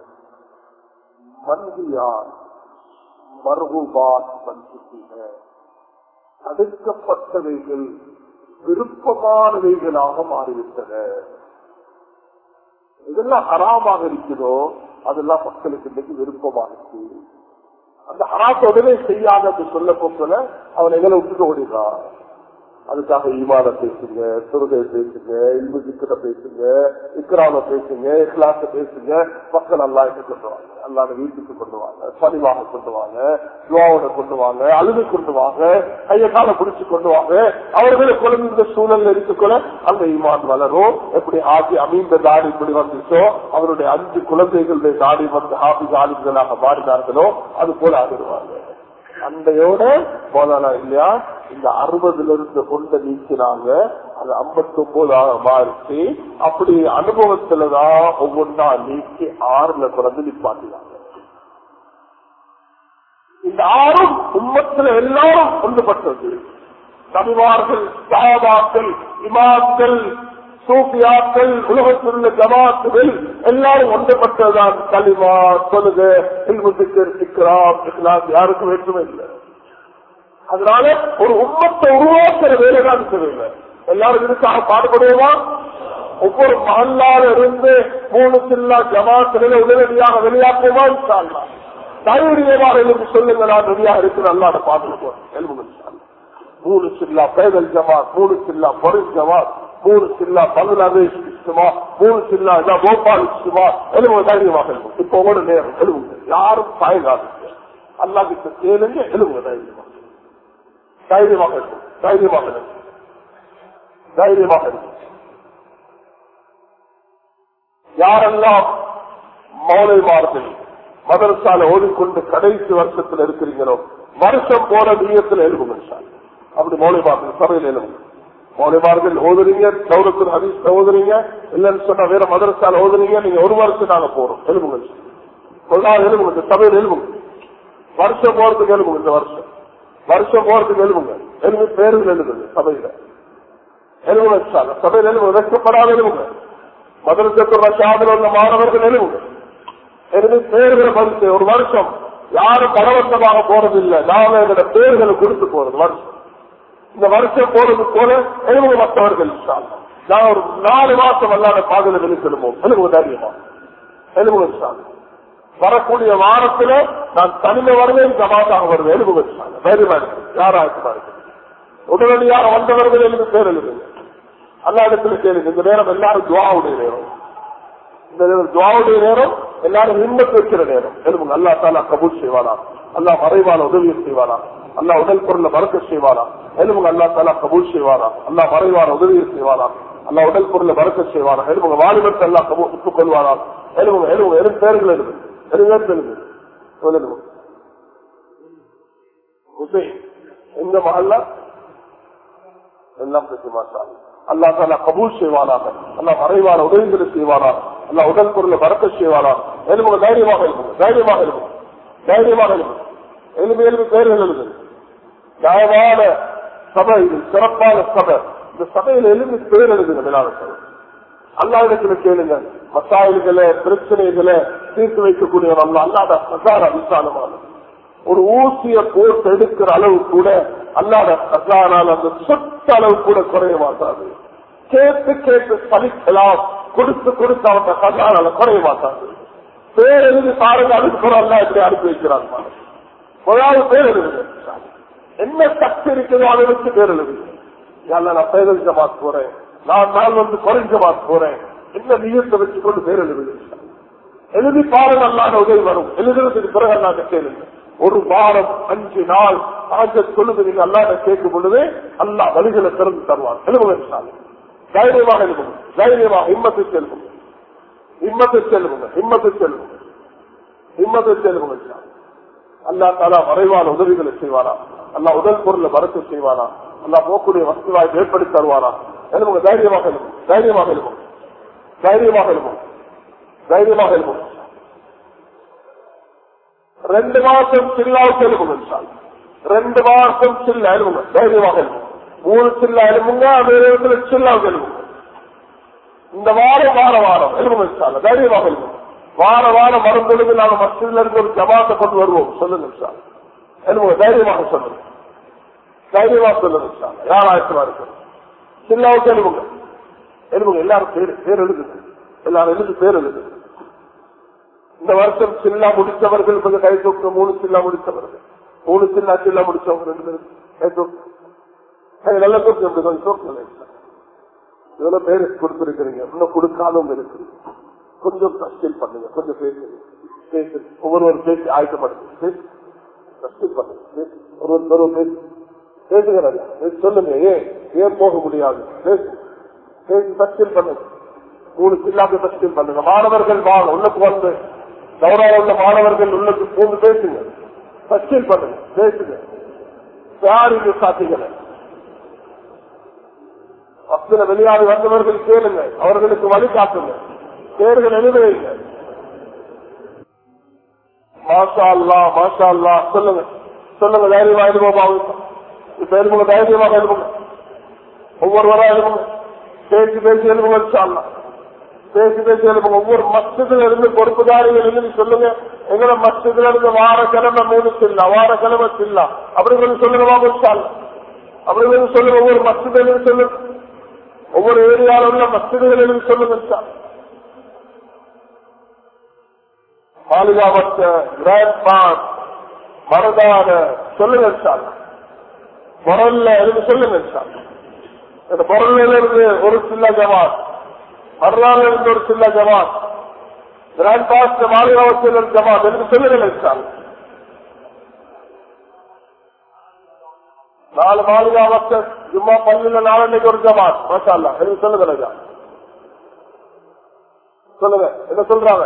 மன்கியார் மர்ஹூபாத் மன்சுத்தீங்க தடுக்கப்பட்டவைகள் விருப்பமானவைகளாக மாறிவிட்டன இதெல்லாம் ஹராமாக இருக்கிறதோ அதெல்லாம் மக்களுக்கு இன்னைக்கு விருப்பமாக இருக்கு அந்த ஹராத்த உடனே செய்யாத சொல்ல போக்கல அவன் எங்களை விட்டுட்டு ஓடிடுறான் அதுக்காக ஈமான பேசுங்க சுருகை பேசுங்க இல்முஜிக்கிட்ட பேசுங்க இக்ராம பேசுங்க இஸ்லாத்த பேசுங்க மக்கள் அல்லா கொண்டு வாங்க அல்லாத வீட்டுக்கு கொண்டு வாங்க பணிவாக கொண்டு வாங்க துவாவோட கொண்டு வாங்க அழுது கொண்டு வாங்க கைய கால பிடிச்சு கொண்டு வாங்க அவர்களை குழந்தை இந்த சூழல்ல இருக்குள்ள அந்த ஈமான் வளரும் எப்படி ஆதி அமீந்த தாடி இப்படி வந்துச்சோ அவருடைய அஞ்சு குழந்தைகளுடைய தாடி வந்து ஹாபிஸ் ஆலிம்களாக மாறினார்களோ அது போல ஆகிடுவாங்க அண்டையோட போதானா இல்லையா இந்த அறுபதுல இருந்து கொண்ட நீக்கினாங்க அது ஐம்பத்தி ஒன்பதாக மாறிச்சு அப்படி அனுபவத்துலதான் ஒவ்வொன்றா நீக்கி ஆறுல பிறந்து நிப்பாட்டினாங்க இந்த ஆறும் உம்மத்துல எல்லாரும் ஒன்றுபட்டது நபிமார்கள் சாபாக்கள் இமாக்கள் சூஃபியாக்கள் உலகத்தில் உள்ள ஜமாத்துகள் எல்லாரும் ஒன்றுபட்டதுதான் கலிமா தொழுக இல்முதிக்கர் இக்ராம் இஸ்லாம் யாருக்கும் வேற்றுமை இல்லை அதனால ஒரு உம்மத்தை உருவாக்குற வேலைதான் தேவையில்லை எல்லாரும் இதுக்காக பாடுபடுவோமா ஒவ்வொரு மகல்லால இருந்து மூணு சில்லா ஜமாத்திலே உடனடியாக வெளியாக்குமா இன்ஷால்லா தயவுடையவாறு எழுந்து சொல்லுங்க நான் ரெடியாக இருக்கு நல்லாட பாத்துருக்கோம் எழுபது மூணு சில்லா பேதல் ஜமாத் மூணு சில்லா பொருள் ஜமாத் மூணு சில்லா பங்களாதேஷ் இஷ்டமா மூணு சில்லா இதான் போபால் இஷ்டமா எழுபது தைரியமாக எழுவும் இப்ப உங்களோட நேரம் எழுவுங்க யாரும் சாயங்காலம் அல்லா கிட்ட கேளுங்க எழுவுங்க தைரியமாக தைரியமாக இருக்கும் தைரியமாக இருக்கும் தைரியமாக இருக்கும் யாரெல்லாம் மௌலைமார்கள் மதரசால ஓடிக்கொண்டு கடைசி வருஷத்துல இருக்கிறீங்களோ வருஷம் போன நீயத்தில் எழுதுங்க சார் அப்படி மௌலைமார்கள் சபையில் எழுதுங்க மௌலைமார்கள் ஓதுறீங்க சௌரத்தில் ஹதீஸ் ஓதுறீங்க இல்லைன்னு சொன்னா வேற மதரசால ஓதுறீங்க நீங்க ஒரு வருஷம் நாங்க போறோம் எழுதுங்க ஒரு நாள் எழுதுங்க இந்த சபையில் எழுதுங்க வருஷம் போறதுக்கு எழுதுங்க இந்த வருஷம் வருஷம் போறதுக்கு எழுதுங்க எழுதி பேர்கள் எழுதுங்க சபையில எழுதுங்க சார் சபையில் எழுதுங்க வெட்கப்படாத எழுதுங்க மதரசத்து ரஷாதில் உள்ள மாணவர்கள் எழுதுங்க எழுதி பேர்களை பதிச்சு ஒரு வருஷம் யாரும் பலவந்தமாக போறதில்லை நாம எங்களோட பேர்களை கொடுத்து போறது வருஷம் இந்த வருஷம் போறது போல எழுபது மற்றவர்கள் நான் ஒரு நாலு மாசம் அல்லாத பாதையில வெளிச்செல்வோம் எழுபது தைரியமா எழுபது வரக்கூடிய வாரத்துல நான் தனிமை வருவேன் ஜமாத்தாக வருவேன் எழுபது தைரியமா இருக்கு யாராச்சுமா இருக்கு உடனடியாக வந்தவர்கள் எழுதி பேர் எழுதுங்க அல்லா இடத்துல கேளுங்க இந்த நேரம் எல்லாரும் துவாவுடைய நேரம் இந்த நேரம் துவாவுடைய நேரம் எல்லாரும் நிம்மத்து வைக்கிற நேரம் எழுதுங்க அல்லா தாலா கபூல் செய்வானா அல்லா மறைவான உதவியை செய்வானா அல்லா உடல் பொருளை மறக்க செய்வானா எழுமுங்க அல்லா தாலா கபூல் செய்வானா அல்லா மறைவான உதவியை செய்வானா அல்லா உடல் பொருளை மறக்க செய்வானா எழுமுங்க வாலிபத்தை அல்லா கபூல் ஒப்புக் கொள்வானா எழுமுங்க எழுமுங்க எரும் பேர்கள் எழுது எழுது எழுது ஹுசைன் எந்த மகல்லா எல்லாம் பற்றி மாட்டா அல்லா தாலா கபூல் செய்வானாக அல்லா மறைவான உதவிகளை செய்வானா அல்லா உடல் பொருளை மறக்க செய்வானா எழுமுக தைரியமாக இருக்கும் தைரியமாக இருக்கும் தைரியமாக இருக்கும் எழுபது எழுபது பேர்கள் எழுது நியாயமான சபை இது சிறப்பான சபை இந்த சபையில் எழுதி பேர் எழுதுங்க மேலான சபை அல்லாவிடத்துல கேளுங்க மசாயல்களை பிரச்சனைகளை தீர்த்து வைக்கக்கூடிய அல்ல அல்லாத பிரசார விசாலமான ஒரு ஊசிய போட்டு எடுக்கிற அளவு கூட அல்லாத பிரசாரால் அந்த சொத்த அளவு கூட குறைய மாட்டாது கேட்டு கேட்டு பலிக்கலாம் கொடுத்து கொடுத்து அவங்க பிரசாரால குறைய மாட்டாது பேர் எழுதி பாருங்க அதுக்கு அல்லா இப்படி அனுப்பி வைக்கிறாங்க முதலாவது பேர் எழுதுங்க என்ன சக்தி இருக்குதோ அதை வச்சு பேர் எழுதுங்க நான் பேரல் ஜமாத் போறேன் நான் நான் வந்து குறைஞ்ச ஜமாத் போறேன் என்ன நீயத்தை வச்சு கொண்டு பேர் எழுதுங்க எழுதி பாருங்க அல்லாத உதவி வரும் எழுதுறதுக்கு பிறகு அல்லாத கேளுங்க ஒரு வாரம் அஞ்சு நாள் ஆஜ சொல்லுது நீங்க அல்லாத கேட்கும் பொழுது அல்லா வழிகளை திறந்து தருவார் எழுதுங்க தைரியமாக எழுதுங்க தைரியமாக இம்மத்தை செல்வங்க இம்மத்தை செல்வங்க இம்மத்தை செல்வங்க இம்மத்தை செல்வங்க அல்லா தாலா மறைவான உதவிகளை செய்வாரா அல்லா உடல் பொருளை மறக்க செய்வாரா அல்லா போக்குடைய வசதிவாய் ஏற்படுத்தி தருவாரா எழுதுங்க தைரியமாக எழுதும் தைரியமாக எழுதும் தைரியமாக எழுதும் தைரியமாக எழுதும் ரெண்டு மாசம் சில்லாவுக்கு எழுதுங்க ரெண்டு மாசம் சில்ல எழுதுங்க தைரியமாக எழுதும் மூணு சில்லா எழுதுங்க வேற இடத்துல சில்லாவுக்கு எழுதுங்க இந்த வாரம் வார வாரம் எழுதுங்க தைரியமாக எழுதுங்க வார வாரம் மருந்தெழுந்து நாங்கள் மசிதில இருந்து ஒரு ஜமாத்தை கொண்டு வருவோம் சொல்லுங்க சார் எழுதுங்க தைரியமாக சொல்லுங்க தைரியமா சொல்லுங்க சார் யாராயிரமா இருக்கு சில்லாவுக்கு எழுதுங்க எழுதுங்க எல்லாரும் பேர் பேர் எழுதுங்க எல்லாரும் எழுது பேர் எழுது இந்த வருஷம் சில்லா முடித்தவர்கள் கொஞ்சம் கை தூக்கு மூணு சில்லா முடித்தவர்கள் மூணு சில்லா சில்லா முடிச்சவங்க ரெண்டு பேரும் கை தூக்கு நல்ல தூக்கு எப்படி கொஞ்சம் தூக்கு இதெல்லாம் பேரு கொடுத்திருக்கிறீங்க இன்னும் கொடுக்காதவங்க இருக்கு கொஞ்சம் தஸ்டில் பண்ணுங்க கொஞ்சம் பேசுங்க பேசு ஒவ்வொருவர் பேசி ஆயத்தப்படுத்து பேசு தஸ்டில் பண்ணுங்க பேசு ஒருவர் ஒருவர் பேசு பேசுகிறாங்க சொல்லுங்க ஏன் ஏன் போக முடியாது பேசு பேசி தஸ்டில் பண்ணுங்க மூணு சில்லாக்கு தஸ்டில் பண்ணுங்க மாணவர்கள் வாங்க உள்ளுக்கு வந்து கௌரவ உள்ள மாணவர்கள் உள்ளுக்கு பூந்து பேசுங்க தஸ்டில் பண்ணுங்க பேசுங்க யாருக்கு சாத்திகளை பத்துல வெளியாடி வந்தவர்கள் கேளுங்க அவர்களுக்கு வழி காட்டுங்க பேர்கள் எழுதுவீங்க மாஷா அல்லா மாஷா அல்லா சொல்லுங்க சொல்லுங்க தைரியமா எழுதுவோமா இப்ப எழுதுங்க தைரியமாக எழுதுங்க ஒவ்வொருவரா எழுதுங்க பேசி பேசி எழுதுங்க இன்ஷால்லா பேசி பேசி எழுதுங்க ஒவ்வொரு மஸ்துல இருந்து பொறுப்புதாரிகள் எழுதி சொல்லுங்க எங்களை மஸ்துல இருந்து வார கிழமை மூணு சில்லா வார கிழமை சில்லா அப்படி கொஞ்சம் சொல்லுங்க வாங்க இன்ஷால்லா அப்படி கொஞ்சம் சொல்லுங்க ஒவ்வொரு மஸ்துல இருந்து சொல்லுங்க ஒவ்வொரு ஏரியாவில் உள்ள மஸ்துகள் எழுதி சொல்லுங்க இன்ஷால்லா பாதுகாப்பற்ற கிராண்ட்மான் மரதான சொல்லுங்க சார் பொருள்ல இருந்து சொல்லுங்க சார் இந்த பொருள்ல இருந்து ஒரு சில்ல ஜமாத் மறுநாள் இருந்து ஒரு சில்ல ஜமாத் கிராண்ட் பாஸ்ட் மாளிகாவத்தில் ஜமாத் என்று சொல்லுங்க சார் நாலு மாளிகாவத்த ஜும்மா பள்ளியில நாலன்னைக்கு ஒரு ஜமாத் மசாலா என்று சொல்லுங்க சொல்லுங்க என்ன சொல்றாங்க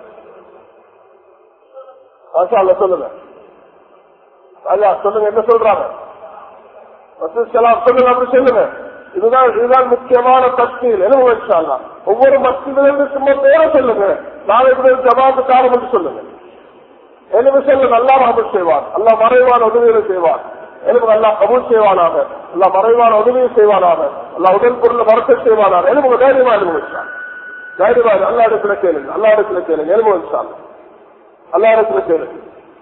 மாஷா அல்லாஹ் சொல்லுங்க அல்லா சொல்லுங்க என்ன சொல்றாங்க ரசூலுல்லாஹ் சொல்லுங்க அப்படி சொல்லுங்க இதுதான் இதுதான் முக்கியமான தஸ்மீல் என்ன வச்சாங்க ஒவ்வொரு மஸ்ஜிதிலிருந்து சும்மா பேர சொல்லுங்க நாளைக்கு ஜமாத்து காலம் என்று சொல்லுங்க எனவே சொல்லுங்க அல்லா ரஹமத் செய்வார் அல்லா மறைவான உதவிகளை செய்வார் எனக்கு அல்லா கபூல் செய்வானாக அல்லா மறைவான உதவியை செய்வானாக அல்லா உடல் பொருள் மறக்க செய்வானாக எனக்கு தைரியமா எழுந்து வச்சாங்க தைரியமா அல்லா இடத்துல கேளுங்க அல்லா இடத்துல கேளுங்க எழுந்து வச்சாங்க அல்லா இடத்துல கேளுங்க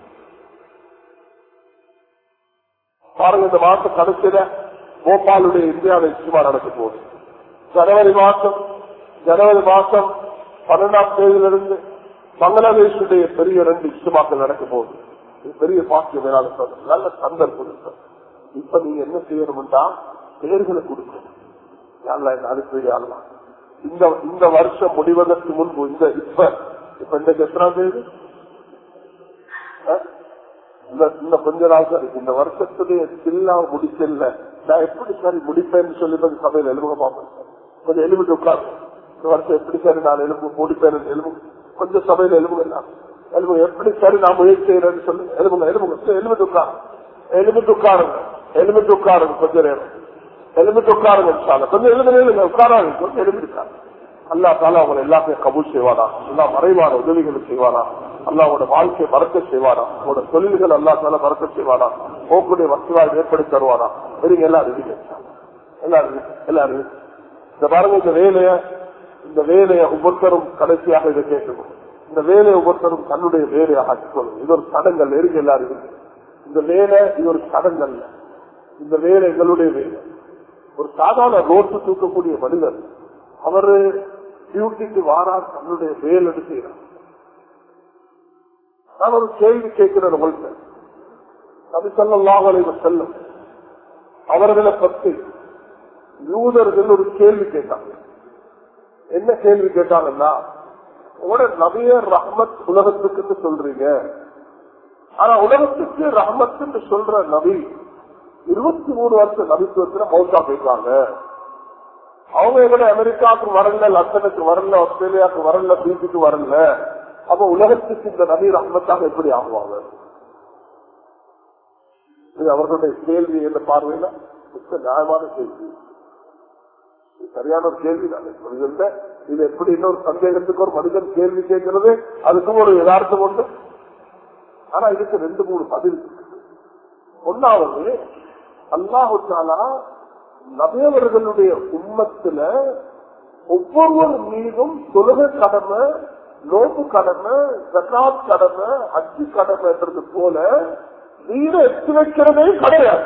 பாருங்க இந்த மாசம் கடைசியில போபாலுடைய இந்தியாவில் இஷ்டமா நடக்க போகுது ஜனவரி மாசம் ஜனவரி மாசம் பன்னெண்டாம் தேதியிலிருந்து பங்களாதேஷுடைய பெரிய ரெண்டு இஷ்டமாக்கள் நடக்க போகுது இது பெரிய பாக்கியம் வேணாலும் சொல்றேன். நல்ல சந்தர்ப்பம் இருக்கு. இப்ப நீங்க என்ன செய்யணும்டா பெயர்களை கொடுக்கணும் யாரெல்லாம் என்ன அனுப்பி யாரெல்லாம் இந்த இந்த வருஷம் முடிவதற்கு முன்பு இந்த இப்ப இப்ப இந்த எத்தனாம் தேதி அஹ்? இந்த இந்த கொஞ்ச நாள் சார் இந்த வருஷத்துடைய சில்லா முடிக்கல நான் எப்படி சரி முடிப்பேன்னு சொல்லி கொஞ்சம் சபையில் எலும்புக பார்ப்பேன் சார். கொஞ்சம் எலும்பிட்டு உட்காரு இந்த வருஷம் எப்படி சரி நான் எலும்பு முடிப்பேன் எலும்பு கொஞ்சம் சபையில எலும்புங்க எல்லாம் எலும்பு எப்படி சரி நான் முயற்சி செய்யறேன்னு சொல்லி எலும்புங்க எலும்புங்க சரி, எலும்பிட்டு உட்காரு எலும்பிட்டு உட்காருங்க எலும்பிட்டு உட்காருங்க கொஞ்ச நேரம் எலும்பிட்டு உட்காருங்க இன்ஷால்லா. கொஞ்சம் எலும்பு நில்லுங்க உட்காராங்க கொஞ்சம் எலும்பிட்டு அல்லா தாலா அவங்களை எல்லாத்தையும் கபூல் செய்வாரா எல்லா மறைவான உதவிகளை செய்வாரா அல்லாவோட வாழ்க்கையை மறக்க செய்வாரா உங்களோட தொழில்கள் அல்லா தால மறக்க செய்வாரா போக்குடைய வசதியாக ஏற்படுத்தி தருவாரா சரிங்க எல்லாம் ரெடி எல்லாரும் எல்லாரும் இந்த பாருங்க இந்த வேலைய இந்த வேலையை ஒவ்வொருத்தரும் கடைசியாக இதை கேட்கணும் இந்த வேலையை ஒவ்வொருத்தரும் தன்னுடைய வேலையாக ஆக்கிக்கொள்ளும் இது ஒரு சடங்கல் இருக்கு எல்லாரும் இருக்கு. இந்த வேலை இது ஒரு சடங்கல்ல இந்த வேலை எங்களுடைய வேலை ஒரு சாதாரண ரோட்டு தூக்கக்கூடிய மனிதர் அவரு டியூட்டிக்கு வாரார் தன்னுடைய வேல் எடுக்கிறார் நான் ஒரு கேள்வி கேட்கிறேன் உங்கள்கிட்ட நபி ஸல்லல்லாஹு அலைஹி வஸல்லம் அவர்களை பற்றி யூதர்கள் ஒரு கேள்வி கேட்டாங்க என்ன கேள்வி கேட்டாங்கன்னா உங்களோட நபிய ரஹ்மத் உலகத்துக்கு சொல்றீங்க ஆனா உலகத்துக்கு ரஹ்மத்துன்னு சொல்ற நபி இருபத்தி மூணு வருஷம் நபித்துவத்துல மௌத்தா போயிட்டாங்க அவங்க எங்கட அமெரிக்காவுக்கு வரல லண்டனுக்கு வரல ஆஸ்திரேலியாவுக்கு வரல பீச்சுக்கு வரல அப்ப உலகத்துக்கு இந்த நபி ரஹ்மத்தாக எப்படி ஆகுவாங்க இது அவர்களுடைய கேள்வி என்ற பார்வையில மிக நியாயமான கேள்வி இது சரியான ஒரு கேள்வி தான் மனிதன் இது எப்படி இன்னொரு சந்தேகத்துக்கு ஒரு மனிதன் கேள்வி கேட்கிறது அதுக்கும் ஒரு யதார்த்தம் உண்டு ஆனா இதுக்கு ரெண்டு மூணு பதில் இருக்கு. ஒன்னாவது அல்லாஹு தாலா நபியவர்களுடைய உம்மத்துல ஒவ்வொருவர் மீதும் தொழுகை கடமை நோக்கு கடமை ஜகாத் கடமை அச்சு கடமைன்றது போல நீரை எத்து வைக்கிறதே கிடையாது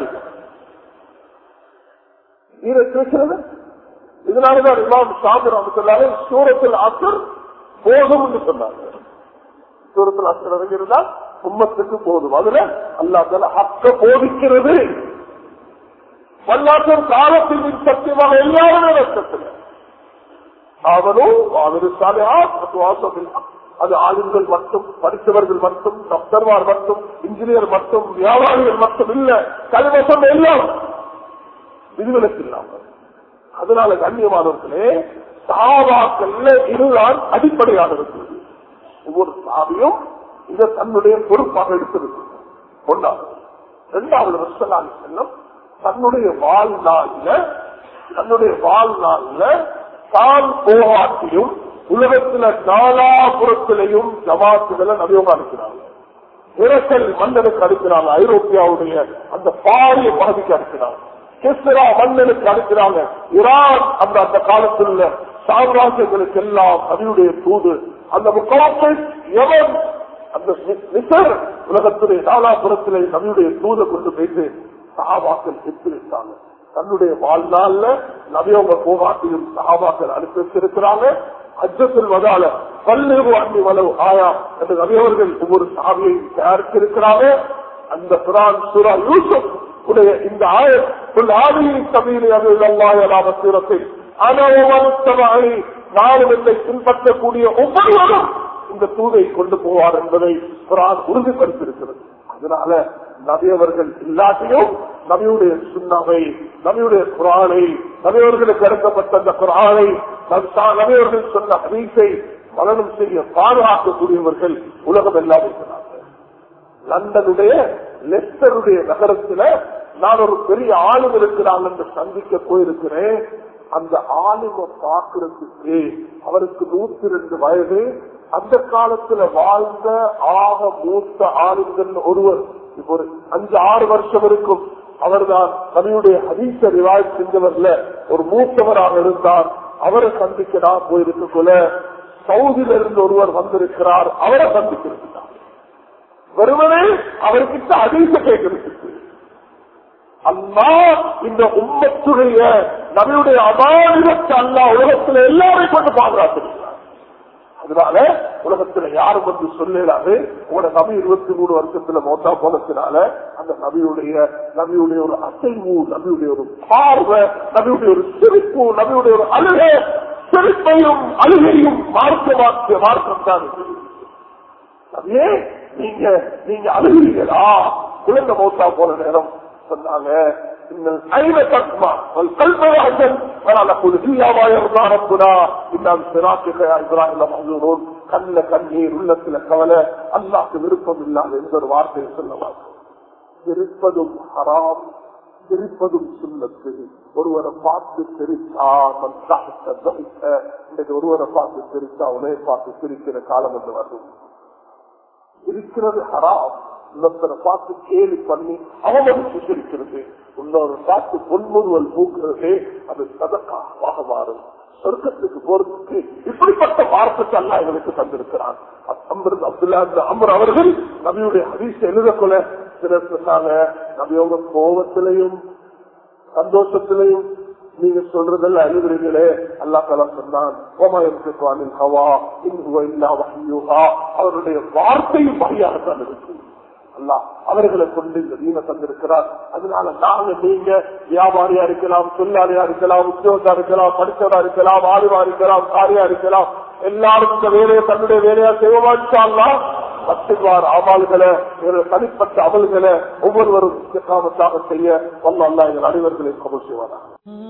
நீரை எத்து வைக்கிறது இதனாலதான் இமாம் சாமி அமைச்சர் சூரத்தில் அசர் போதும் என்று சொன்னாங்க சூரத்தில் அசர் இறங்கியிருந்தால் உம்மத்துக்கு போதும் அதுல அல்லாத்தால அக்க போதிக்கிறது வல்லாற்றும் காலத்தில் மின் சத்தியமாக எல்லாருமே நஷ்டத்தில் அவரும் அவர் வாசத்தில் அது ஆளுங்கள் மட்டும் படித்தவர்கள் மட்டும் டாக்டர்மார் மட்டும் இன்ஜினியர் மட்டும் வியாபாரிகள் மட்டும் இல்ல கல்வசம் எல்லாம் விதிவிலக்கு இல்லாமல் அதனால கண்ணியமானவர்களே சாவாக்கல்ல இதுதான் அடிப்படையாக இருக்கிறது ஒவ்வொரு சாவியும் இதை தன்னுடைய பொறுப்பாக எடுத்திருக்கிறது ஒன்றாவது இரண்டாவது ரசலாமி செல்லம் தன்னுடைய வாழ்நாள்ல தன்னுடைய வாழ்நாள்ல தான் போராட்டியும் உலகத்துல நாலாபுரத்திலையும் ஜமாத்துகளை நபியமாக அனுப்பினாங்க இரக்கல் மன்னனுக்கு அனுப்பினாங்க ஐரோப்பியாவுடைய அந்த பாரிய பகுதிக்கு அனுப்பினாங்க கிஸ்ரா மன்னனுக்கு அனுப்பினாங்க ஈரான் அந்த அந்த காலத்தில் உள்ள சாம்ராஜ்யங்களுக்கு எல்லாம் நபியுடைய தூது அந்த முக்காப்பை எவன் அந்த மிசர் உலகத்துடைய நாலாபுரத்திலே நபியுடைய தூதை கொண்டு போயிட்டு சகாபாக்கள் எச்சரித்தாங்க தன்னுடைய வாழ்நாள்ல நபியவங்க போகாட்டியும் சகாபாக்கள் அனுப்பி வச்சிருக்கிறாங்க அஜத்தில் வதால பல்வேறு அண்ணி வளவு ஆயா என்று நபியவர்கள் ஒவ்வொரு சாவியை தயாரித்திருக்கிறாங்க அந்த குரான் சூரா யூசுப் உடைய இந்த ஆயத்தில் ஆவியின் சபையிலே அது அல்லாயலாமசீரத்தை அனவமனுத்தவரை நானும் என்னை பின்பற்றக்கூடிய ஒவ்வொருவரும் இந்த தூதை கொண்டு போவார் என்பதை குரான் உறுதிப்படுத்தியிருக்கிறது அதனால நபியவர்கள் இல்லாட்டியும் நபியுடைய சுண்ணாவை நபியுடைய குரானை நபியவர்களுக்கு இறக்கப்பட்ட அந்த குரானை நபியவர்கள் சொன்ன ஹரீஸை மரணம் செய்ய பாதுகாக்கக்கூடியவர்கள் உலகம் எல்லாம் இருக்கிறார்கள் லண்டனுடைய லெஸ்டருடைய நகரத்துல நான் ஒரு பெரிய ஆளுநர் இருக்கிறாங்க என்று சந்திக்க போயிருக்கிறேன் அந்த ஆளுமை பார்க்கறதுக்கு அவருக்கு நூத்தி ரெண்டு வயது அந்த காலத்துல வாழ்ந்த ஆக மூத்த ஆளுங்கள் ஒருவர் இப்போ ஒரு அஞ்சு ஆறு வருஷம் இருக்கும் அவர்தான் தன்னுடைய ஹதீச ரிவாய் செஞ்சவர்ல ஒரு மூத்தவராக இருந்தார் அவரை சந்திக்க நான் போயிருக்கக்குள்ள சவுதியில இருந்து ஒருவர் வந்திருக்கிறார் அவரை சந்திக்கிறார் வெறுமனே அவர்கிட்ட அதீச கேட்கிறதுக்கு அல்லா இந்த உம்மத்துடைய நம்முடைய அபாரிதத்தை அல்லா உலகத்துல எல்லாரையும் கொண்டு பாதுகாத்திருக்கிறார் அதனால உலகத்துல யாரும் வந்து சொல்லலாது உங்களோட நபி இருபத்தி மூணு வருஷத்துல மோட்டா போனதுனால அந்த நபியுடைய நபியுடைய ஒரு அசைவு நபியுடைய ஒரு பார்வை நபியுடைய ஒரு சிரிப்பு நபியுடைய ஒரு அழுகை சிரிப்பையும் அழுகையும் மார்க்க மாற்றிய மார்க்கம் தான் இது. நபியே நீங்க நீங்க அழுகிறீங்களா குழந்தை மௌத்தா போன நேரம் சொன்னாங்க இன்னும் ஐன தக்மா ஒரு கல்வராஜன் வரால குழு இல்லாமா இருந்தா ரப்புனா இன்னும் சிராக்கிக இப்ராஹிம் மகனூன் கண்ணில கண்ணீர் உள்ளத்துல கவலை அல்லாக்கு விருப்பம் இல்லாத எந்த ஒரு வார்த்தையை சொல்லலாம் சிரிப்பதும் ஹராம் சிரிப்பதும் சுண்ணத்து ஒருவரை பார்த்து சிரிச்சா இன்னைக்கு ஒருவரை பார்த்து சிரிச்சா உனைய பார்த்து சிரிக்கிற காலம் என்று வரும் இருக்கிறது ஹராம் இன்னொருத்தரை பார்த்து கேலி பண்ணி அவமதிச்சு சிரிக்கிறது இன்னொரு பார்த்து பொன்முறுவல் பூக்குறது அது சதக்காக மாறும் சொர்க்கத்துக்கு போறதுக்கு இப்படிப்பட்ட வார்த்தைக்கு அல்ல எங்களுக்கு தந்திருக்கிறான் அம்பர் அப்துல்லா அமர் அவர்கள் நபியுடைய ஹரிச எழுதக்கொள்ள சிலர் சொன்னாங்க நபியோட கோபத்திலையும் சந்தோஷத்திலையும் நீங்க சொல்றதெல்லாம் எழுதுறீங்களே அல்லா தலா சொன்னான் அவருடைய வார்த்தையும் வகையாகத்தான் இருக்கு அல்லா அவர்களை கொண்டு இந்த தீன தந்திருக்கிறார் அதனால நாங்க நீங்க வியாபாரியா இருக்கலாம் தொழிலாளியா இருக்கலாம் உத்தியோகத்தா இருக்கலாம் படிச்சவரா இருக்கலாம் ஆளுவா இருக்கலாம் காரியா இருக்கலாம் எல்லாரும் இந்த வேலையை தன்னுடைய வேலையா செய்வாச்சாலாம் பத்துவார் அமல்களை தனிப்பட்ட அமல்களை ஒவ்வொருவரும் காமத்தாக செய்ய வல்ல அல்லா எங்கள் அனைவர்களை கமல் செய்வாரா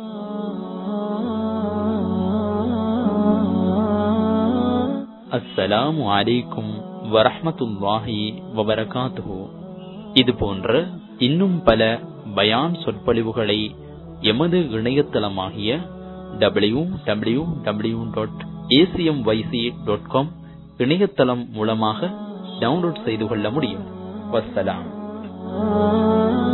அஸ்ஸலாமு அலைக்கும் வரஹ்மத்துல்லாஹி வபரகாத்துஹு இது போன்ற இன்னும் பல பயான் சொற்பொழிவுகளை எமது இணையதளமாகிய W W W dot ACM YC dot com இணையதளம் மூலமாக டவுன்லோட் செய்து கொள்ள முடியும் வசலாம்